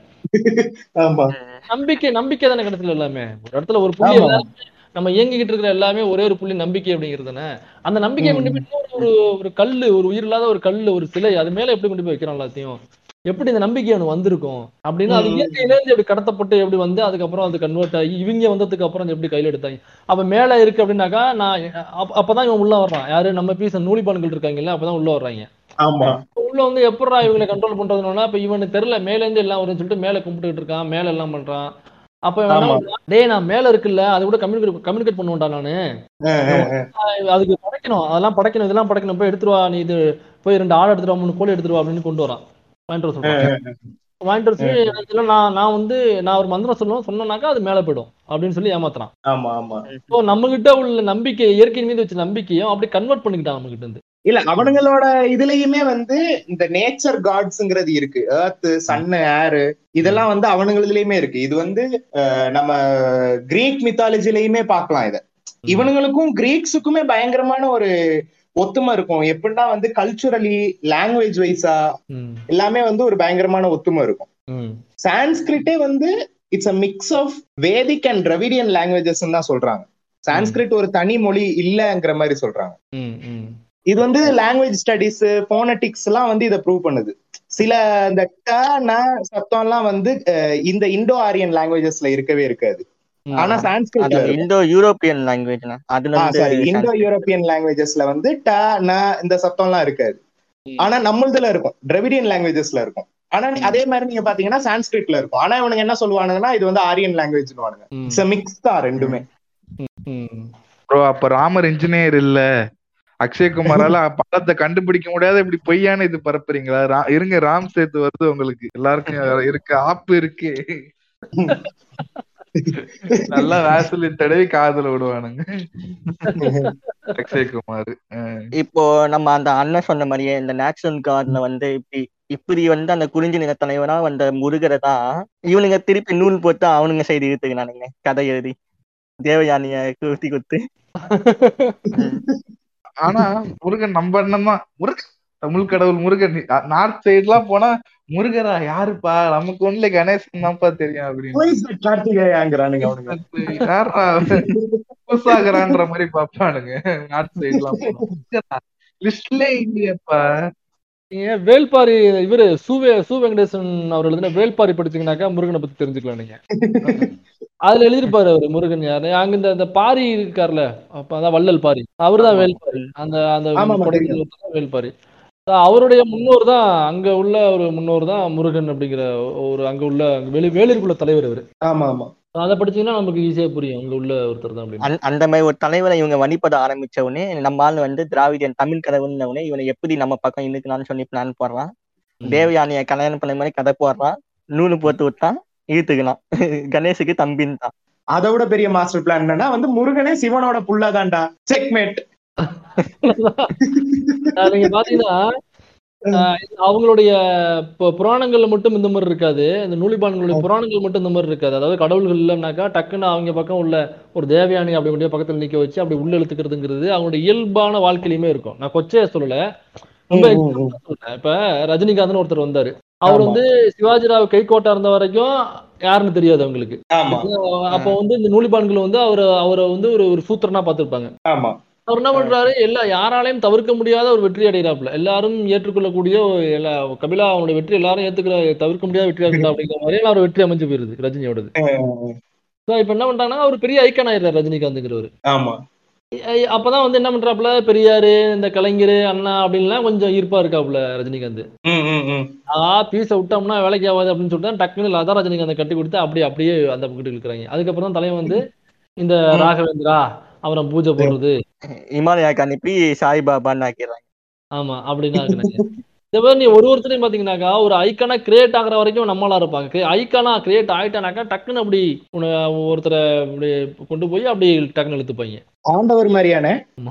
ஆமா நம்பிக்கை நம்பிக்கை தானே கிடைச்சல எல்லாமே ஒரு இடத்துல ஒரு புள்ளி ஆமா. எல்லாருமே நம்ம இயங்கிக்கிட்டு இருக்கிற எல்லாமே ஒரே ஒரு புள்ளி நம்பிக்கை அப்படிங்கிறது தானே அந்த நம்பிக்கையை கொண்டு போய் இன்னொரு ஒரு ஒரு கல்லு ஒரு உயிர் இல்லாத ஒரு கல்லு ஒரு சிலை அது மேல எப்படி கொண்டு போய் வைக்கிறோம் எல்லாத்தையும் எப்படி இந்த நம்பிக்கை அவனுக்கு வந்திருக்கும் அப்படின்னு அது ம். இயற்கையில இருந்து எப்படி கடத்தப்பட்டு எப்படி வந்து அதுக்கப்புறம் அது கன்வெர்ட் ஆகி இவங்க வந்ததுக்கு அப்புறம் அது எப்படி கையில எடுத்தாங்க அப்ப மேல இருக்கு அப்படின்னாக்கா நான் அப்ப- அப்பதான் இவன் உள்ள வர்றான் யாரு நம்ம பீஸ் நூலிபான்கள் இருக்காங்கல்ல அப்பதான் உள்ள வர்றாங்க ஆமா உள்ள வந்து எப்படா இவங்களை கண்ட்ரோல் பண்றதுனால இப்ப இவனுக்கு தெரியல மேல இருந்து எல்லாம் வரும்னு சொல்லிட்டு மேல கும்பிட்டுட்டு இருக்கான் மேல எல்லாம் பண்றான் அப்ப இவன் என்ன ஆமா. பண்றான், டேய் நான் மேல இருக்குல்ல அது கூட கம்யூனிகேட் கம்யூனிகேட் பண்ணுவேன்டா நானு அஹ், அஹ், அஹ். அதுக்கு படைக்கணும் அதெல்லாம் படைக்கணும் இதெல்லாம் படைக்கணும் போய் எடுத்துட்டு வா நீ இது போய் ரெண்டு ஆள் எடுத்துட்டு வா மூணு கோழி எடுத்துட்டு வா அப்படின்னு கொண்டு வரான் வாங்கிட்டு வர சொல்றான் வாங்கிட்டு வர சொல்லி இதுல நான் நான் வந்து நான் ஒரு மந்திரம் சொல்லுவேன் சொன்னேனாக்கா அது மேல போயிடும் அப்படின்னு சொல்லி ஏமாத்துறான் ஆமா ஆமா இப்போ நம்ம கிட்ட உள்ள நம்பிக்கை இயற்கையின் மீது வச்ச நம்பிக்கையும் அப்படி கன்வெர்ட் பண்ணிக்கிட்டான் நம்ம கிட்ட இருந்து இல்ல அவனுங்களோட இதுலயுமே வந்து இந்த நேச்சர் காட்ஸ்ங்கிறது இருக்கு ஏர்த் சன் ஏர் இதெல்லாம் வந்து அவனுங்களுலயுமே இருக்கு இது வந்து அஹ், நம்ம கிரீக் மித்தாலஜிலயுமே பார்க்கலாம் இத இவனுங்களுக்கும் கிரீக்ஸுக்குமே பயங்கரமான ஒரு ஒத்துமை இருக்கும் எப்படின்னா வந்து கல்ச்சுரலி லாங்குவேஜ் வைஸா ம், எல்லாமே வந்து ஒரு பயங்கரமான ஒத்துமை இருக்கும் ம், சான்ஸ்கிரிட்டே வந்து it's a mix of Vedic and Dravidian languages தான் சொல்றாங்க சான்ஸ்கிரிட் ஒரு தனி மொழி இல்லங்கிற மாதிரி சொல்றாங்க ம், ம். இது வந்து லாங்குவேஜ் ஸ்டடிஸ் போனட்டிக்ஸ் எல்லாம் வந்து இதை ப்ரூவ் பண்ணுது சில இந்த ட ந சத்தம் எல்லாம் வந்து அஹ், இந்த இண்டோ ஆரியன் லாங்குவேஜஸ்ல இருக்கவே இருக்காது ம். ஆனா சான்ஸ்கிரிட்ல அது இருக்கும் இந்தோ யூரோப்பியன் லாங்குவேஜ்னா அதுல சாரி இருந்து இண்டோ யூரோப்பியன் லாங்குவேஜஸ்ல வந்து ட ந இந்த சத்தம் எல்லாம் இருக்காது ம். ஆனா நம்மளதுல இருக்கும் டிரவிடியன் லாங்குவேஜஸ்ல இருக்கும் ஆனா நீ- அதே மாதிரி நீங்க பாத்தீங்கன்னா சான்ஸ்கிரிட்ல இருக்கும் ஆனா இவனுங்க என்ன சொல்லுவானுங்கன்னா இது வந்து ஆரியன் லாங்குவேஜ் ம். இட்ஸ் மிக்ஸ் தான் ரெண்டுமே ம். ப்ரோ அப்ப ராமர் இன்ஜினியர் இல்ல அக்ஷய்குமாரால படத்தை கண்டுபிடிக்க முடியாத இப்படி பொய்யான இது பரப்புறீங்களா ரா- இருங்க ராம் சேத்து வருது உங்களுக்கு எல்லாருக்கும் இருக்கு ஆப்பு இருக்கு நல்லா வேசலின் தடவி காதுல விடுவானுங்க அக்ஷய்குமார் அஹ் இப்போ நம்ம அந்த அண்ணன் சொன்ன மாதிரியே இந்த நேச்சுரல் கார்ட்ல வந்து இப்படி இப்படி வந்து அந்த குறிஞ்சி நில தலைவனா வந்த முருகரை தான் இவனுங்க திருப்பி நூல் போட்டு அவனுங்க சைடு இழுத்துக்கினானுங்க கதை எழுதி தேவயானிய குத்தி குத்து ஆனா முருகன் நம்ம அண்ணன் தான் முருகன் தமிழ் கடவுள் முருகன் நார்த் சைடு எல்லாம் போனா முருகரா யாருப்பா நமக்கு ஒண்ணுல கணேசன் தான்ப்பா தெரியும் அப்படின்னு Who is that கார்த்திகேயாங்கிறானுங்க அவனுங்க யாரா புதுசாகிறான்ற மாதிரி பாப்பானுங்க நார்த் சைடு எல்லாம் போனா லிஸ்ட்ல இல்லையப்பா நீங்க வேல்பாரி இவரு சூவே சு வெங்கடேசன் அவர் எழுதின வேல்பாரி படிச்சீங்கன்னாக்கா முருகனை பத்தி தெரிஞ்சுக்கலாம் நீங்க அதுல எழுதிருப்பாரு அவரு முருகன் யாரு அங்க இந்த இந்த பாரி இருக்கார்ல அப்ப அதான் வள்ளல் பாரி அவர்தான் வேல்பாரி அந்த அந்த ஆமா, ஆமா, கொடைக்கானல் தெரியும். ஒருத்தர் தான் வேல்பாரி அதான் அவருடைய முன்னோர் தான் அங்க உள்ள ஒரு முன்னோர் தான் முருகன் அப்படிங்கிற ஒரு அங்க உள்ள அங்க வெளி வேலூருக்குள்ள தலைவர் அவரு ஆமா ஆமா அதை படிச்சீங்கன்னா நமக்கு ஈஸியா புரியும் அங்க உள்ள ஒருத்தர் தான் அப்படின்னு அந்த- அந்த மாதிரி ஒரு தலைவரை இவங்க வழிபட ஆரம்பிச்ச உடனே நம்ம ஆள் வந்து திராவிடியன் தமிழ் கடவுள்ன உடனே இவனை எப்படி நம்ம பக்கம் இழுக்கலாம்னு சொல்லி பிளான் போடுறான் ம். தேவயானிய கல்யாணம் பண்ண மாதிரி கதை போடுறான் நூலு போட்டு விட்டான் இழுத்துக்கலாம் கணேஷுக்கு தம்பின்னு தான் அதை விட பெரிய மாஸ்டர் பிளான் என்னன்னா வந்து முருகனே சிவனோட புள்ளதான்டா செக்மேட் அஹ் நீங்க பாத்தீங்கன்னா அஹ் அவங்களுடைய பு- புராணங்கள்ல மட்டும் இந்த மாதிரி இருக்காது இந்த நூலிபான்களுடைய புராணங்கள் மட்டும் இந்த மாதிரி இருக்காது அதாவது கடவுள்கள் இல்லைன்னாக்கா டக்குன்னு அவங்க பக்கம் உள்ள ஒரு தேவயானி அப்படி அப்படியே பக்கத்துல நிக்க வச்சு அப்படி உள்ள இழுத்துக்கிறதுங்கிறது அவங்களுடைய இயல்பான வாழ்க்கையிலுமே இருக்கும் நான் கொச்சையா சொல்லல ரொம்ப example சொல்றேன். இப்ப ரஜினிகாந்த்னு ஒருத்தர் வந்தாரு அவர் ஆமா. வந்து சிவாஜிராவ் கைகோட்டா இருந்த வரைக்கும் யாருன்னு தெரியாது அவங்களுக்கு ஆமா அப்போ வந்து இந்த நூலிபான்கள் வந்து அவர் அவரை வந்து ஒரு ஒரு சூத்திரனா பார்த்திருப்பாங்க ஆமா அவர் என்ன பண்றாரு எல்லா யாராலையும் தவிர்க்க முடியாத ஒரு வெற்றி அடைகிறாப்புல எல்லாரும் ஏற்றுக்கொள்ளக்கூடிய ஒரு எல்லா கபிலா அவனுடைய வெற்றி எல்லாரும் ஏத்துக்கிற தவிர்க்க முடியாத வெற்றியா இருக்கா அப்படிங்கிற மாதிரி அவர் வெற்றி அமைஞ்சு போயிருது ரஜினியோடது So இப்ப என்ன பண்றாங்கன்னா அவர் பெரிய ஐக்கன் ஆயிடுறாரு ரஜினிகாந்த்ங்கிறவர் ஆமா ஐ- அப்பதான் வந்து என்ன பண்றாப்புல பெரியாரு இந்த கலைஞர் அண்ணா அப்படின்லாம் கொஞ்சம் ஈர்ப்பா இருக்காப்புல ரஜினிகாந்த் ம், ம், ம். ஆ பீஸ விட்டோம்னா வேலைக்கு ஆகாது அப்படின்னு சொல்லிட்டு தான் டக்குன்னு லதா ரஜினிகாந்த் கட்டி கொடுத்து அப்படியே அப்படியே அந்த பக்கத்து இழுக்கிறாங்க அதுக்கப்புறம் தான் தலைவன் வந்து இந்த ராகவேந்திரா அவரை பூஜை போடுறது இமாலயாக்கு அனுப்பி சாய்பாபான்னு ஆக்கிடுறாங்க ஆமா அப்படின்னு ஆக்குனாங்க இந்த மாதிரி நீ ஒரு ஒருத்தரையும் பாத்தீங்கன்னாக்கா ஒரு ஐக்கானா கிரியேட் ஆகுற வரைக்கும் நம்மளா இருப்பாங்க ஐக்கானா கிரியேட் ஆயிட்டானாக்கா டக்குன்னு அப்படி உன்னை ஒருத்தரை அப்படி கொண்டு போய் அப்படி டக்குன்னு இழுத்துப்பாங்க ஆண்டவர் மாதிரியான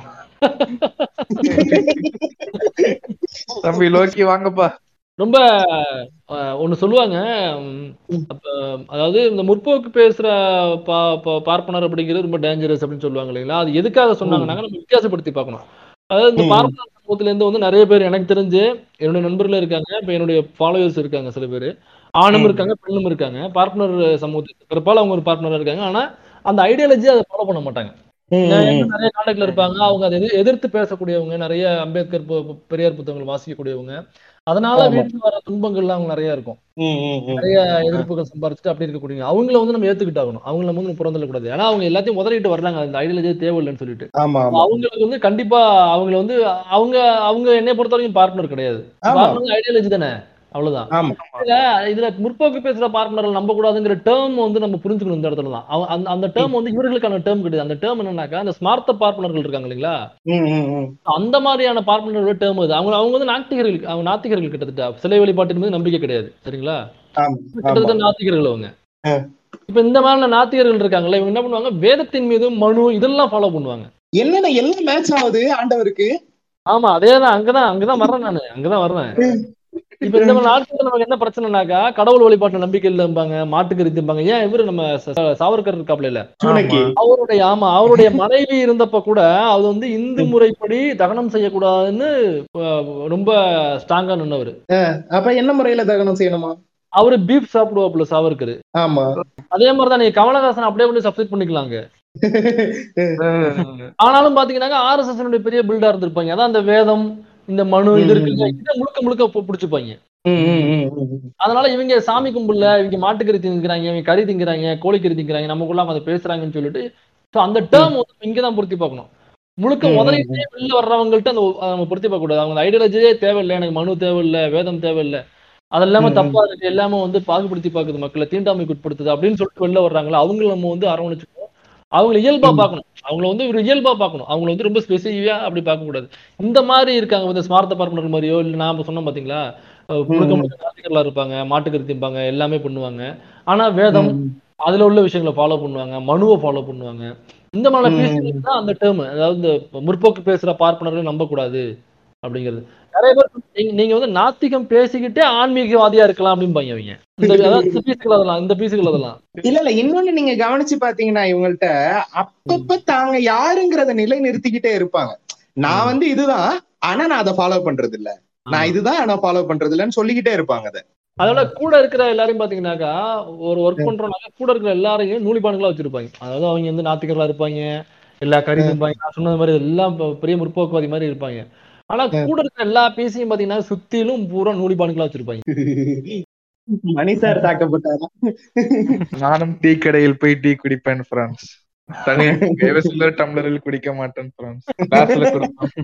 தம்பி லோக்கி வாங்கப்பா ரொம்ப அஹ், ஒண்ணு சொல்லுவாங்க உம், அப்ப, அதாவது இந்த முற்போக்கு பேசுற பா பா- பார்ப்பனர் அப்படிங்கிறது ரொம்ப டேஞ்சரஸ் அப்படின்னு சொல்லுவாங்க இல்லைங்களா அது எதுக்காக சொன்னாங்கன்னாக்க நம்ம வித்தியாசப்படுத்தி பார்க்கணும் அதாவது இந்த ம். பார்ப்பனர் சமூகத்துல இருந்து வந்து நிறைய பேர் எனக்கு தெரிஞ்சு என்னுடைய நண்பர்களே இருக்காங்க இப்ப என்னுடைய ஃபாலோவர்ஸ் இருக்காங்க சில பேர் ஆணும் ம். இருக்காங்க பெண்ணும் இருக்காங்க பார்ட்னர் சமூகத்துக்கு பிறப்பால் அவங்க ஒரு பார்ட்னரா இருக்காங்க ஆனா அந்த ஐடியாலஜி அதை ஃபாலோ பண்ண மாட்டாங்க ம், நான் ம், என்ன ம். நிறைய கான்டாக்ட்ல இருப்பாங்க அவங்க அதை எதிர்- எதிர்த்து பேசக்கூடியவங்க நிறைய அம்பேத்கர் பு- பு- பெரியார் புத்தகங்கள் வாசிக்கக்கூடியவங்க அதனால ஆமா. வீட்டுல வர துன்பங்கள்லாம் அவங்க நிறைய இருக்கும் ம், ம், ம். நிறைய எதிர்ப்புகள் சம்பாரிச்சுட்டு அப்படி இருக்கக்கூடிய அவங்கள வந்து நம்ம ஏத்துக்கிட்டாகணும் அவங்கள வந்து நம்ம புறந்தள்ள கூடாது ஏன்னா அவங்க எல்லாத்தையும் உதறிட்டு வர்றாங்க அந்த ஐடியாலஜி தேவையில்லைன்னு சொல்லிட்டு ஆமா ஆமா அவங்களுக்கு வந்து கண்டிப்பா அவங்கள வந்து அவங்க அவங்க என்னை பொறுத்த வரைக்கும் பார்ட்னர் கிடையாது ஆமா பார்ட்னர் ஐடியாலஜி தானே அவ்வளவுதான் ஆமா இதுல இதுல முற்போக்கு பேசுற பார்ட்னர்கள் நம்ப கூடாதுங்கிற டேர்ம் வந்து நம்ம புரிஞ்சுக்கணும் இந்த இடத்துல தான் அவ- அந்த அந்த டேர்ம் வந்து இவர்களுக்கான டேர்ம் கிடையாது அந்த டேர்ம் என்னன்னாக்கா அந்த ஸ்மார்த்த பார்ட்னர்கள் இருக்காங்க இல்லைங்களா ம், ம், ம். அந்த மாதிரியான பார்ட்னரோட டேர்ம் அது அவங்க அவங்க வந்து நாத்திகர்கள் அவங்க நாத்திகர்கள் கிட்டத்தட்ட சிலை வழிபாட்டின் மீது நம்பிக்கை கிடையாது சரிங்களா ஆமா கிட்டத்தட்ட நாத்திகர்கள் அவங்க ஆ. இப்ப இந்த மாதிரியான நாத்திகர்கள் இருக்காங்கல்ல இவங்க என்ன பண்ணுவாங்க வேதத்தின் மீது மனு இதெல்லாம் ஃபாலோ பண்ணுவாங்க என்னென்ன எல்லாம் மேட்ச் ஆகுது ஆண்டவருக்கு ஆமா அதேதான் அங்கதான் அங்கதான் வர்றேன் நானு அங்கதான் வர்றேன் இப்ப இந்த மாதிரி நாட்கள் நமக்கு என்ன பிரச்சனைனாக்கா கடவுள் வழிபாட்டு நம்பிக்கை இல்லம்பாங்க மாட்டுக்கறி திம்பாங்க ஏன் இவரு நம்ம ச- ச- சாவர்கர் இருக்காப்ல இல்ல சூனக்கி அவருடைய ஆமா அவருடைய மனைவி இருந்தப்ப கூட அது வந்து இந்து முறைப்படி தகனம் செய்யக்கூடாதுன்னு அஹ், ரொம்ப ஸ்ட்ராங்கா நின்னவர் அப்ப என்ன முறையில தகனம் செய்யணுமா அவரு பீஃப் சாப்பிடுவாப்புல சாவர்கர் ஆமா அதே மாதிரிதான் நீங்க கமலஹாசன் அப்படியே கொண்டு சப்ஸ்டிட் பண்ணிக்கலாங்க ஆனாலும் பாத்தீங்கன்னா ஆர்எஸ்எஸ் பெரிய பில்டா இருந்திருப்பாங்க அதான் அந்த வேதம் இந்த மனு இது இருக்கு இல்லையா, இதை முழுக்க முழுக்க பு- பிடிச்சுப்பாங்க ம், ம், ம், ம், ம். அதனால இவங்க சாமி கும்பிடல இவங்க மாட்டுக்கறி திங்கிறாங்க இவங்க கறி திங்கிறாங்க கோழிக்கறி திங்கிறாங்க நமக்குள்ள அதை பேசுறாங்கன்னு சொல்லிட்டு so அந்த டேர்ம் வந்து இங்கதான் பொருத்தி பார்க்கணும் முழுக்க ம், ம், உதறிட்டே வெளில வர்றவங்கள்ட்ட அந்த ஒ- அதை நம்ம பொருத்தி பார்க்க கூடாது அவங்க ஐடியாலஜியே தேவையில்லை எனக்கு மனு தேவையில்லை வேதம் தேவையில்லை அது எல்லாமே ம், ம். தப்பா இருக்கு எல்லாமே வந்து பாகுபடுத்தி பாக்குது மக்களை தீண்டாமைக்கு உட்படுத்துது அப்படின்னு சொல்லிட்டு வெளில வர்றாங்களா அவங்கள நம்ம வந்து அரவணைச்சுக்கணும் அவங்கள இயல்பா ம். பார்க்கணும் அவங்கள வந்து ஒரு இயல்பா பார்க்கணும் அவங்கள வந்து ரொம்ப ஸ்பெசிஃபிக்கா அப்படி பார்க்க கூடாது இந்த மாதிரி இருக்காங்க இந்த ஸ்மார்த்த பார்ப்பனர் மாதிரியோ இல்ல நாம சொன்னோம் பாத்தீங்களா அஹ் முழுக்க ம். முழுக்க நாத்திகர்களா இருப்பாங்க மாட்டுக்கறி திம்பாங்க எல்லாமே பண்ணுவாங்க ஆனா வேதம் ம். அதுல உள்ள விஷயங்களை ஃபாலோ பண்ணுவாங்க மனுவை ஃபாலோ பண்ணுவாங்க இந்த மாதிரி ம். பேசுறது தான் அந்த டேர்ம் அதாவது இந்த முற்போக்கு பேசுற பார்ப்பனர்கள் நம்பக்கூடாது அப்படிங்கிறது நிறைய பேர் நீங்க- நீங்க வந்து நாத்திகம் பேசிக்கிட்டே ஆன்மீகவாதியா இருக்கலாம் அப்படிம்பாங்க அவங்க இந்த அதாவது இந்த பீஸுகள் அதெல்லாம் இந்த பீஸுகள் அதெல்லாம் இல்ல இல்ல இன்னொன்னு நீங்க கவனிச்சு பாத்தீங்கன்னா இவங்கள்ட்ட அப்பப்ப தாங்க யாருங்கிறத நிலை நிறுத்திக்கிட்டே இருப்பாங்க நான் ம். வந்து இதுதான் ஆனா நான் அதை ஃபாலோ பண்றது இல்ல நான் இதுதான் ஆனா ஃபாலோ பண்றது இல்லன்னு சொல்லிக்கிட்டே இருப்பாங்க அத அதோட கூட இருக்கிற எல்லாரையும் பாத்தீங்கன்னாக்கா ஒரு ஒர்க் பண்றோம்னாக்கா கூட இருக்கிற எல்லாரையும் நூலிபானுகளா வச்சிருப்பாங்க அதாவது அவங்க வந்து நாத்திகர்களா இருப்பாங்க எல்லா கறி திம்பாங்க நான் சொன்னது மாதிரி எல்லாம் பெ- பெரிய முற்போக்குவாதி மாதிரி இருப்பாங்க ஆனா கூட இருக்கிற எல்லா பீஸையும் பாத்தீங்கன்னா சுத்திலும் பூரா நூலிபானுகளா வச்சிருப்பாங்க மணி சார் தாக்கப்பட்டாரா நானும் டீ கடையில் போய் டீ குடிப்பேன் பிரான்ஸ் தனியா சிலர் டம்ளரில் குடிக்க மாட்டேன் பிரான்ஸ் கிளாஸ்ல கொடுப்பேன்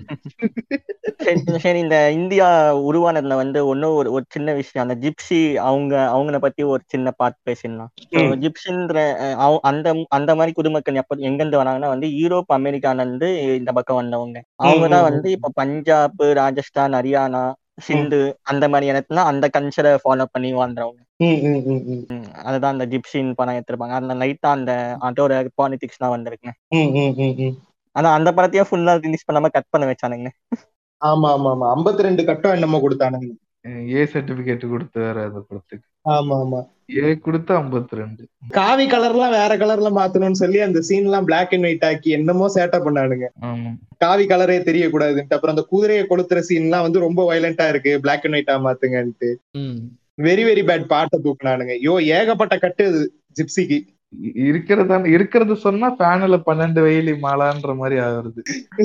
சரி, சரி இந்த இந்தியா உருவானதுல வந்து ஒன்னும் ஒரு ஒரு சின்ன விஷயம் அந்த ஜிப்சி அவங்க அவங்கள பத்தி ஒரு சின்ன பார்ட் பேசிடலாம் So, ம். ஜிப்சின்ற அஹ், அவ- அந்த அந்த மாதிரி குடிமக்கள் எப்ப எங்க இருந்து வராங்கன்னா வந்து யூரோப் அமெரிக்கால இருந்து இந்த பக்கம் வந்தவங்க அவங்க தான் ம், வந்து இப்ப பஞ்சாப் ராஜஸ்தான் ஹரியானா சிந்து அந்த மாதிரி இடத்துல அந்த கல்ச்சரை ஃபாலோ பண்ணி வாழ்றவங்க ம், ம், ம், ம். ம், அதுதான் அந்த ஜிப்சின்னு படம் எடுத்திருப்பாங்க அந்த லைட்டா அந்த அதோட பாலிடிக்ஸ் எல்லாம் வந்திருக்குங்க ம், ம், ம், ம். ஆனா அந்த படத்தையே ஃபுல்லா ரிலீஸ் பண்ணாம கட் பண்ண வச்சானுங்க ஆமா ஆமா ஆமா ஐம்பத்தி ரெண்டு கட்டம் என்னமோ கொடுத்தானுங்க ஏ சர்டிபிகேட் கொடுத்து வேற அந்த படத்துக்கு ஆமா ஆமா ஏ கொடுத்து ஐம்பத்தி ரெண்டு காவி கலர்லாம் வேற கலர்ல மாத்தணும்னு சொல்லி அந்த சீன் எல்லாம் பிளாக் அண்ட் ஒயிட் ஆக்கி என்னமோ சேட்டை பண்ணானுங்க ஆமா காவி கலரே தெரியக்கூடாதுன்ட்டு அப்புறம் அந்த குதிரையை கொளுத்துற சீன் எல்லாம் வந்து ரொம்ப வயலண்டா இருக்கு பிளாக் அண்ட் ஒயிட்டா மாத்துங்கன்ட்டு ம். வெரி வெரி பேட் பாட்டை தூக்குனானுங்க யோ ஏகப்பட்ட கட்டு அது ஜிப்சிக்கு இ- இருக்கிறதா இருக்கிறது சொன்னா ஃபேன்ல பன்னெண்டு வெயிலி மாலான்ற மாதிரி ஆகுறது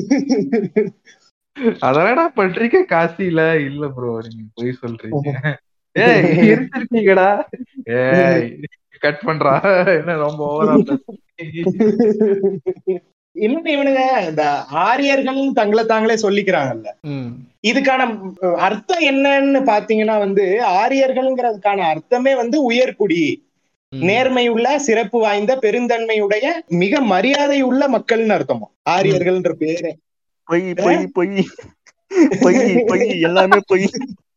அதெல்லாம் பண்றீங்க காசில இல்ல ப்ரோ நீங்க போய் சொல்றீங்க ஏய் இருந்திருக்கீங்கடா ஏய் கட் பண்றா என்ன ரொம்ப ஓவரா இன்னும் இவனுங்க இந்த ஆரியர்கள் தங்களை தாங்களே சொல்லிக்கிறாங்கல்ல ம். இதுக்கான அஹ், அர்த்தம் என்னன்னு பாத்தீங்கன்னா வந்து ஆரியர்கள்ங்கிறதுக்கான அர்த்தமே வந்து உயர்குடி ம். நேர்மையுள்ள சிறப்பு வாய்ந்த பெருந்தன்மையுடைய மிக மரியாதை உள்ள மக்கள்னு அர்த்தமா ஆரியர்கள்ன்ற பேரு பொய் பொய் பொய் பொய் பொய் எல்லாமே பொய்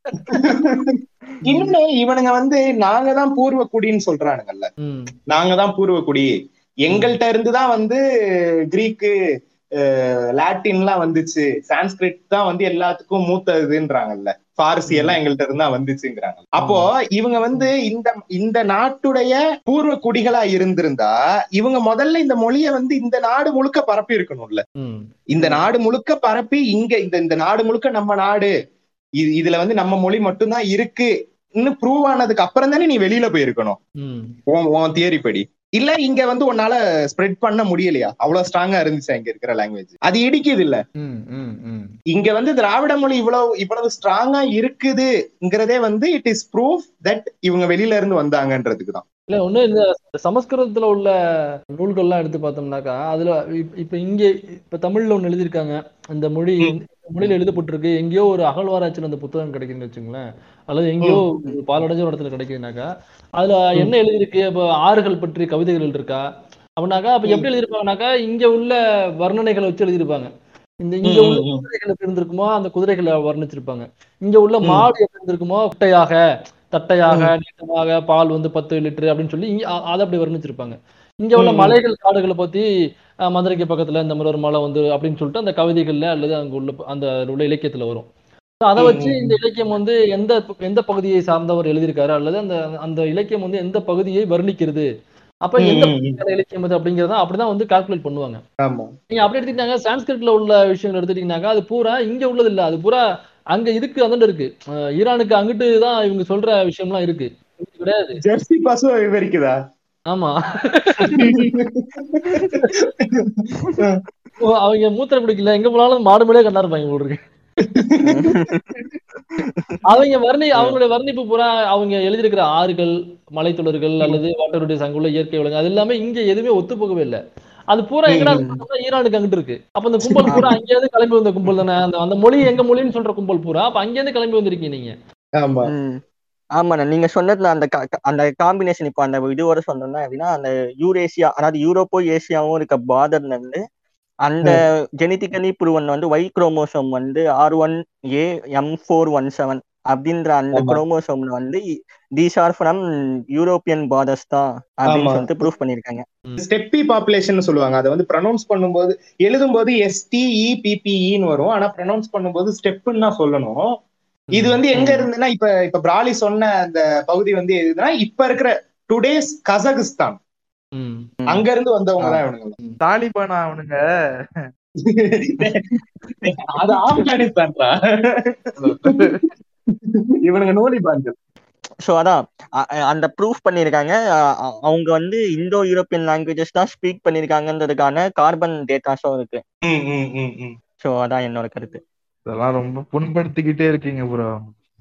இன்னொன்னு இவனுங்க வந்து நாங்க தான் பூர்வ குடின்னு சொல்றானுங்கல்ல ம். நாங்க தான் பூர்வ குடி எங்கள்கிட்ட இருந்து தான் வந்து கிரீக்கு அஹ், லாட்டின்லாம் வந்துச்சு சான்ஸ்கிரிட் தான் வந்து எல்லாத்துக்கும் மூத்ததுன்றாங்கல்ல பார்சி எல்லாம் எங்கள்கிட்ட இருந்தா வந்துச்சுங்கிறாங்க அப்போ இவங்க வந்து இந்த இந்த நாட்டுடைய பூர்வ குடிகளா இருந்திருந்தா இவங்க முதல்ல இந்த மொழியை வந்து இந்த நாடு முழுக்க பரப்பி இருக்கணும்ல ம். இந்த நாடு முழுக்க பரப்பி இங்க இந்த இந்த நாடு முழுக்க நம்ம நாடு இது இதுல வந்து நம்ம மொழி மட்டும்தான் இருக்கு இன்னும் ப்ரூவ் ஆனதுக்கு அப்புறம் தானே நீ வெளியில போயிருக்கணும் ம். உன் உன் தியரி படி இல்ல இங்க வந்து உன்னால ஸ்ப்ரெட் பண்ண முடியலையா அவ்வளவு ஸ்ட்ராங்கா இருந்துச்சா இங்க இருக்கிற லாங்குவேஜ் அது இடிக்குது இல்ல ம். ம். ம். இங்க வந்து திராவிட மொழி இவ்வளவு இவ்வளவு ஸ்ட்ராங்கா இருக்குதுங்கிறதே வந்து இட் இஸ் ப்ரூஃப் தட் இவங்க வெளியில இருந்து வந்தாங்கன்றதுக்கு தான் இல்ல ஒண்ணு இந்த சமஸ்கிருதத்துல உள்ள நூல்கள்லாம் எடுத்து பார்த்தோம்னாக்கா அதுல இப்- இப்ப இங்க இப்ப தமிழ்ல ஒண்ணு எழுதியிருக்காங்க இந்த மொழி இந்த மொழியில எழுதப்பட்டிருக்கு எங்கேயோ ஒரு அகழ்வாராய்ச்சியில் அந்த புத்தகம் கிடைக்குதுன்னு வச்சுங்களேன் அல்லது எங்கேயோ ஒரு பாலடைஞ்ச ஒரு இடத்துல கிடைக்குதுனாக்கா அதுல என்ன எழுதியிருக்கு அப்ப ஆறுகள் பற்றி கவிதைகள் இருக்கா அப்படின்னாக்கா அப்ப எப்படி எழுதியிருப்பாங்கனாக்கா இங்க உள்ள வர்ணனைகளை வச்சு எழுதியிருப்பாங்க இந்த இங்க உள்ள குதிரைகள் எப்படி இருந்திருக்குமோ அந்த குதிரைகளை வர்ணிச்சிருப்பாங்க இங்க உள்ள மாடு எப்படி இருந்திருக்குமோ குட்டையாக தட்டையாக நீட்டமாக பால் வந்து பத்து லிட்டர் அப்படின்னு சொல்லி இங்க அ- அதை அப்படி வர்ணிச்சிருப்பாங்க இங்க உள்ள ம். மலைகள் காடுகளை பத்தி அஹ், மதுரைக்கு பக்கத்துல இந்த மாதிரி ஒரு மலை வந்து அப்படின்னு சொல்லிட்டு அந்த கவிதைகள்ல அல்லது அங்க உள்ள ப- அந்த உள்ள இலக்கியத்துல வரும் So அதை வச்சு இந்த இலக்கியம் வந்து எந்த ப- எந்த பகுதியை சார்ந்தவர் எழுதியிருக்காரு அல்லது அந்த அந்த இலக்கியம் வந்து எந்த பகுதியை வர்ணிக்கிறது அப்ப எந்த ம், ம், ம். பகுதிக்கான இலக்கியம் அது அப்படிங்கறத அப்படிதான் வந்து கால்குலேட் பண்ணுவாங்க ஆமா நீங்க அப்படி எடுத்துக்கிட்டாங்க சான்ஸ்கிரிட்ல உள்ள விஷயங்கள் எடுத்துட்டீங்கன்னாக்கா அது பூரா இங்க உள்ளது இல்ல அது பூரா அங்க இதுக்கு அந்தாண்ட இருக்கு அஹ் ஈரானுக்கு அங்கிட்டு தான் இவங்க சொல்ற விஷயம்லாம் இருக்கு இங்க கிடையாது ஜெர்சி பசுவை விவரிக்குதா ஆமா ஓ, அவங்க மூத்திர பிடிக்கல எங்க போனாலும் மாடு மேலே கண்டா இருப்பாங்க போல இருக்கு அவங்க வர்ணி அவங்களுடைய வர்ணிப்பு பூரா அவங்க எழுதியிருக்கிற ஆறுகள் மலைத்தொடர்கள் அல்லது வாட்டருடைய அங்குள்ள இயற்கை வளங்கள் அது எல்லாமே இங்க எதுவுமே ஒத்து போகவே இல்லை அது பூரா எங்கடா இருக்குன்னா ஈரானுக்கு அங்கிட்டு இருக்கு அப்ப அந்த கும்பல் பூரா அங்கேயிருந்து கிளம்பி வந்த கும்பல் தானே அந்த அந்த மொழி எங்க மொழின்னு சொல்ற கும்பல் பூரா அப்ப அங்கேயிருந்து கிளம்பி வந்திருக்கீங்க நீங்க ஆமா ம். ஆமாண்ணா நீங்க சொன்னதுல அந்த க- க- அந்த காம்பினேஷன் இப்போ அந்த இதோட சொன்னோம்னா அப்படின்னா அந்த யூரேசியா அதாவது யூரோப்போ ஏசியாவும் இருக்க பார்டர்ல இருந்து அந்த ஜெனட்டிக்கலி ப்ரூவன் வந்து ஒய் குரோமோசோம் வந்து R one A M four one seven அப்படின்ற அந்த ஆமா. குரோமோசோம்ல வந்து these are from European borders தான் அப்படின்னு ஆமா. சொல்லிட்டு ப்ரூஃப் பண்ணியிருக்காங்க ஸ்டெப்பி பாப்புலேஷன் சொல்லுவாங்க அதை வந்து ப்ரொனவுன்ஸ் பண்ணும்போது எழுதும்போது எஸ்டிஇ பிபிஇன்னு வரும் ஆனா ப்ரொனவுன்ஸ் பண்ணும்போது ஸ்டெப்புன்னு தான் சொல்லணும் இது வந்து எங்க இருந்துன்னா இப்ப இப்ப பிராலி சொன்ன அந்த பகுதி வந்து எதுனா இப்ப இருக்கிற டுடேஸ் கசகிஸ்தான் ம். அங்க இருந்து வந்தவங்க தான் இவனுங்க தாலிபானா அவனுங்க அது ஆப்கானிஸ்தான்டா இவனுங்க நோலி பாஞ்சு ஸோ அதான் அ- அ- அந்த ப்ரூஃப் பண்ணியிருக்காங்க அ- அ- அவங்க வந்து இந்தோ யூரோப்பியன் லாங்குவேஜஸ் தான் ஸ்பீக் பண்ணியிருக்காங்கன்றதுக்கான கார்பன் டேட்டாஸும் இருக்கு ம் ம் ம் ம் ஸோ அதான் என்னோட கருத்து இதெல்லாம் ரொம்ப புண்படுத்திக்கிட்டே இருக்கீங்க ப்ரோ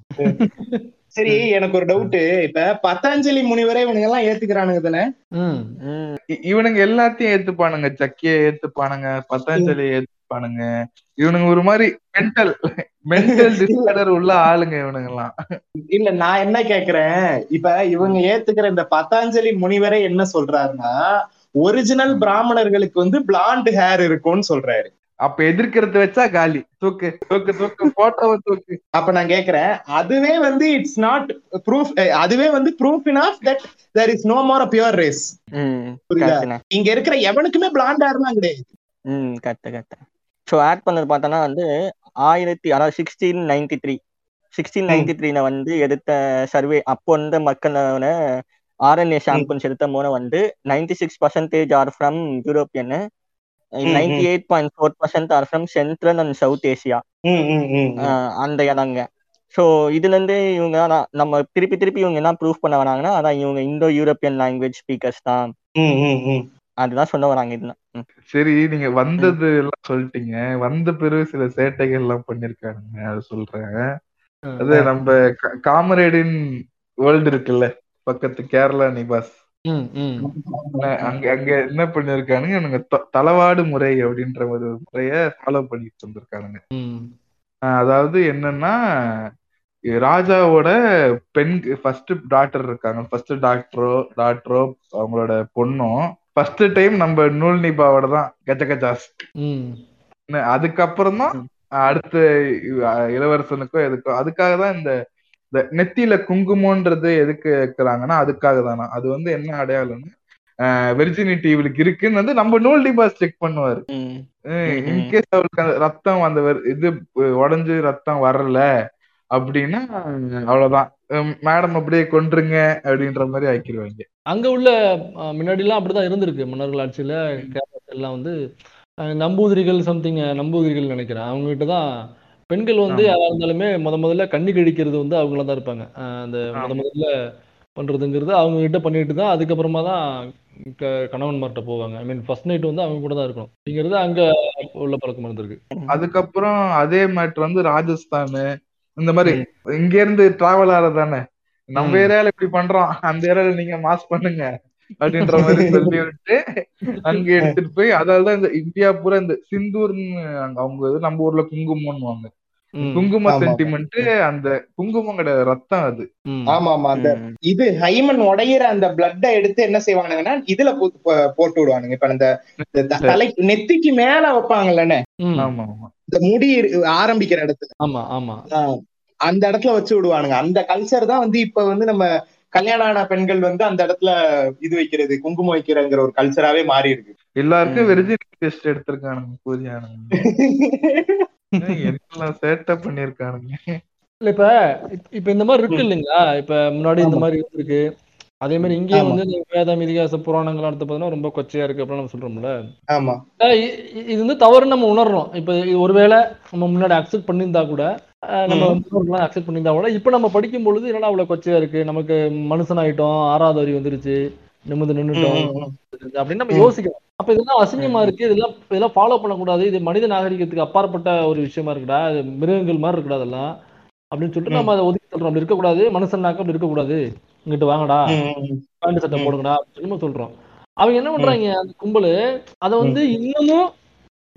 சரி எனக்கு ஒரு டவுட் இப்ப பதஞ்சலி முனிவரே இவனுங்க எல்லாம் ஏத்துக்கிறானுங்க தானே ம். ம் இவனுங்க எல்லாத்தையும் ஏத்துப்பானுங்க சக்கிய ஏத்துப்பானுங்க பதஞ்சலி ஏத்துப்பானுங்க இவனுங்க ஒரு மாதிரி மென்டல் மென்டல் டிசார்டர் உள்ள ஆளுங்க இவனுங்க எல்லாம் இல்ல நான் என்ன கேக்குறேன் இப்ப இவங்க ஏத்துக்கிற இந்த பதாஞ்சலி முனிவரே என்ன சொல்றாருன்னா ஒரிஜினல் பிராமணர்களுக்கு வந்து பிளாண்ட் ஹேர் இருக்கும்னு சொல்றாரு அப்ப எதிர்க்கிறது வச்சா காலி தூக்கு தூக்கு தூக்கு போட்டோவை தூக்கு அப்ப நான் கேக்குறேன் அதுவே வந்து இட்ஸ் நாட் ப்ரூஃப் அதுவே வந்து proof enough that there is no more a pure race ம் புரியுதா கரெக்டுண்ணே இங்க இருக்கிற எவனுக்குமே பிளாண்ட் ஹேர்லாம் கிடையாது ம் கரெக்டு கரெக்டு ஸோ ஆட் பண்ணது பார்த்தோன்னா வந்து ஆயிரத்தி அதாவது sixteen ninety three sixteen ninety த்ரீல வந்து எடுத்த சர்வே அப்போ வந்து மக்களோட ஆர்என்ஏ சாம்பிள்ஸ் எடுத்த போன வந்து ninety six percentage are from European ம். Ninety eight point four percent are from central and south Asia ம், ம், ம், ம். அந்த இடங்க ஸோ இதுல இருந்து இவங்க அதான் நம்ம திருப்பி திருப்பி இவங்க என்ன ப்ரூஃப் பண்ண வராங்கன்னா அதான் இவங்க இந்தோ யூரோப்பியன் லாங்குவேஜ் ஸ்பீக்கர்ஸ் தான் ம், ம், ம். அதுதான் சொல்ல வராங்க இதுல ம். சரி நீங்க வந்தது எல்லாம் சொல்லிட்டீங்க வந்த பிறகு சில சேட்டைகள் எல்லாம் பண்ணிருக்கானுங்க அது சொல்றேன் அது நம்ம கா- காமரேடின் வேர்ல்டு இருக்குல்ல பக்கத்து கேரளா நிபாஸ் ம். ம். அஹ் அங்க அங்க என்ன பண்ணிருக்கானுங்க எனக்கு தளவாடு முறை அப்படின்ற ஒரு முறைய ஃபாலோ பண்ணிட்டு வந்திருக்கானுங்க ம். அஹ் அதாவது என்னன்னா ராஜாவோட பெண் ஃபர்ஸ்ட் டாக்டர் இருக்காங்க ஃபர்ஸ்ட் டாக்டரோ டாக்டரோ அவங்களோட பொண்ணும் ஃபர்ஸ்ட் டைம் நம்ம நூல் நிபாவோட தான் கச்ச கச்சாஸ் ம். அதுக்கப்புறம் தான் அடுத்த இ- இளவரசனுக்கோ எதுக்கோ அதுக்காக தான் இந்த இந்த நெத்தியில குங்குமம்ன்றது எதுக்கு வைக்கிறாங்கன்னா அதுக்காக தானா அது வந்து என்ன அடையாளம்னு வெர்ஜினிட்டி இவளுக்கு இருக்குன்னு வந்து நம்ம நூல் டிபாஸ் செக் பண்ணுவாரு ம். இன்கேஸ் அவளுக்கு அந்த ரத்தம் அந்த வெர்- இது உடஞ்சு ரத்தம் வரல அப்படின்னா அவ்வளவுதான் மேடம் அப்படியே கொன்றுங்க அப்படின்ற மாதிரி ஆக்கிடுவாங்க அங்க உள்ள அஹ், முன்னாடிலாம் அப்படிதான் இருந்திருக்கு மன்னர்கள் ஆட்சியில கேரளா எல்லாம் வந்து அஹ், நம்பூதிரிகள் சம்திங் நம்பூதிரிகள் நினைக்கிறேன் அவங்க கிட்ட தான் பெண்கள் வந்து ஆமா. யாரா இருந்தாலுமே முத முதல்ல கண்ணி கழிக்கிறது வந்து அவங்கள தான் இருப்பாங்க அஹ், அந்த முத ஆமா. முதல்ல பண்றதுங்கிறது அவங்க கிட்ட பண்ணிட்டு தான் அதுக்கப்புறமா தான் க- கணவன்மார்ட்ட போவாங்க ஐ மீன் ஃபர்ஸ்ட் நைட் வந்து அவங்க கூட தான் இருக்கணும் அப்படிங்கிறது அங்க உள்ள பழக்கம் இருந்திருக்கு அதுக்கப்புறம் அதே மேட்ரு வந்து ராஜஸ்தான் இந்த மாதிரி இங்க இருந்து டிராவல் ஆறதானே நம்ம ம். ஏரியால இப்படி பண்றோம் அந்த ஏரியால நீங்க மாஸ் பண்ணுங்க அப்படின்ற மாதிரி சொல்லி விட்டு அங்க எடுத்துட்டு போய் அதாலதான் இந்த இந்தியா பூரா இந்த சிந்தூர்னு அங்க அவங்க இது நம்ம ஊர்ல குங்குமம்னுவாங்க ம். குங்கும ஆமா. சென்டிமெண்ட் அந்த குங்குமம் கிடையாது ரத்தம் அது ம். ஆமா ஆமா அந்த ம். இது ஹைமன் உடையிற அந்த பிளட்டை எடுத்து என்ன செய்வானுங்கன்னா இதுல போட்டு போ- போட்டு விடுவானுங்க இப்ப அந்த இந்த த- தலை நெத்திக்கு மேல வைப்பாங்கல்லண்ணே ம். ஆமா ஆமா இந்த முடி இரு- ஆரம்பிக்கிற இடத்துல ஆமா ஆமா ஆஹ் அந்த இடத்துல வச்சு விடுவானுங்க அந்த கல்ச்சர் தான் வந்து இப்ப வந்து நம்ம கல்யாணம் ஆன பெண்கள் வந்து அந்த இடத்துல இது வைக்கிறது குங்குமம் வைக்கிறங்கிற ஒரு கல்ச்சராவே மாறி இருக்கு எல்லாருக்கும் ம். வெர்ஜின் டெஸ்ட் எடுத்திருக்கானுங்க பூஜையானுங்க எல்லாம் சேட்டை பண்ணிருக்கானுங்க இல்ல இப்ப இப்ப- இப்ப இந்த மாதிரி இருக்கு இல்லைங்களா இப்ப முன்னாடி இந்த ஆமா. மாதிரி இருந்திருக்கு அதே மாதிரி இங்கேயும் ஆமா. வந்து இந்த வேதம் இதிகாச புராணங்கள் எடுத்து பார்த்தீங்கன்னா ரொம்ப கொச்சையா இருக்கு அப்படின்னு நம்ம சொல்றோம்ல ஆமா அஹ் இ- இ- இது வந்து தவறுன்னு நம்ம உணர்றோம் இப்ப இது ஒருவேளை நம்ம முன்னாடி அக்செப்ட் பண்ணியிருந்தா கூட அஹ் நம்ம ம். முன்னோர்கள்லாம் அக்செப்ட் பண்ணியிருந்தா கூட இப்ப நம்ம படிக்கும் பொழுது என்னடா அவ்வளவு கொச்சையா இருக்கு நமக்கு மனுஷன் ஆயிட்டோம் ஆறாவது அறிவு வந்துருச்சு நிமிந்து ம், நின்னுட்டோம் ம், ம். அப்படின்னு நம்ம ம். யோசிக்கிறோம் அப்ப இதெல்லாம் அசிங்கமா இருக்கு இதெல்லாம் இதெல்லாம் ஃபாலோ பண்ணக்கூடாது இது மனித நாகரிகத்துக்கு அப்பாற்பட்ட ஒரு விஷயமா இருக்குடா இது மிருகங்கள் மாதிரி இருக்குடா அதெல்லாம் அப்படின்னு சொல்லிட்டு ம். நம்ம அதை ஒதுக்கி சொல்றோம் அப்படி இருக்கக்கூடாது மனுஷனாக்க அப்படி இருக்கக்கூடாது இங்கிட்டு வாங்கடா ம், ம், ம். பேண்ட் சட்டை ம். போடுங்கடா அப்படின்னு நம்ம சொல்றோம் அவங்க என்ன பண்றாங்க அந்த கும்பல் அதை வந்து இன்னமும்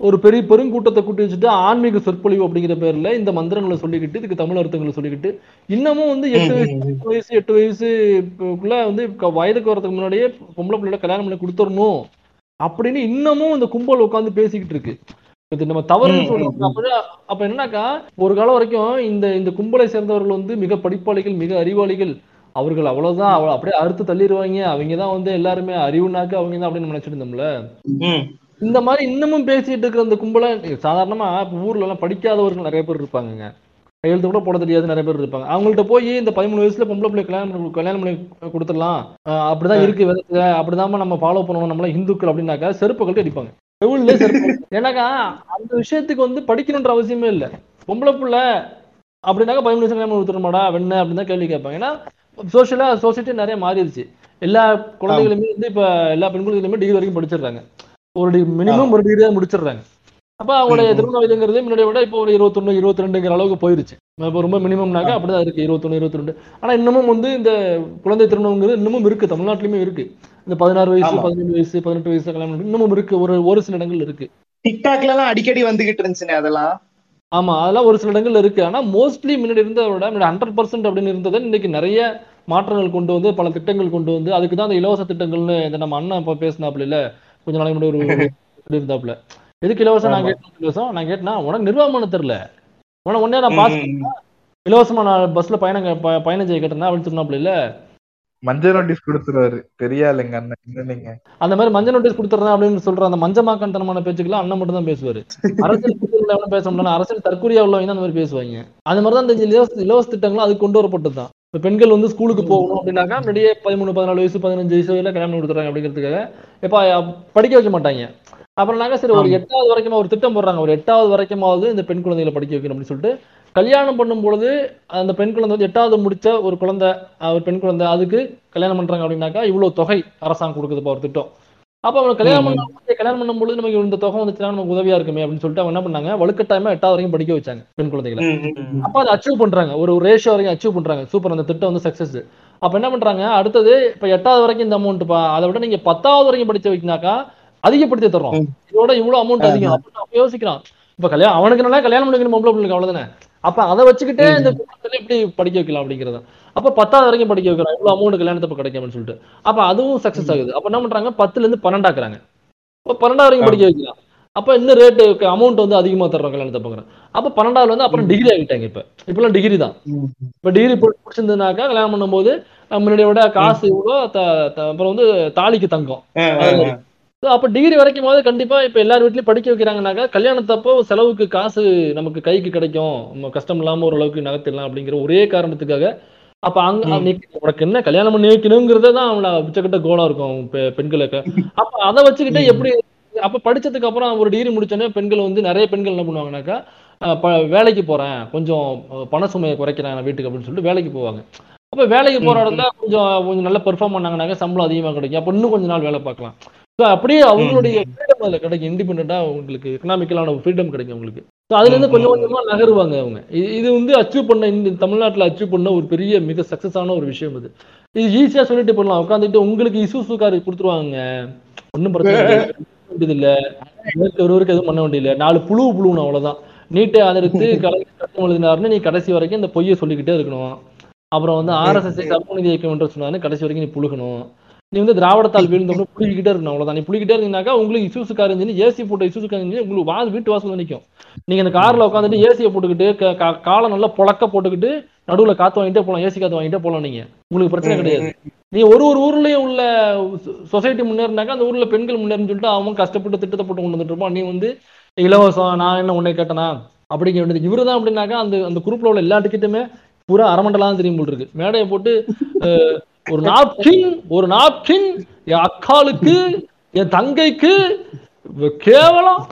ஒரு பெரிய பெருங்கூட்டத்தை கூட்டி வச்சுட்டு ஆன்மீக சொற்பொழிவு அப்படிங்கிற பேர்ல இந்த மந்திரங்களை சொல்லிக்கிட்டு இதுக்கு தமிழ் அர்த்தங்களை சொல்லிக்கிட்டு இன்னமும் வந்து எட்டு வயசு எட்டு வயசு எட்டு வயசுக்குள்ள வந்து க- வயதுக்கு வரதுக்கு முன்னாடியே பொம்பளை பிள்ளையோட கல்யாணம் பண்ணி கொடுத்துடணும் அப்படின்னு இன்னமும் இந்த கும்பல் உட்காந்து பேசிக்கிட்டு இருக்கு இது நம்ம தவறுன்னு ம், ம், சொல்றோம் அப்ப அப்ப என்னன்னாக்கா ஒரு காலம் வரைக்கும் இந்த இந்த கும்பலை சேர்ந்தவர்கள் வந்து மிக படிப்பாளிகள் மிக அறிவாளிகள் அவர்கள் அவ்வளவுதான் அவ அப்படியே அறுத்து தள்ளிடுவாங்க அவங்க தான் வந்து எல்லாருமே அறிவுனாக்க அவங்க தான் அப்படின்னு நினைச்சிட்டு இருந்தோம்ல ம். இந்த மாதிரி இன்னமும் பேசிட்டு இருக்கிற அந்த கும்பலை சாதாரணமா இப்ப ஊர்ல எல்லாம் படிக்காதவர்கள் நிறைய பேர் இருப்பாங்கங்க கையெழுத்து கூட போட தெரியாது நிறைய பேர் இருப்பாங்க அவங்கள்ட்ட போய் இந்த பதிமூணு வயசுல பொம்பளை பிள்ளை கல்யாணம் பண்ணி- கல்யாணம் பண்ணி கொடுத்துடலாம் அஹ் அப்படிதான் இருக்கு விதத்துல அப்படிதான் நம்ம ஃபாலோ பண்ணணும் நம்மள இந்துக்கள் அப்படின்னாக்கா செருப்பு கழட்டி அடிப்பாங்க செவிலே செருப்பு ஏன்னாக்கா அந்த விஷயத்துக்கு வந்து படிக்கணுன்ற அவசியமே இல்ல பொம்பளை பிள்ளை அப்படின்னாக்கா பதிமூணு வயசுல கல்யாணம் கொடுத்துருமாடா வெண்ண அப்படின்னு தான் கேள்வி கேட்பாங்க ஏன்னா சோஷியலா சொசைட்டி நிறைய மாறிடுச்சு எல்லா குழந்தைகளுமே வந்து இப்ப எல்லா பெண் குழந்தைகளுமே டிகிரி வரைக்கும் படிச்சிடுறாங்க ஒரு டிகிரி மினிமம் ஒரு டிகிரி தான் முடிச்சிடுறாங்க அப்ப அவங்களுடைய ம், ம். திருமண வயதுங்கிறது முன்னாடி விட இப்போ ஒரு இருபத்தொன்னு இருபத்தி ரெண்டுங்கிற அளவுக்கு போயிருச்சு இப்போ ரொம்ப மினிமம்னாக்கா அப்படிதான் இருக்கு இருபத்தொன்னு இருபத்தி ரெண்டு ஆனா இன்னமும் வந்து இந்த குழந்தை திருமணங்கிறது இன்னமும் இருக்கு தமிழ்நாட்டிலுமே இருக்கு இந்த பதினாறு வயசு ஆமா. பதினேழு வயசு பதினெட்டு வயசு கல்யாணம் பண்ணி இன்னமும் இருக்கு ஒரு ஒரு சில இடங்கள் இருக்கு டிக்டாக்ல எல்லாம் அடிக்கடி வந்துகிட்டு இருந்துச்சுனே அதெல்லாம் ஆமா அதெல்லாம் ஒரு சில இடங்கள்ல இருக்கு ஆனா மோஸ்ட்லி முன்னாடி இருந்ததை விட முன்னாடி ஹண்ட்ரட் பர்சன்ட் அப்படின்னு இருந்ததை இன்னைக்கு நிறைய மாற்றங்கள் கொண்டு வந்து பல திட்டங்கள் கொண்டு வந்து அதுக்கு தான் அந்த இலவச திட்டங்கள்னு இந்த நம்ம அண்ணன் இப்ப பேசினாப்புல இல்ல கொஞ்ச நாளைக்கு முன்னாடி ஒரு ஒரு இருந்தாப்புல எதுக்கு இலவசம் நான் ஆமா. கேட்டேன் இலவசம் நான் கேட்டேன்னா உனக்கு நிர்வாகம் பண்ண தெரியல உனக்கு ஒன்னே நான் பாஸ் ம், ம். இலவசமா நான் பஸ்ல பயணம் க- ப- பயணம் செய்ய கேட்டேன்னா அப்படின்னு சொன்னாப்புல இல்ல மஞ்சள் நோட்டீஸ் கொடுத்துருவாரு தெரியாதுங்க அண்ணன் என்ன நீங்க அந்த மாதிரி மஞ்சள் நோட்டீஸ் கொடுத்துறேன் அப்படின்னு சொல்ற அந்த மஞ்சமாக்கண்டனமான பேச்சுக்கெல்லாம் அண்ணன் மட்டும் தான் பேசுவாரு அரசியல் புரிதல் எவனும் பேச முடியல அரசியல் தற்கொலையா உள்ளவங்க தான் அந்த மாதிரி பேசுவாங்க அது மாதிரி தான் இந்த இலவச இலவச திட்டங்களும் அது கொண்டு வரப்பட்டது தான் இப்ப பெண்கள் வந்து ஸ்கூலுக்கு போகணும் அப்படின்னாக்கா முன்னாடியே பதிமூணு பதினாலு வயசு பதினஞ்சு வயசு வரையில கல்யாணம் கொடுத்துறாங்க அப்படிங்கிறதுக்காக இப்ப அஹ், படிக்க வைக்க மாட்டாங்க அப்புறம்னாக்கா சரி ஒரு ஆமா. எட்டாவது வரைக்கும் ஒரு திட்டம் போடுறாங்க ஒரு எட்டாவது வரைக்குமாவது இந்த பெண் குழந்தைகளை படிக்க வைக்கணும் அப்படின்னு சொல்லிட்டு கல்யாணம் பண்ணும் பொழுது அந்த பெண் குழந்தை வந்து எட்டாவது முடிச்ச ஒரு குழந்தை அஹ், ஒரு பெண் குழந்தை அதுக்கு கல்யாணம் பண்றாங்க அப்படின்னாக்கா இவ்வளவு தொகை அரசாங்கம் கொடுக்குதுப்பா ஒரு திட்டம் அப்ப அவங்க கல்யாணம் ம், பண்ணும்போது கல்யாணம் பண்ணும்போது நமக்கு இந்த தொகை வந்துச்சுன்னா நமக்கு உதவியா இருக்குமே அப்படின்னு சொல்லிட்டு அவங்க என்ன பண்ணாங்க வலுக்கட்டாயமா எட்டாவது வரைக்கும் படிக்க வச்சாங்க பெண் குழந்தைகளை ம், ம், ம். அப்ப அதை அச்சீவ் பண்றாங்க ஒரு ரேஷியோ வரைக்கும் அச்சீவ் பண்றாங்க சூப்பர் அந்த திட்டம் வந்து சக்சஸ் அப்ப என்ன பண்றாங்க அடுத்தது இப்ப எட்டாவது வரைக்கும் இந்த அமௌண்ட் பா அதை விட நீங்க பத்தாவது வரைக்கும் படிச்ச வைக்கினாக்கா அதிகப்படுத்தி தர்றோம் ம். இதோட இவ்வளவு அமௌண்ட் அதிகம் அப்படின்னு அப்ப யோசிக்கிறான் இப்ப கல்யாணம் அவனுக்கு நல்லா கல்யாணம் பண்ணிக்கணும் பொம்பளை பிள்ளைக்கு அவ்வளவுதானே அப்ப அதை வச்சுக்கிட்டே இந்த குடும்பத்துல எப்படி படிக்க வைக்கலாம் அப்படிங்கறது அப்ப பத்தாவது வரைக்கும் படிக்க வைக்கிறான் இவ்வளவு அமௌண்ட் கல்யாணத்தப்ப கிடைக்கும்னு சொல்லிட்டு அப்ப அதுவும் சக்சஸ் ஆகுது அப்ப என்ன பண்றாங்க பத்துல இருந்து பன்னெண்டாக்குறாங்க இப்ப பன்னெண்டாவது வரைக்கும் படிக்க வைக்கலாம் அப்ப இன்னும் ரேட்டு அமௌண்ட் வந்து அதிகமா தர்றோம் கல்யாணத்தப்ப அப்ப பன்னெண்டாவது வந்து அப்புறம் டிகிரி ஆகிட்டாங்க இப்ப இப்பெல்லாம் டிகிரி தான் ம். இப்ப டிகிரி முடிச்சிருந்ததுனாக்கா கல்யாணம் பண்ணும்போது அஹ் முன்னாடியை விட காசு இவ்வளோ த- த- அப்புறம் வந்து தாலிக்கு தங்கம் ஆ, ஆ, ஆ. So, அப்ப டிகிரி வரைக்கும் போது கண்டிப்பா இப்ப எல்லார் வீட்லயும் படிக்க வைக்கிறாங்கனாக்கா கல்யாணத்தப்போ செலவுக்கு காசு நமக்கு கைக்கு கிடைக்கும் நம்ம கஷ்டம் இல்லாம ஓரளவுக்கு நகர்த்திடலாம் அப்படிங்கிற ஒரே காரணத்துக்காக அப்ப அங்க ம். நீ உனக்கு என்ன கல்யாணம் பண்ணி வைக்கணுங்கிறதே தான் அவன உச்சக்கட்ட கோலா இருக்கும் பெ- பெண்களுக்கு அப்ப அதை வச்சுக்கிட்டே ம். எப்படி அப்ப படிச்சதுக்கு அப்புறம் ஒரு டிகிரி முடிச்சோடனே பெண்கள் வந்து நிறைய பெண்கள் என்ன பண்ணுவாங்கனாக்கா அஹ் ப- வேலைக்கு போறேன் கொஞ்சம் அஹ் பண சுமையை குறைக்கிறேன் நான் வீட்டுக்கு அப்படின்னு சொல்லிட்டு வேலைக்கு போவாங்க அப்ப வேலைக்கு போற ம், இடத்துல கொஞ்சம் கொஞ்சம் நல்லா பெர்ஃபார்ம் பண்ணாங்கனாக்கா சம்பளம் அதிகமா கிடைக்கும் அப்ப இன்னும் கொஞ்ச நாள் வேலை பார்க்கலாம் ஸோ அப்படியே அவங்களுடைய ஃப்ரீடம் அதில் கிடைக்கும் இண்டிபெண்டா உங்களுக்கு எக்கனாமிக்கலான ஃப்ரீடம் கிடைக்கும் உங்களுக்கு ஸோ அதுல இருந்து கொஞ்சம் கொஞ்சமா நகருவாங்க அவங்க இது இது வந்து அச்சீவ் பண்ண இந்த தமிழ்நாட்டுல அச்சீவ் பண்ண ஒரு பெரிய மிக சக்சஸ் ஆன ஒரு விஷயம் இது இது ஈஸியா சொல்லிட்டு போடலாம் உட்காந்துட்டு உங்களுக்கு இசூசு கார் கொடுத்துருவாங்க ஒன்றும் பிரச்சனை இல்லை வேண்டியது இல்ல ஒருவருக்கு ஒருவருக்கு எதுவும் பண்ண வேண்டியதில்லை நாலு புழு புழுணும் அவ்வளவுதான் நீட்டை ஆதரித்து கலைஞர் சட்டம் எழுதினாருன்னு நீ கடைசி வரைக்கும் இந்த பொய்யை சொல்லிக்கிட்டே இருக்கணும் அப்புறம் வந்து ஆர்எஸ்எஸ் சமூக இயக்கம் என்று சொன்னாரு கடைசி வரைக்கும் நீ புழுகணும் நீ வந்து திராவிடத்தால் வீழ்ந்தோம்னு புளிக்கிட்டே இருக்கணும் அவ்வளவுதான் நீ புளிக்கிட்டே இருந்தீங்கன்னாக்கா உங்களுக்கு இசூசு கார் இருந்துச்சு ஏசி போட்ட இசூசு கார் இருந்துச்சு உங்களுக்கு வா வீட்டு வாசல் நிற்கும் நீங்க இந்த கார்ல உட்காந்துட்டு ஏசியை போட்டுக்கிட்டு க- கா- காலை நல்லா புழக்க போட்டுக்கிட்டு நடுவுல காத்து வாங்கிட்டே போலாம் ஏசி காத்து வாங்கிட்டே போலாம் நீங்க உங்களுக்கு பிரச்சனை கிடையாது நீ ஒரு ஒரு ஊர்லயும் உள்ள சொசைட்டி முன்னேறினாக்கா அந்த ஊர்ல பெண்கள் முன்னேறுன்னு சொல்லிட்டு அவன் கஷ்டப்பட்டு திட்டத்தை போட்டு கொண்டு வந்துட்டு இருப்பான் நீ வந்து இலவசம் நான் என்ன உன்னை கேட்டனா அப்படிங்க வேண்டியது இவரு தான் அப்படின்னாக்கா அந்த அந்த குரூப்ல உள்ள எல்லா டிக்கெட்டுமே பூரா அரமண்டலாம் தெரியும் போல் இருக்கு மேடையை போட்டு அஹ், ஒரு நாப்கின் ஒரு நாப்கின் என் அக்காளுக்கு என் தங்கைக்கு இவ- கேவலம்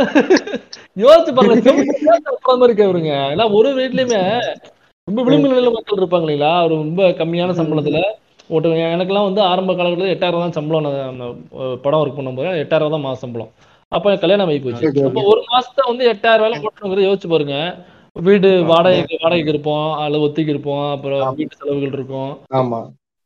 யோசிச்சு பாருங்க செவுத்துல உட்கார்ந்த மாதிரி கேக்குறீங்க எல்லாம் ஒரு வீட்லயுமே ரொம்ப விளிம்பு நிலையில மக்கள் இருப்பாங்க இல்லைங்களா ஒரு ரொம்ப கம்மியான சம்பளத்துல ஓட்டு எனக்கெல்லாம் வந்து ஆரம்ப காலகட்டத்தில் எட்டாயிரம் தான் சம்பளம் நான் அந்த, அஹ், படம் ஒர்க் பண்ணும்போது எட்டாயிரம் தான் மாசம் சம்பளம் அப்ப கல்யாணம் ஆகி போச்சு அப்ப ஒரு மாசத்தை வந்து எட்டாயிரம் வேலை போட்டுங்கிறத யோசிச்சு பாருங்க வீடு வாடகைக்கு வாடகைக்கு இருப்போம் அல்லது ஒத்திக்கு இருப்போம் அப்புறம் வீட்டு செலவுகள் இருக்கும் ஆமா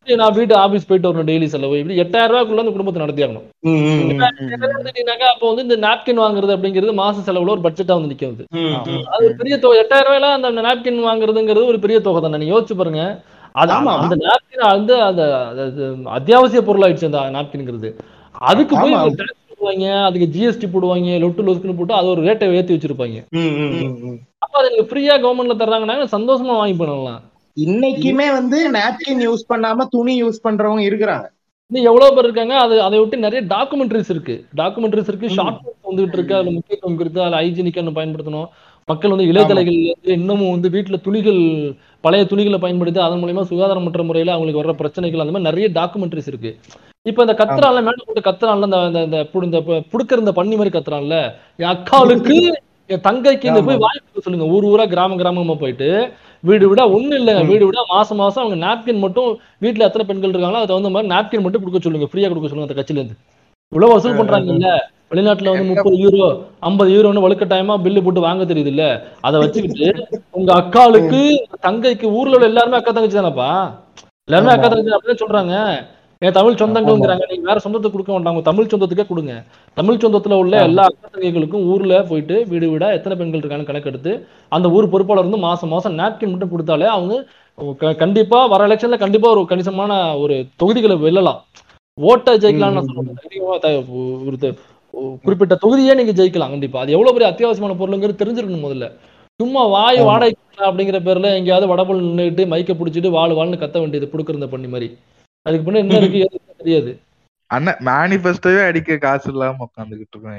நான் வீட்டு ஆபீஸ் போயிட்டு வரணும் டெய்லி செலவு இப்படி எட்டாயிரம் ரூபாய்க்குள்ள அந்த குடும்பத்தை நடத்தி ஆகணும் ம், ம், ம், எடுத்துட்டீங்கன்னாக்கா அப்போ வந்து இந்த நாப்கின் வாங்குறது அப்படிங்கிறது மாச செலவுல ஒரு பட்ஜெட்டா வந்து நிக்கிறது ம், ம். அது ஒரு பெரிய தொகை எட்டாயிரம் ரூபாயில அந்த நாப்கின் வாங்குறதுங்கிறது ஒரு பெரிய தொகை தானே நீங்க யோசிச்சு பாருங்க அது ஆமா, ஆமா. அந்த நாப்கின் வந்து அந்த அது அத்தியாவசிய பொருளாயிடுச்சு அந்த நாப்கின்ங்கிறது அதுக்கு போய் ஆமா. அவங்க tax போடுவாங்க அதுக்கு ஜிஎஸ்டி போடுவாங்க லொட்டு லொசுக்குன்னு போட்டு அது ஒரு ரேட்டை ஏத்தி வச்சிருப்பாங்க ம், ம், ம், ம். அப்ப அதை நீங்க ஃப்ரீயா கவர்மெண்ட்ல தர்றாங்கன்னா சந்தோஷமா வாங்கி பண்ணலாம் இன்னைக்குமே வந்து நாப்கின் யூஸ் பண்ணாம துணி யூஸ் பண்றவங்க இருக்கிறாங்க இன்னும் எவ்வளவு பேர் இருக்காங்க அது அதை விட்டு நிறைய டாக்குமெண்ட்ரிஸ் இருக்கு டாக்குமெண்ட்ரிஸ் இருக்கு ம். ஷார்ட் வந்துட்டு இருக்கு அதுல முக்கியத்துவம் கொடுத்து அதுல ஹைஜீனிக்கா பயன்படுத்தணும் மக்கள் வந்து இளையதலைகள் வந்து இன்னமும் வந்து வீட்டுல துணிகள் பழைய துணிகளை பயன்படுத்தி அதன் மூலியமா சுகாதாரமற்ற முறையில அவங்களுக்கு வர்ற பிரச்சனைகள் அந்த மாதிரி நிறைய டாக்குமெண்ட்ரிஸ் இருக்கு இப்ப இந்த கத்துறான்ல மேல போட்டு கத்துறான்ல இந்த இந்த- இந்த புடு- இந்த பு- புடுக்கிற இந்த பண்ணி மாதிரி கத்துறான்ல என் அக்காளுக்கு என் தங்கைக்கு இந்த போய் வாய்ப்பு சொல்லுங்க ஊர் ஊரா கிராம கிராமமா போயிட்டு வீடு விடா ஒண்ணு இல்ல ம். வீடு விடா மாசம் மாசம் அவங்க நாப்கின் மட்டும் வீட்டுல எத்தனை பெண்கள் இருக்காங்களோ அதை தகுந்த மாதிரி நாப்கின் மட்டும் கொடுக்க சொல்லுங்க ஃப்ரீயா கொடுக்க சொல்லுங்க அந்த கட்சியில இருந்து இவ்வளவு வசூல் பண்றாங்க இல்ல வெளிநாட்டுல வந்து முப்பது யூரோ ஐம்பது யூரோன்னு வலுக்கட்டாயமா பில்லு போட்டு வாங்க தெரியுது இல்ல அதை வச்சுக்கிட்டு உங்க அக்காளுக்கு தங்கைக்கு ஊர்ல உள்ள எல்லாருமே அக்கா தங்கச்சி தானப்பா எல்லாருமே அக்கா தங்கச்சி அப்படியே சொல்றாங்க என் தமிழ் சொந்தங்கள்ங்கிறாங்க நீங்க வேற சொந்தத்தை கொடுக்க வேண்டாம் உங்க தமிழ் சொந்தத்துக்கே கொடுங்க தமிழ் சொந்தத்துல உள்ள எல்லா அக்கா தங்கைகளுக்கும் ஊர்ல போயிட்டு வீடு வீடா எத்தனை பெண்கள் இருக்காங்கன்னு கணக்கெடுத்து அந்த ஊர் பொறுப்பாளர் வந்து மாசம் மாசம் நாப்கின் மட்டும் கொடுத்தாலே அவங்க க- கண்டிப்பா வர எலெக்ஷன்ல கண்டிப்பா ஒரு கணிசமான ஒரு தொகுதிகளை வெல்லலாம் ஓட்டை ஜெயிக்கலாம்னு நான் சொல்றேன் அதிகமா த- ஒரு த- குறிப்பிட்ட தொகுதியே நீங்க ஜெயிக்கலாம் கண்டிப்பா அது எவ்வளவு பெரிய அத்தியாவசியமான பொருளுங்கிறது தெரிஞ்சிருக்கணும் முதல்ல சும்மா வாய் ஆமா. வாடகை அப்படிங்கிற பேர்ல எங்கேயாவது வடபுல் நின்னுட்டு மைக்க பிடிச்சிட்டு வாழ் வாழ்னு கத்த வேண்டியது புடுக்கிறத பண்ணி மாதிரி அதுக்கு பின்ன என்ன இருக்கு ஏது இருக்குன்னு தெரியாது அண்ணன் மேனிஃபெஸ்டோவே அடிக்க காசு இல்லாம உட்காந்துக்கிட்டு இருக்கோம்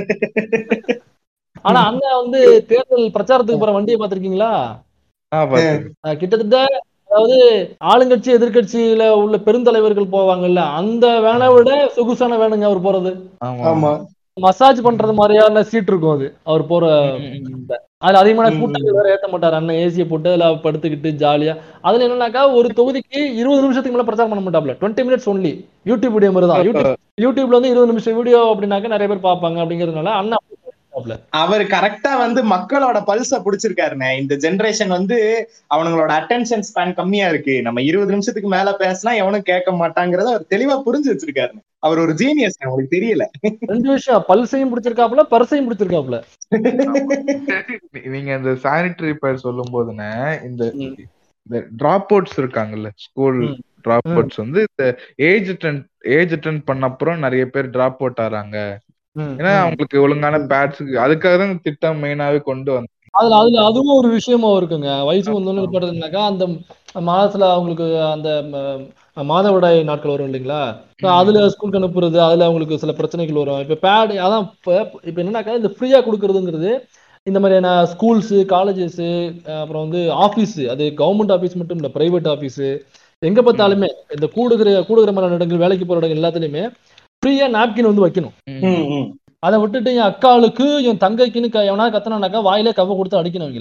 என்ன ஆனா அண்ணன் வந்து தேர்தல் பிரச்சாரத்துக்கு போற வண்டியை பாத்திருக்கீங்களா ஆ, பாத்து. அஹ் கிட்டத்தட்ட அதாவது ஆளுங்கட்சி எதிர்க்கட்சியில உள்ள பெருந்தலைவர்கள் போவாங்கல்ல அந்த வேனை விட சொகுசான வேணுங்க அவர் போறது ஆமா ஆமா மசாஜ் பண்றது மாதிரியான சீட் இருக்கும் அது அவர் போற அதுல அதிகமான ம், கூட்டங்கள் வேற ஏத்த மாட்டாரு அண்ணன் ஏசியை போட்டு அதுல படுத்துக்கிட்டு ஜாலியா அதுல என்னன்னாக்கா ஒரு தொகுதிக்கு இருபது நிமிஷத்துக்கு மேல பிரச்சாரம் பண்ண மாட்டாப்ல twenty minutes only YouTube video மாதிரி தான் யூடியூப் யூடியூப்ல வந்து இருபது நிமிஷம் வீடியோ அப்படின்னாக்க நிறைய பேர் பார்ப்பாங்க அப்படிங்கறதுனால அண்ணன் அப்படி பண்ணிட்டாப்ல. அவர் கரெக்டா வந்து மக்களோட பல்ஸ புடிச்சிருக்காருண்ணே இந்த ஜெனரேஷன் வந்து அவனுங்களோட அட்டென்ஷன் ஸ்பேன் கம்மியா இருக்கு நம்ம இருபது நிமிஷத்துக்கு மேல பேசினா எவனும் கேட்க மாட்டாங்கிறத அவர் தெளிவா புரிஞ்சு வச்சிருக்காரு அவர் ஒரு ஜீனியஸ் உங்களுக்கு தெரியல ரெண்டு விஷயம் பல்சையும் பிடிச்சிருக்காப்ல பர்சையும் பிடிச்சிருக்காப்ல நீ- நீங்க இந்த சானிட்டரி பேர் சொல்லும் போதுனே இந்த ம். இந்த டிராப் அவுட்ஸ் இருக்காங்கல்ல ஸ்கூல் ம். டிராப் ம். அவுட்ஸ் வந்து இந்த ஏஜ் அட்டன் ஏஜ் அட்டன் பண்ண அப்புறம் நிறைய பேர் டிராப் அவுட் ஆறாங்க ஏன்னா அவங்களுக்கு ஒழுங்கான பேட்ஸ் அதுக்காக தான் இந்த திட்டம் மெயினாவே கொண்டு வந்து அதுல அதுல அதுவும் ஒரு விஷயமா இருக்குங்க வயசு வந்தோன்னு நிப்பாட்டுறதுனாக்கா அந்த மாதத்துல அவங்களுக்கு அந்த ம- மாதவிடாய் நாட்கள் வரும் இல்லைங்களா So அதுல ஸ்கூலுக்கு அனுப்புறது அதுல அவங்களுக்கு சில பிரச்சனைகள் வரும் இப்ப பேட் அதான் இப்ப இப்ப என்னன்னாக்கா இந்த ஃப்ரீயா கொடுக்கறதுங்கிறது இந்த மாதிரியான ஸ்கூல்ஸ் காலேஜஸ் அப்புறம் வந்து ஆபீஸ் அது கவர்மெண்ட் ஆபீஸ் மட்டும் இல்ல பிரைவேட் ஆபீஸ் எங்க பார்த்தாலுமே இந்த கூடுகிற கூடுகிற மாதிரி இடங்கள் வேலைக்கு போற இடங்கள் எல்லாத்துலயுமே ஃப்ரீயா நாப்கின் வந்து வைக்கணும் ம், ம். அதை விட்டுட்டு என் அக்காளுக்கு என் தங்கைக்குன்னு க- எவனா கத்தனாக்கா வாயிலே கவ கொடுத்து அடிக்கணும் அவங்கள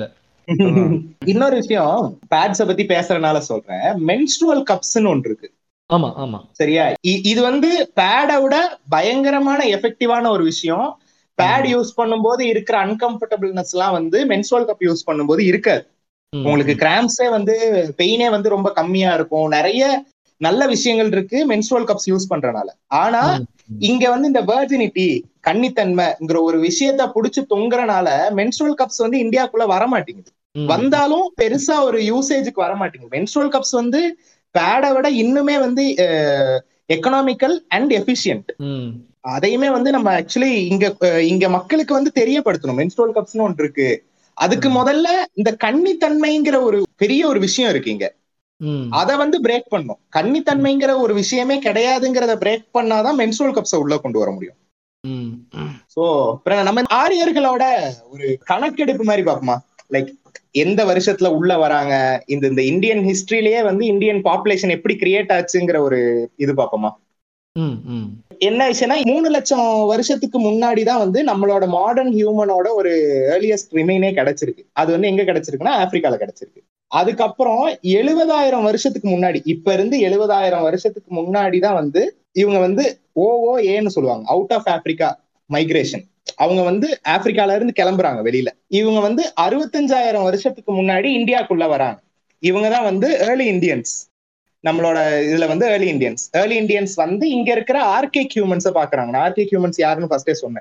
இன்னொரு விஷயம் பேட்ஸ பத்தி பேசுறதுனால சொல்றேன் மென்ஸ்ட்ருவல் கப்ஸ்னு ஒன்று இருக்கு ஆமா ஆமா சரியா இ- இது வந்து பேடை விட பயங்கரமான எஃபெக்டிவான ஒரு விஷயம் பேட் யூஸ் பண்ணும்போது இருக்கிற அன்கம்ஃபர்டபுள்னஸ் எல்லாம் வந்து மென்ஸ்ட்ருவல் கப் யூஸ் பண்ணும்போது இருக்காது ம், உங்களுக்கு கிராம்ஸே வந்து பெயினே வந்து ரொம்ப கம்மியா இருக்கும் நிறைய நல்ல விஷயங்கள் இருக்கு மென்ஸ்ட்ருவல் கப்ஸ் யூஸ் பண்றனால ஆனா ம், ம். இங்க வந்து இந்த வெர்ஜினிட்டி கன்னித்தன்மைங்கிற ஒரு விஷயத்த புடிச்சு தொங்குறனால மென்ஸ்ட்ருவல் கப்ஸ் வந்து இந்தியாக்குள்ள வர மாட்டேங்குது ம். வந்தாலும் பெருசா ஒரு யூசேஜுக்கு வர மாட்டேங்குது மென்ஸ்ட்ருவல் கப்ஸ் வந்து பேடை விட இன்னுமே வந்து எக்கனாமிக்கல் அண்ட் எஃபிஷியன்ட் ம், அதையுமே வந்து நம்ம ஆக்சுவலி இங்க அஹ், இங்க மக்களுக்கு வந்து தெரியப்படுத்தணும் மென்ஸ்ட்ருவல் கப்ஸ்னு ஒன்று இருக்கு அதுக்கு முதல்ல இந்த கன்னித்தன்மைங்கிற ஒரு பெரிய ஒரு விஷயம் இருக்கு இங்க ம். அத வந்து பிரேக் பண்ணும் கன்னித்தன்மைங்கிற ஒரு விஷயமே கிடையாதுங்கிறத பிரேக் பண்ணாதான் மென்ஸ்ட்ருவல் கப்ஸை உள்ள கொண்டு வர முடியும் ம். சோ அப்புறம் நம்ம ஆரியர்களோட ஒரு கணக்கெடுப்பு மாதிரி பாப்போமா லைக் எந்த வருஷத்துல உள்ள வராங்க இந்த இந்த இந்தியன் ஹிஸ்டரியிலேயே வந்து இந்தியன் பாப்புலேஷன் எப்படி கிரியேட் ஆச்சுங்கிற ஒரு இது பாப்போமா ம், ம். என்ன விஷயம்னா மூணு லட்சம் வருஷத்துக்கு முன்னாடி தான் வந்து நம்மளோட மாடர்ன் ஹியூமனோட ஒரு ஏர்லியஸ்ட் ரிமைனே கிடைச்சிருக்கு அது வந்து எங்க கிடைச்சிருக்குன்னா ஆப்பிரிக்கால கிடைச்சிருக்கு அதுக்கப்புறம் எழுபதாயிரம் வருஷத்துக்கு முன்னாடி இப்ப இருந்து எழுபதாயிரம் வருஷத்துக்கு முன்னாடி தான் வந்து இவங்க வந்து ஓஓ ஏன்னு சொல்லுவாங்க அவுட் ஆஃப் ஆப்பிரிக்கா மைக்ரேஷன் அவங்க வந்து ஆப்பிரிக்கால இருந்து கிளம்புறாங்க வெளியில இவங்க வந்து அறுபத்தஞ்சாயிரம் வருஷத்துக்கு முன்னாடி இந்தியாக்குள்ள வராங்க இவங்க தான் வந்து ஏர்லி இந்தியன்ஸ் நம்மளோட இதுல வந்து ஏர்லி இந்தியன்ஸ் ஏர்லி இந்தியன்ஸ் வந்து இங்க இருக்கிற ஆர்கே ஹியூமன்ஸை பாக்குறாங்க ஆர்கே ஹியூமன்ஸ் யாருன்னு ஃபர்ஸ்டே சொன்னேன்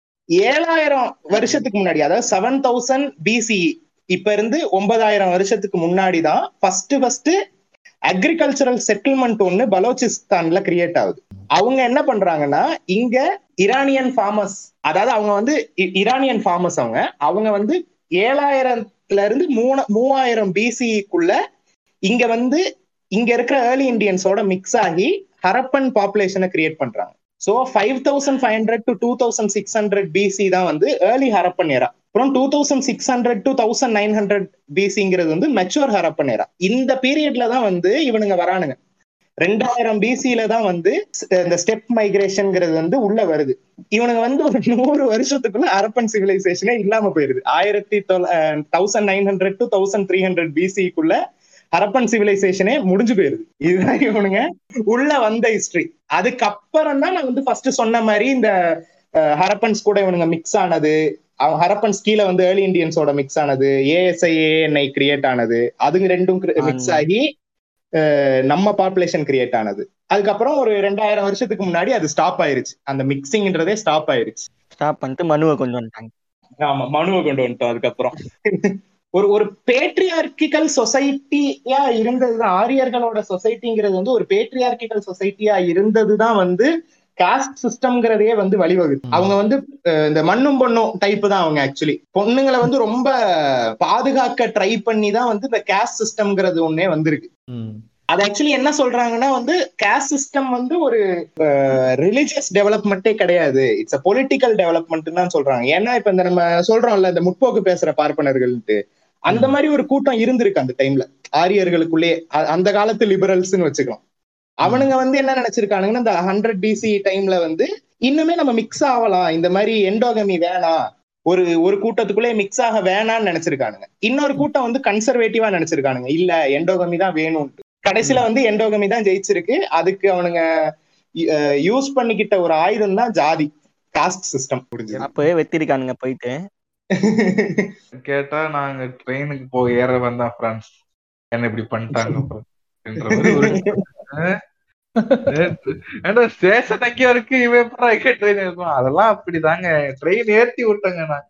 ஏழாயிரம் வருஷத்துக்கு முன்னாடி அதாவது செவன் தௌசண்ட் பிசி இப்ப இருந்து ஒன்பதாயிரம் வருஷத்துக்கு முன்னாடி தான் ஃபர்ஸ்ட் ஃபர்ஸ்ட் அக்ரிகல்ச்சரல் செட்டில்மெண்ட் ஒண்ணு பலோச்சிஸ்தான்ல கிரியேட் ஆகுது அவங்க என்ன பண்றாங்கன்னா இங்க ஈரானியன் ஃபார்மர்ஸ் அதாவது அவங்க வந்து இ- ஈரானியன் ஃபார்மர்ஸ் அவங்க அவங்க வந்து ஏழாயிரத்துல இருந்து மூணு மூவாயிரம் பிசிக்குள்ள இங்க வந்து இங்க இருக்கிற ஏர்லி இந்தியன்ஸோட மிக்ஸ் ஆகி ஹரப்பன் பாப்புலேஷனை கிரியேட் பண்றாங்க so five thousand five hundred to two thousand six hundred BC தான் வந்து ஏர்லி ஹரப்பன் ஏரா அப்புறம் two thousand six hundred to thousand nine hundred பிசிங்கிறது வந்து மெச்சூர் ஹரப்பன் ஏரா இந்த பீரியட்ல தான் வந்து இவனுங்க வரானுங்க ரெண்டாயிரம் பிசில தான் வந்து இந்த ஸ்டெப் மைக்ரேஷன்ங்கிறது வந்து உள்ள வருது இவனுங்க வந்து ஒரு நூறு வருஷத்துக்குள்ள ஹரப்பன் சிவிலைசேஷனே இல்லாம போயிருது ஆயிரத்தி thousand nine hundred to thousand three hundred பிசிக்குள்ள ஹரப்பன் சிவிலைசேஷனே முடிஞ்சு போயிருது இதுதான் இவனுங்க உள்ள வந்த ஹிஸ்டரி அதுக்கப்புறம் தான் நான் வந்து ஃபர்ஸ்ட் சொன்ன மாதிரி இந்த அஹ், ஹரப்பன்ஸ் கூட இவனுங்க மிக்ஸ் ஆனது அவன் ஹரப்பன்ஸ் கீழே வந்து ஏர்லி இந்தியன்ஸோட மிக்ஸ் ஆனது ஏஎஸ்ஐ ஏஎன்ஐ கிரியேட் ஆனது அதுங்க ரெண்டும் மிக்ஸ் ஆமா. ஆகி அஹ், நம்ம பாப்புலேஷன் கிரியேட் ஆனது அதுக்கப்புறம் ஒரு ரெண்டாயிரம் வருஷத்துக்கு முன்னாடி அது ஸ்டாப் ஆயிருச்சு அந்த மிக்சிங்ன்றதே ஸ்டாப் ஆயிருச்சு ஸ்டாப் பண்ணிட்டு மனுவை கொண்டு வந்துட்டாங்க ஆமா மனுவை கொண்டு வந்துட்டோம் அதுக்கப்புறம் ஒரு ஒரு பேட்ரியார்கிக்கல் சொசைட்டியா இருந்ததுதான் ஆரியர்களோட சொசைட்டிங்கிறது வந்து ஒரு பேட்ரியார்கிக்கல் சொசைட்டியா இருந்ததுதான் வந்து காஸ்ட் சிஸ்டம்ங்கிறதே வந்து வழிவகுது அவங்க வந்து அஹ், இந்த மண்ணும் பொண்ணும் டைப் தான் அவங்க ஆக்சுவலி பொண்ணுங்களை வந்து ரொம்ப பாதுகாக்க ட்ரை பண்ணி தான் வந்து இந்த காஸ்ட் சிஸ்டம்ங்கிறது ஒன்னே வந்திருக்கு ம். அது ஆக்சுவலி என்ன சொல்றாங்கன்னா வந்து காஸ்ட் சிஸ்டம் வந்து ஒரு ரிலிஜியஸ் டெவலப்மெண்ட்டே கிடையாது இட்ஸ் அ பொலிட்டிக்கல் டெவலப்மெண்ட் தான் சொல்றாங்க ஏன்னா இப்ப இந்த நம்ம சொல்றோம்ல இந்த முற்போக்கு பேசுற பார்ப்பனர்கள்ட்டு அந்த மாதிரி ஒரு கூட்டம் இருந்திருக்கு அந்த டைம்ல ஆரியர்களுக்குள்ளே அ- அந்த காலத்து லிபரல்ஸ்னு வச்சுக்கலாம் அவனுங்க வந்து என்ன நினைச்சிருக்கானுங்கன்னா இந்த ஹண்ட்ரட் பிசி டைம்ல வந்து இன்னுமே நம்ம மிக்ஸ் ஆகலாம் இந்த மாதிரி எண்டோகமி வேணாம் ஒரு ஒரு கூட்டத்துக்குள்ளே மிக்ஸ் ஆக வேணாம்னு நினைச்சிருக்கானுங்க இன்னொரு கூட்டம் வந்து கன்சர்வேட்டிவா நினைச்சிருக்கானுங்க இல்ல எண்டோகமி தான் வேணும்ட்டு கடைசியில வந்து எண்டோகமி தான் ஜெயிச்சிருக்கு அதுக்கு அவனுங்க யூஸ் பண்ணிக்கிட்ட ஒரு ஆயுதம் தான் ஜாதி காஸ்ட் சிஸ்டம் முடிஞ்சது அப்பவே வெத்திருக்கானுங்க போயிட்டு கேட்டா நாங்க ட்ரெயினுக்கு போய் ஏற வந்தா ஃப்ரெண்ட்ஸ் என்ன இப்படி பண்ணிட்டாங்க friends. என்ற மாதிரி ஒரு ஏன்டா ஸ்டேஷன் அங்கே இருக்கு இவன் எப்படா எங்க ட்ரெயின் இருக்கும் அதெல்லாம் அப்படிதாங்க ட்ரெயின் ஏத்தி விட்டாங்க நான்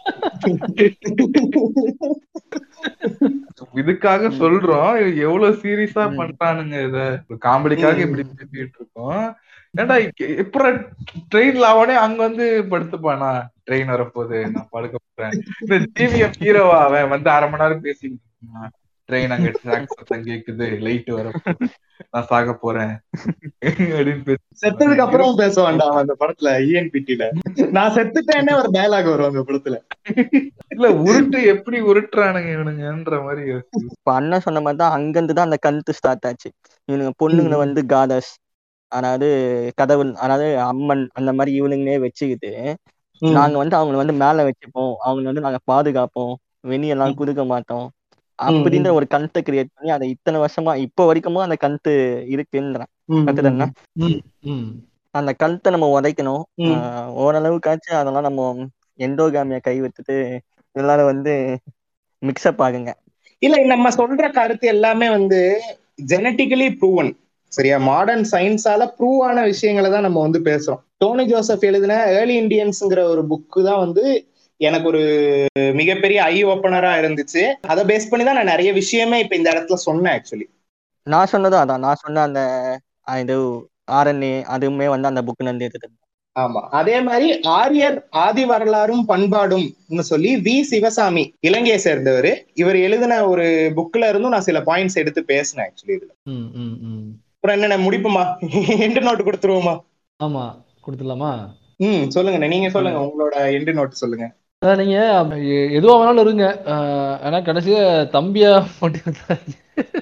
இதுக்காக சொல்றோம் இது எவ்வளவு சீரியஸா ம். பண்றானுங்க இத காமெடிக்காக ம். இப்படி பேசிட்டு இருக்கோம் ஏன்டா எப்பறம் ட்ரெயின்ல அவனே அங்க வந்து படுத்துப்பானா ட்ரெயின் வரப்போகுது நான் படுக்க போறேன் இந்த ஜிவிஎம் ஹீரோவா அவன் வந்து அரை மணி நேரம் பேசிக்கிட்டு இருக்கான் ட்ரெயின் அங்க ட்ராக் சத்தம் கேக்குது லைட் வர நான் சாக போறேன் அப்படின்னு பேசி செத்ததுக்கு அப்புறம் பேச வேண்டாம் அந்த படத்துல இஎன்பிடில நான் செத்துட்டேன்னே ஒரு டயலாக் வரும் அந்த படத்துல இல்ல உருட்டு எப்படி உருட்டுறானுங்க இவனுங்கன்ற மாதிரி யோசிச்சு. இப்ப அண்ணன் சொன்ன மாதிரி தான் அங்கிருந்து தான் அந்த கழுத்து ஸ்டார்ட் ஆச்சு இவனுங்க பொண்ணுங்களை ம். வந்து காதஸ் அதாவது கடவுள் அதாவது அம்மன் அந்த மாதிரி இவனுங்களே வச்சுக்கிட்டு நாங்க வந்து அவங்கள வந்து மேல வச்சுப்போம் அவங்கள வந்து நாங்க பாதுகாப்போம் வெளியெல்லாம் குடுக்க மாட்டோம் அப்படின்ற ஒரு கண்த்தை கிரியேட் பண்ணி அதை இத்தனை வருஷமா இப்போ வரைக்குமும் அந்த கண்த்து இருக்குன்றேன் கரெக்டு தானே ம், ம். அந்த கழுத்தை நம்ம உதைக்கணும் ம். ஆஹ் ஓரளவுக்காச்சும் அதெல்லாம் நம்ம எண்டோகாமிய கை விட்டுட்டு எல்லாரும் வந்து மிக்ஸ்அப் ஆகுங்க இல்ல நம்ம சொல்ற கருத்து எல்லாமே வந்து ஜெனட்டிக்கலி ப்ரூவன் சரியா மாடர்ன் சயின்ஸால ப்ரூவ் ஆன விஷயங்களை தான் நம்ம வந்து பேசுறோம் டோனி ஜோசப் எழுதின ஏர்லி இந்தியன்ஸ்ங்கிற ஒரு புக்கு தான் வந்து எனக்கு ஒரு மிகப்பெரிய ஐ ஓப்பனரா இருந்துச்சு அதை பேஸ் பண்ணி தான் நான் நிறைய விஷயமே இப்ப இந்த இடத்துல சொன்னேன் ஆக்சுவலி நான் சொன்னதும் அதான் நான் சொன்ன அந்த ஆஹ் இது ஆர்என்ஏ அதுவுமே வந்து அந்த புக்ல இருந்து எடுத்தது ஆமா அதே மாதிரி ஆரியர் ஆதி வரலாறும் பண்பாடும் சொல்லி வி சிவசாமி இலங்கையை சேர்ந்தவர் இவர் எழுதின ஒரு புக்ல இருந்தும் நான் சில பாயிண்ட்ஸ் எடுத்து பேசினேன் ஆக்சுவலி இதுல ம், ம், ம். அப்புறம் என்னென்ன முடிப்புமா எண்டு நோட்டு கொடுத்துருவோமா ஆமா கொடுத்துடலாமா ம் சொல்லுங்க நீங்க சொல்லுங்க உங்களோட எண்டு நோட் சொல்லுங்க அதான் நீங்க எ- எதுவா வேணாலும் இருங்க ஆஹ் ஆனா கடைசியா தம்பியா மட்டும் இருந்தாதீங்க.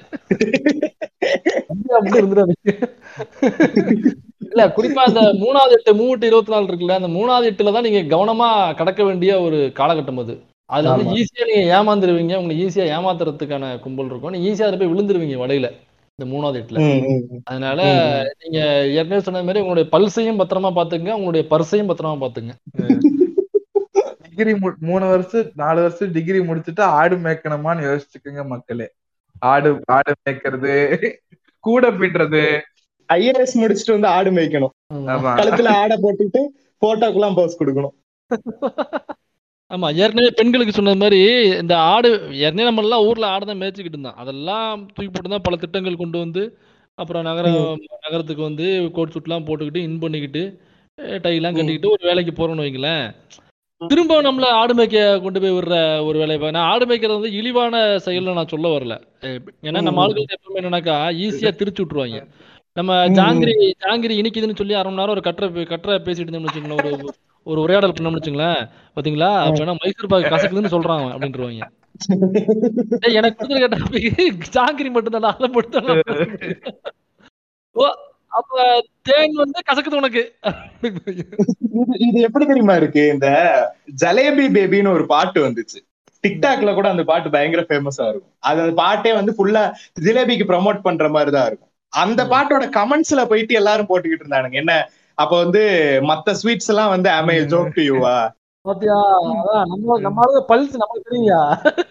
தம்பியா மட்டும் இருந்துடாதீங்க இல்ல குறிப்பா அந்த மூணாவது எட்டு மூணு இருபத்தி நாலு இருக்குல்ல அந்த மூணாவது எட்டுல தான் நீங்க கவனமா கடக்க வேண்டிய ஒரு காலகட்டம் அது அதுல வந்து ஆமா. ஈஸியா நீங்க ஏமாந்துருவீங்க உங்களுக்கு ஈஸியா ஏமாத்துறதுக்கான கும்பல் இருக்கும் நீங்க ஈஸியா அதை போய் விழுந்துருவீங்க வலையில இந்த மூணாவது எட்டுல ம், ம், ம். அதனால ம். நீங்க ஏற்கனவே சொன்ன மாதிரி உங்களுடைய பல்சையும் பத்திரமா பாத்துங்க உங்களுடைய பர்சையும் பத்திரமா பாத்துங்க டிகிரி மூணு வருஷம் நாலு வருஷம் டிகிரி முடிச்சுட்டு ஆடு மேய்க்கணுமான்னு யோசிச்சுக்கோங்க மக்களே ஆடு ஆடு மேய்க்கிறது கூட பின்றது ஐஏஎஸ் முடிச்சுட்டு வந்து ஆடு மேய்க்கணும் ஆமா கழுத்துல ஆடை போட்டுட்டு போட்டோக்கெல்லாம் போஸ் கொடுக்கணும் ஆமா ஏற்கனவே பெண்களுக்கு சொன்னது மாதிரி இந்த ஆடு ஏற்கனவே நம்ம எல்லாம் ஊர்ல ஆடு தான் மேய்ச்சிக்கிட்டு இருந்தோம் அதெல்லாம் தூக்கி போட்டு தான் பல திட்டங்கள் கொண்டு வந்து அப்புறம் நகர நகரத்துக்கு வந்து கோட் சூட்லாம் போட்டுக்கிட்டு இன் பண்ணிக்கிட்டு டைலாம் கட்டிக்கிட்டு ஒரு வேலைக்கு போறோம்னு வைங்களேன் திரும்ப நம்மள ஆடு மேய்க்க கொண்டு போய் விடுற ஒரு வேலையை பா- நான் ஆடு மேய்க்கிறது வந்து இழிவான செயல்னு நான் சொல்ல வரல அஹ் ஏன்னா நம்ம ஆளுகள் எப்பவுமே என்னன்னாக்கா ஈஸியா திருச்சி விட்டுருவாங்க நம்ம ஜாங்கிரி ஜாங்கிரி இனிக்குதுன்னு சொல்லி அரை மணி நேரம் ஒரு கட்டுரை கட்டுரை பேசிட்டு இருந்தோம்னு வச்சுக்கோங்களேன் ஒரு ஒரு உரையாடல் பண்ணோம்னு வச்சுங்களேன் பாத்தீங்களா அப்ப என்ன மைசூர் பாக்கு கசக்குதுன்னு சொல்றான் அவன் அப்படின்றவாங்க டேய், எனக்கு கொடுத்துருக்க டாபிக் ஜாங்கிரி மட்டும் தான் அதை மட்டும் தான் நான் பேச முடியும். ஓ அப்ப தேன் வந்து கசக்குது உனக்கு இது இது எப்படி தெரியுமா இருக்கு இந்த ஜலேபி பேபின்னு ஒரு பாட்டு வந்துச்சு டிக்டாக்ல கூட அந்த பாட்டு பயங்கர ஃபேமஸா இருக்கும் அது அந்த பாட்டே வந்து ஃபுல்லா ஜிலேபிக்கு ப்ரமோட் பண்ற மாதிரி தான் இருக்கும் அந்த பாட்டோட கமெண்ட்ஸ்ல போயிட்டு எல்லாரும் போட்டுக்கிட்டு இருந்தானுங்க என்ன அப்ப வந்து மத்த ஸ்வீட்ஸ் எல்லாம் வந்து அமே ஜோக் டு யூவா பாத்தியா அதான் நம்ம நம்ம ஆளுங்க பல்ஸ் நமக்கு தெரியுயா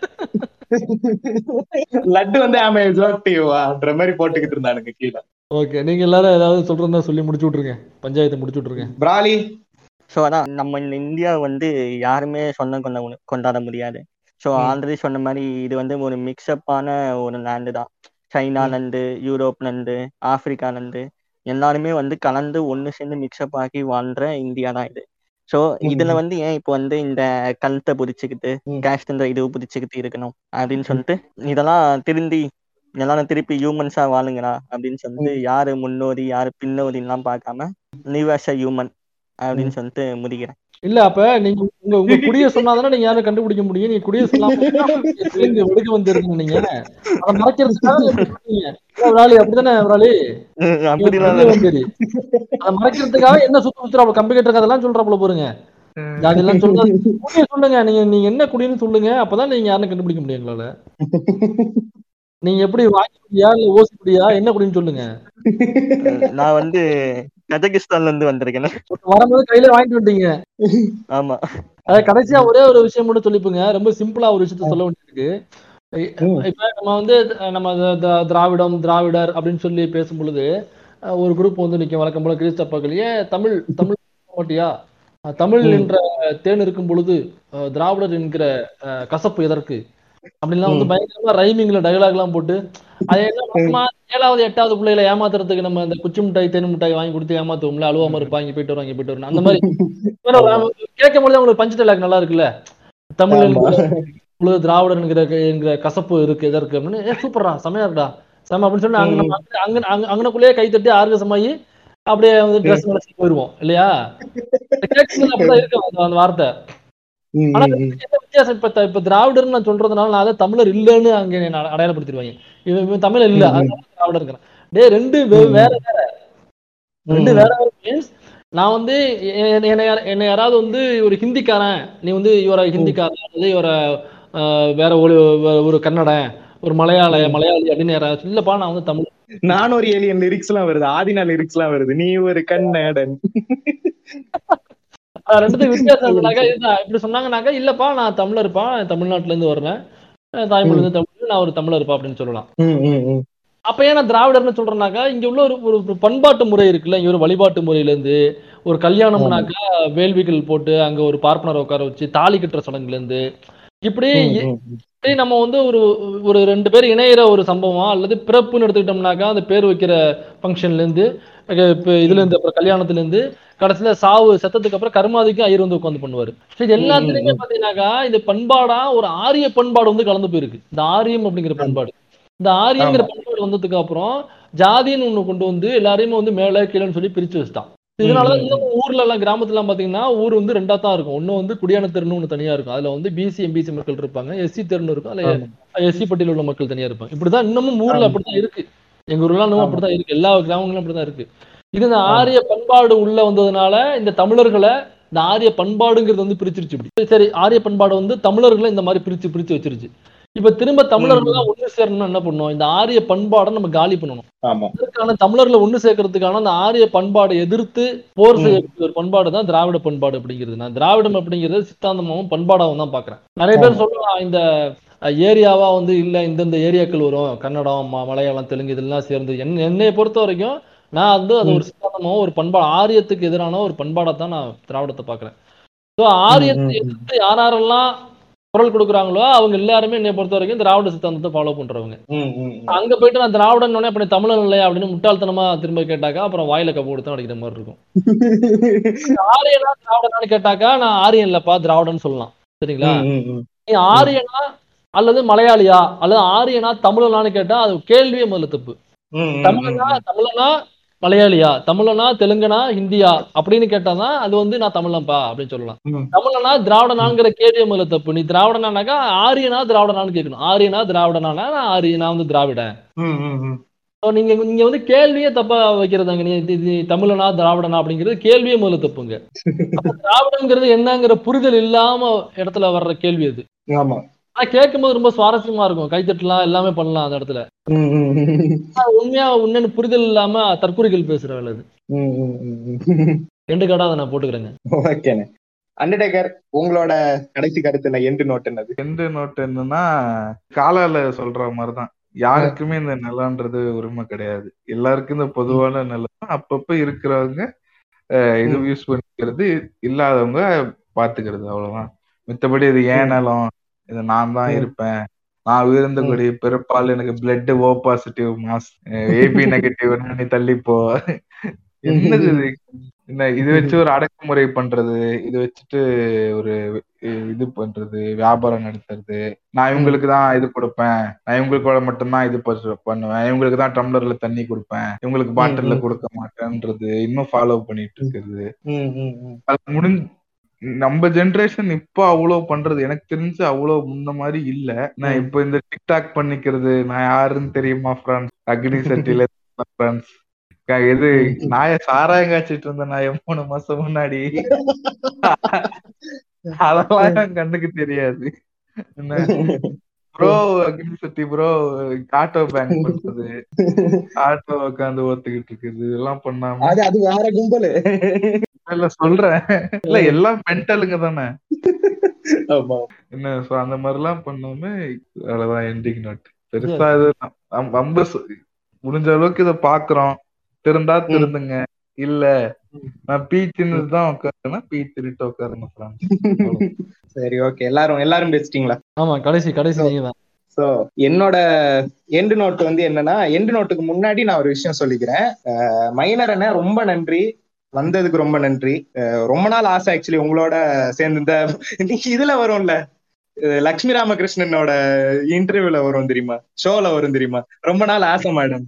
லட்டு வந்து அமே ஜோக் டு யூவான்ற மாதிரி போட்டுக்கிட்டு இருந்தானுங்க கீழே ஓகே நீங்க எல்லாரும் ஏதாவது சொல்றதா சொல்லி முடிச்சு விட்டுருங்க பஞ்சாயத்தை முடிச்சு விட்டுருங்க பிராலி ஸோ அதான் நம்ம இந்த இந்தியா வந்து யாருமே சொந்தம் கொண்ட கொண்டாட முடியாது ஸோ ம். ஆல்ரெடி சொன்ன மாதிரி இது வந்து ஒரு மிக்சப்பான ஒரு லேண்டு தான் சைனாலேருந்து யூரோப்லேருந்து ஆப்பிரிக்காலேருந்து எல்லாருமே வந்து கலந்து ஒன்று சேர்ந்து மிக்சப் ஆக்கி வாழ்ற இந்தியா தான் இது ஸோ ம். இதுல வந்து ஏன் இப்போ வந்து இந்த கழுத்தை புதிச்சுக்கிட்டு ம். கேஸ்ட்ன்ற இது புதிச்சுக்கிட்டு இருக்கணும் அப்படின்னு சொல்லிட்டு இதெல்லாம் திருந்தி எல்லாரும் திருப்பி ஹியூமன்ஸா வாழுங்கடா அப்படின்னு சொல்லிட்டு யாரு முன்னோடி யாரு பின்னோடின்லாம் பார்க்காம லிவ் அஸ் அ ஹியூமன் அப்படின்னு சொல்லிட்டு முடிக்கிறேன் இல்ல அப்ப நீங்க உங்க உங்க குடிய சொன்னாதானே நீங்க யாரும் கண்டுபிடிக்க முடியும் நீங்க குடிய சொல்லாம எங்க வெடுக்க வந்திருக்கீங்க நீங்க அதை மறைக்கிறதுக்காக இப்படி சொல்றீங்க. இல்ல விராலி அப்படிதானே விராலி அப்படிலாம் வெளிய வந்துரு. அதை மறைக்கிறதுக்காக என்ன சுத்த சுத்துறாப்புல கம்பி கட்டுற கதெல்லாம் சொல்றாப்புல பாருங்க அதெல்லாம் சொல்ல குடிய சொல்லுங்க நீங்க நீங்க என்ன குடின்னு சொல்லுங்க அப்பதான் நீங்க யாரும் கண்டுபிடிக்க முடியும் எங்களால நீங்க எப்படி வாங்கி குடியா இல்ல ஓசி குடியா என்ன குடின்னு சொல்லுங்க நான் வந்து கஜகிஸ்தான்ல இருந்து வந்திருக்கேன் வரும்போது கையில வாங்கிட்டு வந்துட்டீங்க ஆமா அதாவது கடைசியா ஒரே ஒரு விஷயம் மட்டும் சொல்லிப்புங்க ரொம்ப சிம்பிளா ஒரு விஷயத்த சொல்ல வேண்டியிருக்கு ம். இப்ப நம்ம வந்து அஹ், நம்ம த- த- திராவிடம் திராவிடர் அப்படின்னு சொல்லி பேசும் பொழுது அஹ், ஒரு குரூப் வந்து நிக்கும் வழக்கம் போல கிறிஸ்தப்பர்கள் ஏன் தமிழ் தமிழ் மாட்டியா அஹ், தமிழ் ம். என்ற தேன் இருக்கும் பொழுது அஹ், திராவிடர் என்கிற அஹ், கசப்பு எதற்கு அப்படின்லாம் வந்து ம். பயங்கரமா ரைமிங்ல டயலாக் எல்லாம் போட்டு அது என்ன நம்ம ஏழாவது எட்டாவது பிள்ளைகளை ஏமாத்துறதுக்கு நம்ம இந்த குச்சி மிட்டாய் தேன் மிட்டாய் வாங்கி கொடுத்து ஏமாத்துவோம்ல அழுவாம இருப்பாங்க போயிட்டு வருவாங்க போயிட்டு வருவாங்க அந்த மாதிரி கேட்கும் பொழுது உங்களுக்கு பஞ்ச டைலாக் நல்லா இருக்குல்ல தமிழ் ஆமா. பொழுது திராவிடர் என்கிற என்கிற கசப்பு இருக்கு எதற்கு அப்படின்னு ஏ சூப்பர்டா செமையா இருக்குடா செம அப்படின்னு சொல்லி அங்க நம்ம அங்க- அங்க அங்க அங்கனக்குள்ளேயே கை தட்டி ஆர்கசமாயி அப்படியே வந்து ட்ரெஸ் மேல போயிருவோம் இல்லையா கேட்கும்போது அப்படிதான் இருக்கு அந்த- அந்த வார்த்தை ம், ஆனா ம், ம். என்ன வித்தியாசம் இப்ப த- இப்ப திராவிடர்னு நான் சொல்றதுனால நான் அதை தமிழர் இல்லைன்னு அங்க என்ன அடையாளப்படுத்திடுவாங்க இவன் இவன் தமிழ் இல்ல ம், ம். அதனால திராவிடர் இருக்கிறான் டேய் ரெண்டு வே- ம். வேற வேற ரெண்டு ம். வேற வேற மீன்ஸ் நான் வந்து எ- என்னை என்னை யார- என்னை யாராவது வந்து ஒரு ஹிந்திக்காரன் நீ வந்து இவர ஹிந்திக்காரன் அல்லது இவர ஆஹ், வேற ஒரு வே- ஒரு கன்னடன் ஒரு மலையாள மலையாளி அப்படின்னு யாராவது இல்லப்பா நான் வந்து தமிழ் நான் ஒரு ஏலியன் லிரிக்ஸ் எல்லாம் வருது ஆதினா லிரிக்ஸ் எல்லாம் வருது நீ ஒரு கண்ணடன் அது ரெண்டுத்துக்கு வித்தியாசம் என்னன்னாக்கா இதுதான் இப்படி சொன்னாங்கன்னாக்கா இல்லப்பா நான் தமிழர்ப்பா தமிழ்நாட்டுல இருந்து வர்றேன் அஹ் தாய்மொழி வந்து தமிழ் நான் ஒரு தமிழர்ப்பா அப்படின்னு சொல்லலாம் ம், ம், ம். அப்ப ஏன் நான் திராவிடர்னு சொல்றேன்னாக்கா இங்க உள்ள ஒரு ஒரு ஒரு பண்பாட்டு முறை இருக்குல்ல இங்க ஒரு வழிபாட்டு முறையில இருந்து ஒரு கல்யாணம்னாக்கா வேள்விகள் போட்டு அங்க ஒரு பார்ப்பனர் உட்கார வச்சு தாலி கட்டுற சடங்குல இருந்து இப்படி ம், ம், ம். இப்படி நம்ம வந்து ஒரு ஒரு ரெண்டு பேர் இணையிற ஒரு சம்பவம் அல்லது பிறப்புன்னு எடுத்துக்கிட்டோம்னாக்கா அந்த பேர் வைக்கிற ஃபங்க்ஷன்ல இருந்து அஹ் இப்ப இதுல இருந்து அப்புறம் கல்யாணத்துல இருந்து கடைசியில சாவு செத்ததுக்கு அப்புறம் கருமாதிக்கு ஐயர் வந்து உட்காந்து பண்ணுவாரு So இது எல்லாத்துலயுமே பாத்தீங்கன்னாக்கா இது பண்பாடா ஒரு ஆரிய பண்பாடு வந்து கலந்து போயிருக்கு இந்த ஆரியம் அப்படிங்கிற பண்பாடு இந்த ஆரியங்கிற பண்பாடு வந்ததுக்கு அப்புறம் ஜாதின்னு ஒண்ணு கொண்டு வந்து எல்லாரையுமே வந்து மேல கீழேன்னு சொல்லி பிரிச்சு வச்சுட்டான் இதனாலதான் இன்னும் ஊர்ல எல்லாம் கிராமத்துல எல்லாம் பாத்தீங்கன்னா ஊர் வந்து ரெண்டா தான் இருக்கும் ஒண்ணு வந்து குடியான தெருன்னு ஒண்ணு தனியா இருக்கும் அதுல வந்து பிசி எம்பிசி மக்கள் இருப்பாங்க எஸ்சி தெருன்னு இருக்கும் அதுல எஸ்சி பட்டியல் உள்ள மக்கள் தனியா இருப்பாங்க இப்படிதான் இன்னமும் ஊர்ல அப்படிதான் இருக்கு எங்க ஊர்ல இன்னும் அப்படிதான் இருக்கு எல்லா கிராமங்களும் அப்படிதான் இருக்கு இது இந்த ஆரிய பண்பாடு உள்ள வந்ததுனால இந்த தமிழர்களை இந்த ஆரிய பண்பாடுங்கிறது வந்து பிரிச்சிருச்சு இப்படி சரி ஆரிய பண்பாடு வந்து தமிழர்களை இந்த மாதிரி பிரிச்சு பிரிச்சு வச்சிருச்சு இப்ப திரும்ப தமிழர்கள் ஒண்ணு சேரணும்னா என்ன பண்ணணும் இந்த ஆரிய பண்பாடை நம்ம காலி பண்ணணும் ஆமா அதற்கான தமிழர்களை ஒண்ணு சேர்க்கறதுக்கான அந்த ஆரிய பண்பாடை எதிர்த்து போர் செய்யக்கூடிய ஒரு பண்பாடு தான் திராவிட பண்பாடு அப்படிங்கிறது நான் திராவிடம் அப்படிங்கிறது சித்தாந்தமாவும் பண்பாடாவும் தான் பாக்குறேன் நிறைய பேர் சொல்லலாம் இந்த ஏரியாவா வந்து இல்ல இந்தந்த ஏரியாக்கள் வரும் கன்னடம் ம- மலையாளம் தெலுங்கு இதெல்லாம் சேர்ந்து என் என்னை பொறுத்த வரைக்கும் நான் வந்து அது ஒரு சித்தாந்தமாவும் ஒரு பண்பா ஆரியத்துக்கு எதிரான ஒரு பண்பாடை தான் நான் திராவிடத்தை பார்க்கறேன் ஸோ ஆரியத்தை எதிர்த்து யார் யாரெல்லாம் குரல் கொடுக்குறாங்களோ அவங்க எல்லாருமே என்னை பொறுத்த வரைக்கும் திராவிட சித்தாந்தத்தை ஃபாலோ பண்றவங்க ம், ம், ம். அங்க போயிட்டு நான் திராவிடன் உடனே அப்படி தமிழன் இல்லையா அப்படின்னு முட்டாள்தனமா திரும்ப கேட்டாக்கா அப்புறம் வாயில கப்பு கொடுத்து அடிக்கிற மாதிரி இருக்கும் ஆரியனா திராவிடனான்னு கேட்டாக்கா நான் ஆரியன் இல்லப்பா திராவிடன் சொல்லலாம் சரிங்களா ம், ம், ம். நீ ஆரியனா அல்லது மலையாளியா அல்லது ஆரியனா தமிழனான்னு கேட்டா அது கேள்வியே முதல்ல தப்பு ம், ம், தமிழனா தமிழனா மலையாளியா தமிழனா தெலுங்கனா ஹிந்தியா அப்படின்னு கேட்டாதான் அது வந்து நான் தமிழன்பா அப்படின்னு சொல்லலாம் ம். தமிழனா திராவிடனாங்கிற கேள்வியே முதல்ல தப்பு நீ திராவிடனானாக்கா ஆரியனா திராவிடனான்னு கேட்கணும் ஆரியனா திராவிடனானா நான் ஆரிய நான் வந்து திராவிடன் ம், ம், ம். So, நீங்க நீங்க வந்து கேள்வியே தப்பா வைக்கிறதாங்க நீ இது- இது தமிழனா திராவிடனா அப்படிங்கிறது கேள்வியே முதல்ல தப்புங்க அப்ப திராவிடங்கிறது என்னங்கிற புரிதல் இல்லாம இடத்துல வர்ற கேள்வி அது ஆமா ஆனா கேட்கும்போது ரொம்ப சுவாரஸ்யமா இருக்கும் கைத்தட்டலாம் எல்லாமே பண்ணலாம் அந்த இடத்துல ம், ம், ம். ஆனா உண்மையா உண்மையான புரிதல் இல்லாம தற்குறிகள் பேசுற வேலை அது ம், ம், ம், ம். ரெண்டு கார்டா அதை நான் போட்டுக்கிறேங்க ஓகேண்ணே அண்டர்டேக்கர் உங்களோட கடைசி கருத்து என்ன எண்டு நோட் என்னது எந்த நோட் என்னன்னா காலால சொல்ற மாதிரிதான் யாருக்குமே இந்த நிலம்ன்றது உரிமை கிடையாது எல்லாருக்கும் இந்த பொதுவான நிலம் அப்பப்ப இருக்கிறவங்க அஹ், இது யூஸ் பண்ணிக்கிறது இல்லாதவங்க பாத்துக்கிறது அவ்வளவுதான் மித்தபடி இது ஏன் நிலம் இது நான் தான் ம். இருப்பேன் நான் உயர்ந்தக்கூடிய பிறப்பால் எனக்கு பிளட் ஓ பாசிட்டிவ் மாஸ் ஏபி நெகட்டிவ் நீ தள்ளிப்போ என்னது இது என்ன இது வச்சு ஒரு அடக்குமுறை பண்றது இது வச்சுட்டு ஒரு இது பண்றது வியாபாரம் நடத்துறது நான் இவங்களுக்கு தான் இது கொடுப்பேன் நான் இவங்களுக்கு மட்டும்தான் இது ப- பண்ணுவேன் இவங்களுக்கு தான் டம்ளர்ல தண்ணி கொடுப்பேன் இவங்களுக்கு பாட்டில்ல ம். கொடுக்க மாட்டேன்றது இன்னும் ஃபாலோ பண்ணிட்டு இருக்கிறது ம், ம், ம். அது முடிஞ்சு நம்ம ஜெனரேஷன் இப்போ அவ்வளவு பண்றது எனக்கு தெரிஞ்சு அவ்வளவு முன்ன மாதிரி இல்ல நான் ம். இப்போ இந்த டிக்டாக் பண்ணிக்கிறது நான் யாருன்னு தெரியுமா ஃப்ரான்ஸ் அக்னி சட்டியில ஃப்ரான்ஸ் இது நாய சாராயம் காய்ச்சிட்டு இருந்த நாய மூணு மாசம் முன்னாடி அதெல்லாம் என் கண்ணுக்கு தெரியாது என்ன ப்ரோ அக்னி சட்டி ப்ரோ ஆட்டோ பேங்க் பண்றது ஆட்டோ உட்காந்து ஓத்துக்கிட்டு இருக்குது இதெல்லாம் பண்ணாம அது அது வேற கும்பலு இல்ல சொல்றேன் இல்ல எல்லாம் மென்டலுங்க தானே ஆமா என்ன சோ அந்த மாதிரி எல்லாம் பண்ணாம அவ்வளவுதான் எண்டிங் நோட் பெருசா இது நம்- நம்ம சு- முடிஞ்ச அளவுக்கு இத பாக்குறோம் திருந்தா திருந்துங்க இல்ல நான் பீ தின்னு தான் உட்காருன்னா பீ திருட்டு உட்காருங்க ஃப்ரெண்ட்ஸ் சரி ஓகே எல்லாரும் எல்லாரும் பேசிட்டீங்களா ஆமா கடைசி கடைசி நீங்க தான் சோ என்னோட எண்டு நோட் வந்து என்னன்னா எண்டு நோட்டுக்கு முன்னாடி நான் ஒரு விஷயம் சொல்லிக்கிறேன் அஹ் மைனர் அண்ணா ரொம்ப நன்றி வந்ததுக்கு ரொம்ப நன்றி அஹ் ரொம்ப நாள் ஆசை ஆக்சுவலி உங்களோட சேர்ந்து இந்த இன்னைக்கு இதுல வரும்ல அஹ் லக்ஷ்மி ராமகிருஷ்ணனோட இன்டர்வியூல வரும் தெரியுமா ஷோல வரும் தெரியுமா ரொம்ப நாள் ஆசை மேடம்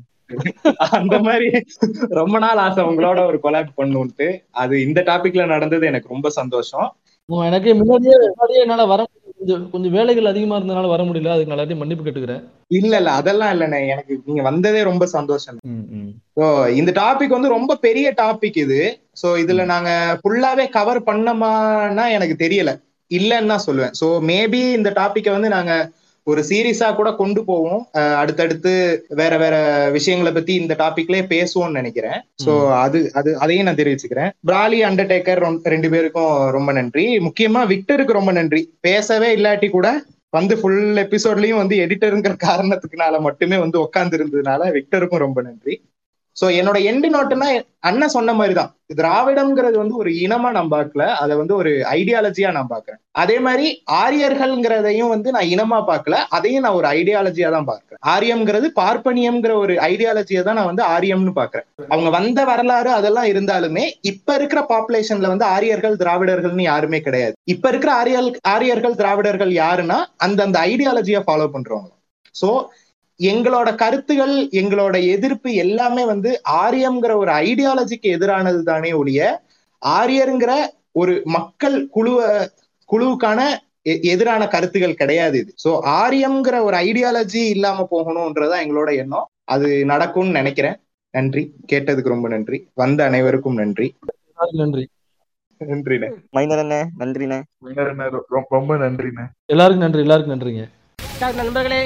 அந்த மாதிரி ரொம்ப நாள் ஆசை உங்களோட ஒரு கொலாப் பண்ணுன்ட்டு அது இந்த டாபிக்ல நடந்தது எனக்கு ரொம்ப சந்தோஷம் ஆமா, எனக்கு முன்னாடியே முன்னாடியே என்னால வர முடியல. கொஞ்சம் கொஞ்சம் வேலைகள் அதிகமா இருந்தனால வர முடியல அதுக்கு நான் எல்லாத்தையும் மன்னிப்பு கேட்டுக்கிறேன் இல்ல இல்ல அதெல்லாம் இல்லண்ணே எனக்கு நீங்க வந்ததே ரொம்ப சந்தோஷம் ம், ம். ஸோ இந்த டாபிக் வந்து ரொம்ப பெரிய டாபிக் இது ஸோ இதுல நாங்க ஃபுல்லாவே கவர் பண்ணோமான்னா எனக்கு தெரியல இல்லைன்னு தான் சொல்லுவேன் ஸோ மேபி இந்த டாபிக்கை வந்து நாங்க ஒரு சீரியஸா கூட கொண்டு போவோம் அஹ் அடுத்தடுத்து வேற வேற விஷயங்களை பத்தி இந்த டாபிக்லயே பேசுவோம்னு நினைக்கிறேன் ஸோ அது அது அதையும் நான் தெரிவிச்சுக்கிறேன் பிராலி அண்டர்டேக்கர் ரெண்டு பேருக்கும் ரொம்ப நன்றி முக்கியமா விக்டருக்கு ரொம்ப நன்றி பேசவே இல்லாட்டி கூட வந்து ஃபுல் எபிசோட்லயும் வந்து எடிட்டருங்கிற காரணத்துக்குனால மட்டுமே வந்து உட்கார்ந்து இருந்ததுனால விக்டருக்கும் ரொம்ப நன்றி சோ என்னோட எண்டு நோட்டுனா அண்ணன் சொன்ன மாதிரிதான் திராவிடம்ங்கிறது வந்து ஒரு இனமா நான் பார்க்கல அதை வந்து ஒரு ஐடியாலஜியா நான் பார்க்கறேன் அதே மாதிரி ஆரியர்கள்ங்கிறதையும் வந்து நான் இனமா பார்க்கல அதையும் நான் ஒரு ஐடியாலஜியா தான் பார்க்கறேன் ஆரியம்ங்கிறது பார்ப்பனியம்ங்கிற ஒரு ஐடியாலஜியை தான் நான் வந்து ஆரியம்னு பார்க்கறேன் அவங்க வந்த வரலாறு அதெல்லாம் இருந்தாலுமே இப்ப இருக்கிற பாப்புலேஷன்ல வந்து ஆரியர்கள் திராவிடர்கள்னு யாருமே கிடையாது இப்ப இருக்கிற ஆரியல் ஆரியர்கள் திராவிடர்கள் யாருன்னா அந்தந்த ஐடியாலஜியை ஃபாலோ பண்றவங்க சோ எங்களோட கருத்துகள் எங்களோட எதிர்ப்பு எல்லாமே வந்து ஆரியம்ங்கிற ஒரு ஐடியாலஜிக்கு எதிரானது தானே ஒழிய ஆரியருங்கிற ஒரு மக்கள் குழுவ குழுவுக்கான எ- எதிரான கருத்துகள் கிடையாது இது சோ ஆரியம்ங்கிற ஒரு ஐடியாலஜி இல்லாம போகணும்ன்றதுதான் எங்களோட எண்ணம் அது நடக்கும்னு நினைக்கிறேன் நன்றி கேட்டதுக்கு ரொம்ப நன்றி வந்த அனைவருக்கும் நன்றி எல்லாருக்கும் நன்றி நன்றிண்ணே மைனர் அண்ணே நன்றிண்ணே ரொம்ப ரொம்ப நன்றிண்ணே எல்லாருக்கும் நன்றி எல்லாருக்கும் நன்றிங்க நண்பர்களே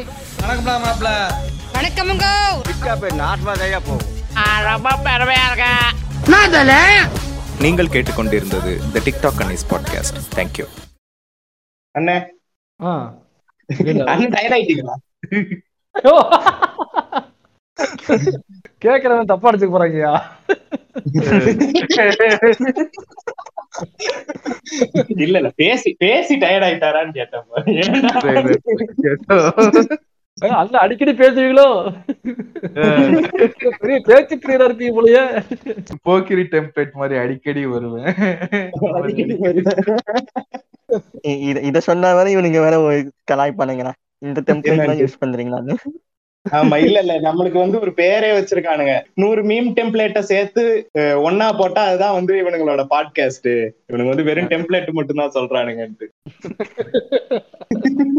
வணக்கமுங்க நீங்கள் கேட்டுக்கொண்டிருந்தது த டிக்டாக் அன்னிஸ் பாட்காஸ்ட் தேங்க்யூ அண்ணே ஆ அண்ணன் டயர்ட் ஆயிட்டீங்களா ஐயோ! கேக்குறவன் தப்பா அடிச்சுக்க போறாங்கய்யா இல்ல இல்ல பேசி பேசி டயர்ட் ஆயிட்டாரான்னு கேட்டேன் ஏன்டா? ஏங்க, அண்ணன் அடிக்கடி பேசுவீங்களோ பெரிய பேச்சு கிளியரா இருக்கீங்க போலயே போக்கிரி டெம்ப்ளேட் மாதிரி அடிக்கடி வருவேன் அடிக்கடி வருது. இ- இத இத சொன்ன வரை இவனுங்க வேற ஒரு கலாய்ப்பானுங்கண்ணா இந்த டெம்ப்ளேட் தான் என்னது? யூஸ் பண்றீங்களான்னு ஆமா இல்ல இல்ல நம்மளுக்கு வந்து ஒரு பேரே வச்சிருக்கானுங்க நூறு மீம் டெம்ப்ளேட்ட சேர்த்து அஹ், ஒண்ணா போட்டா அதுதான் வந்து இவனுங்களோட பாட்காஸ்ட் இவனுங்க வந்து வெறும் டெம்ப்ளேட் மட்டும் தான் சொல்றானுங்கன்ட்டு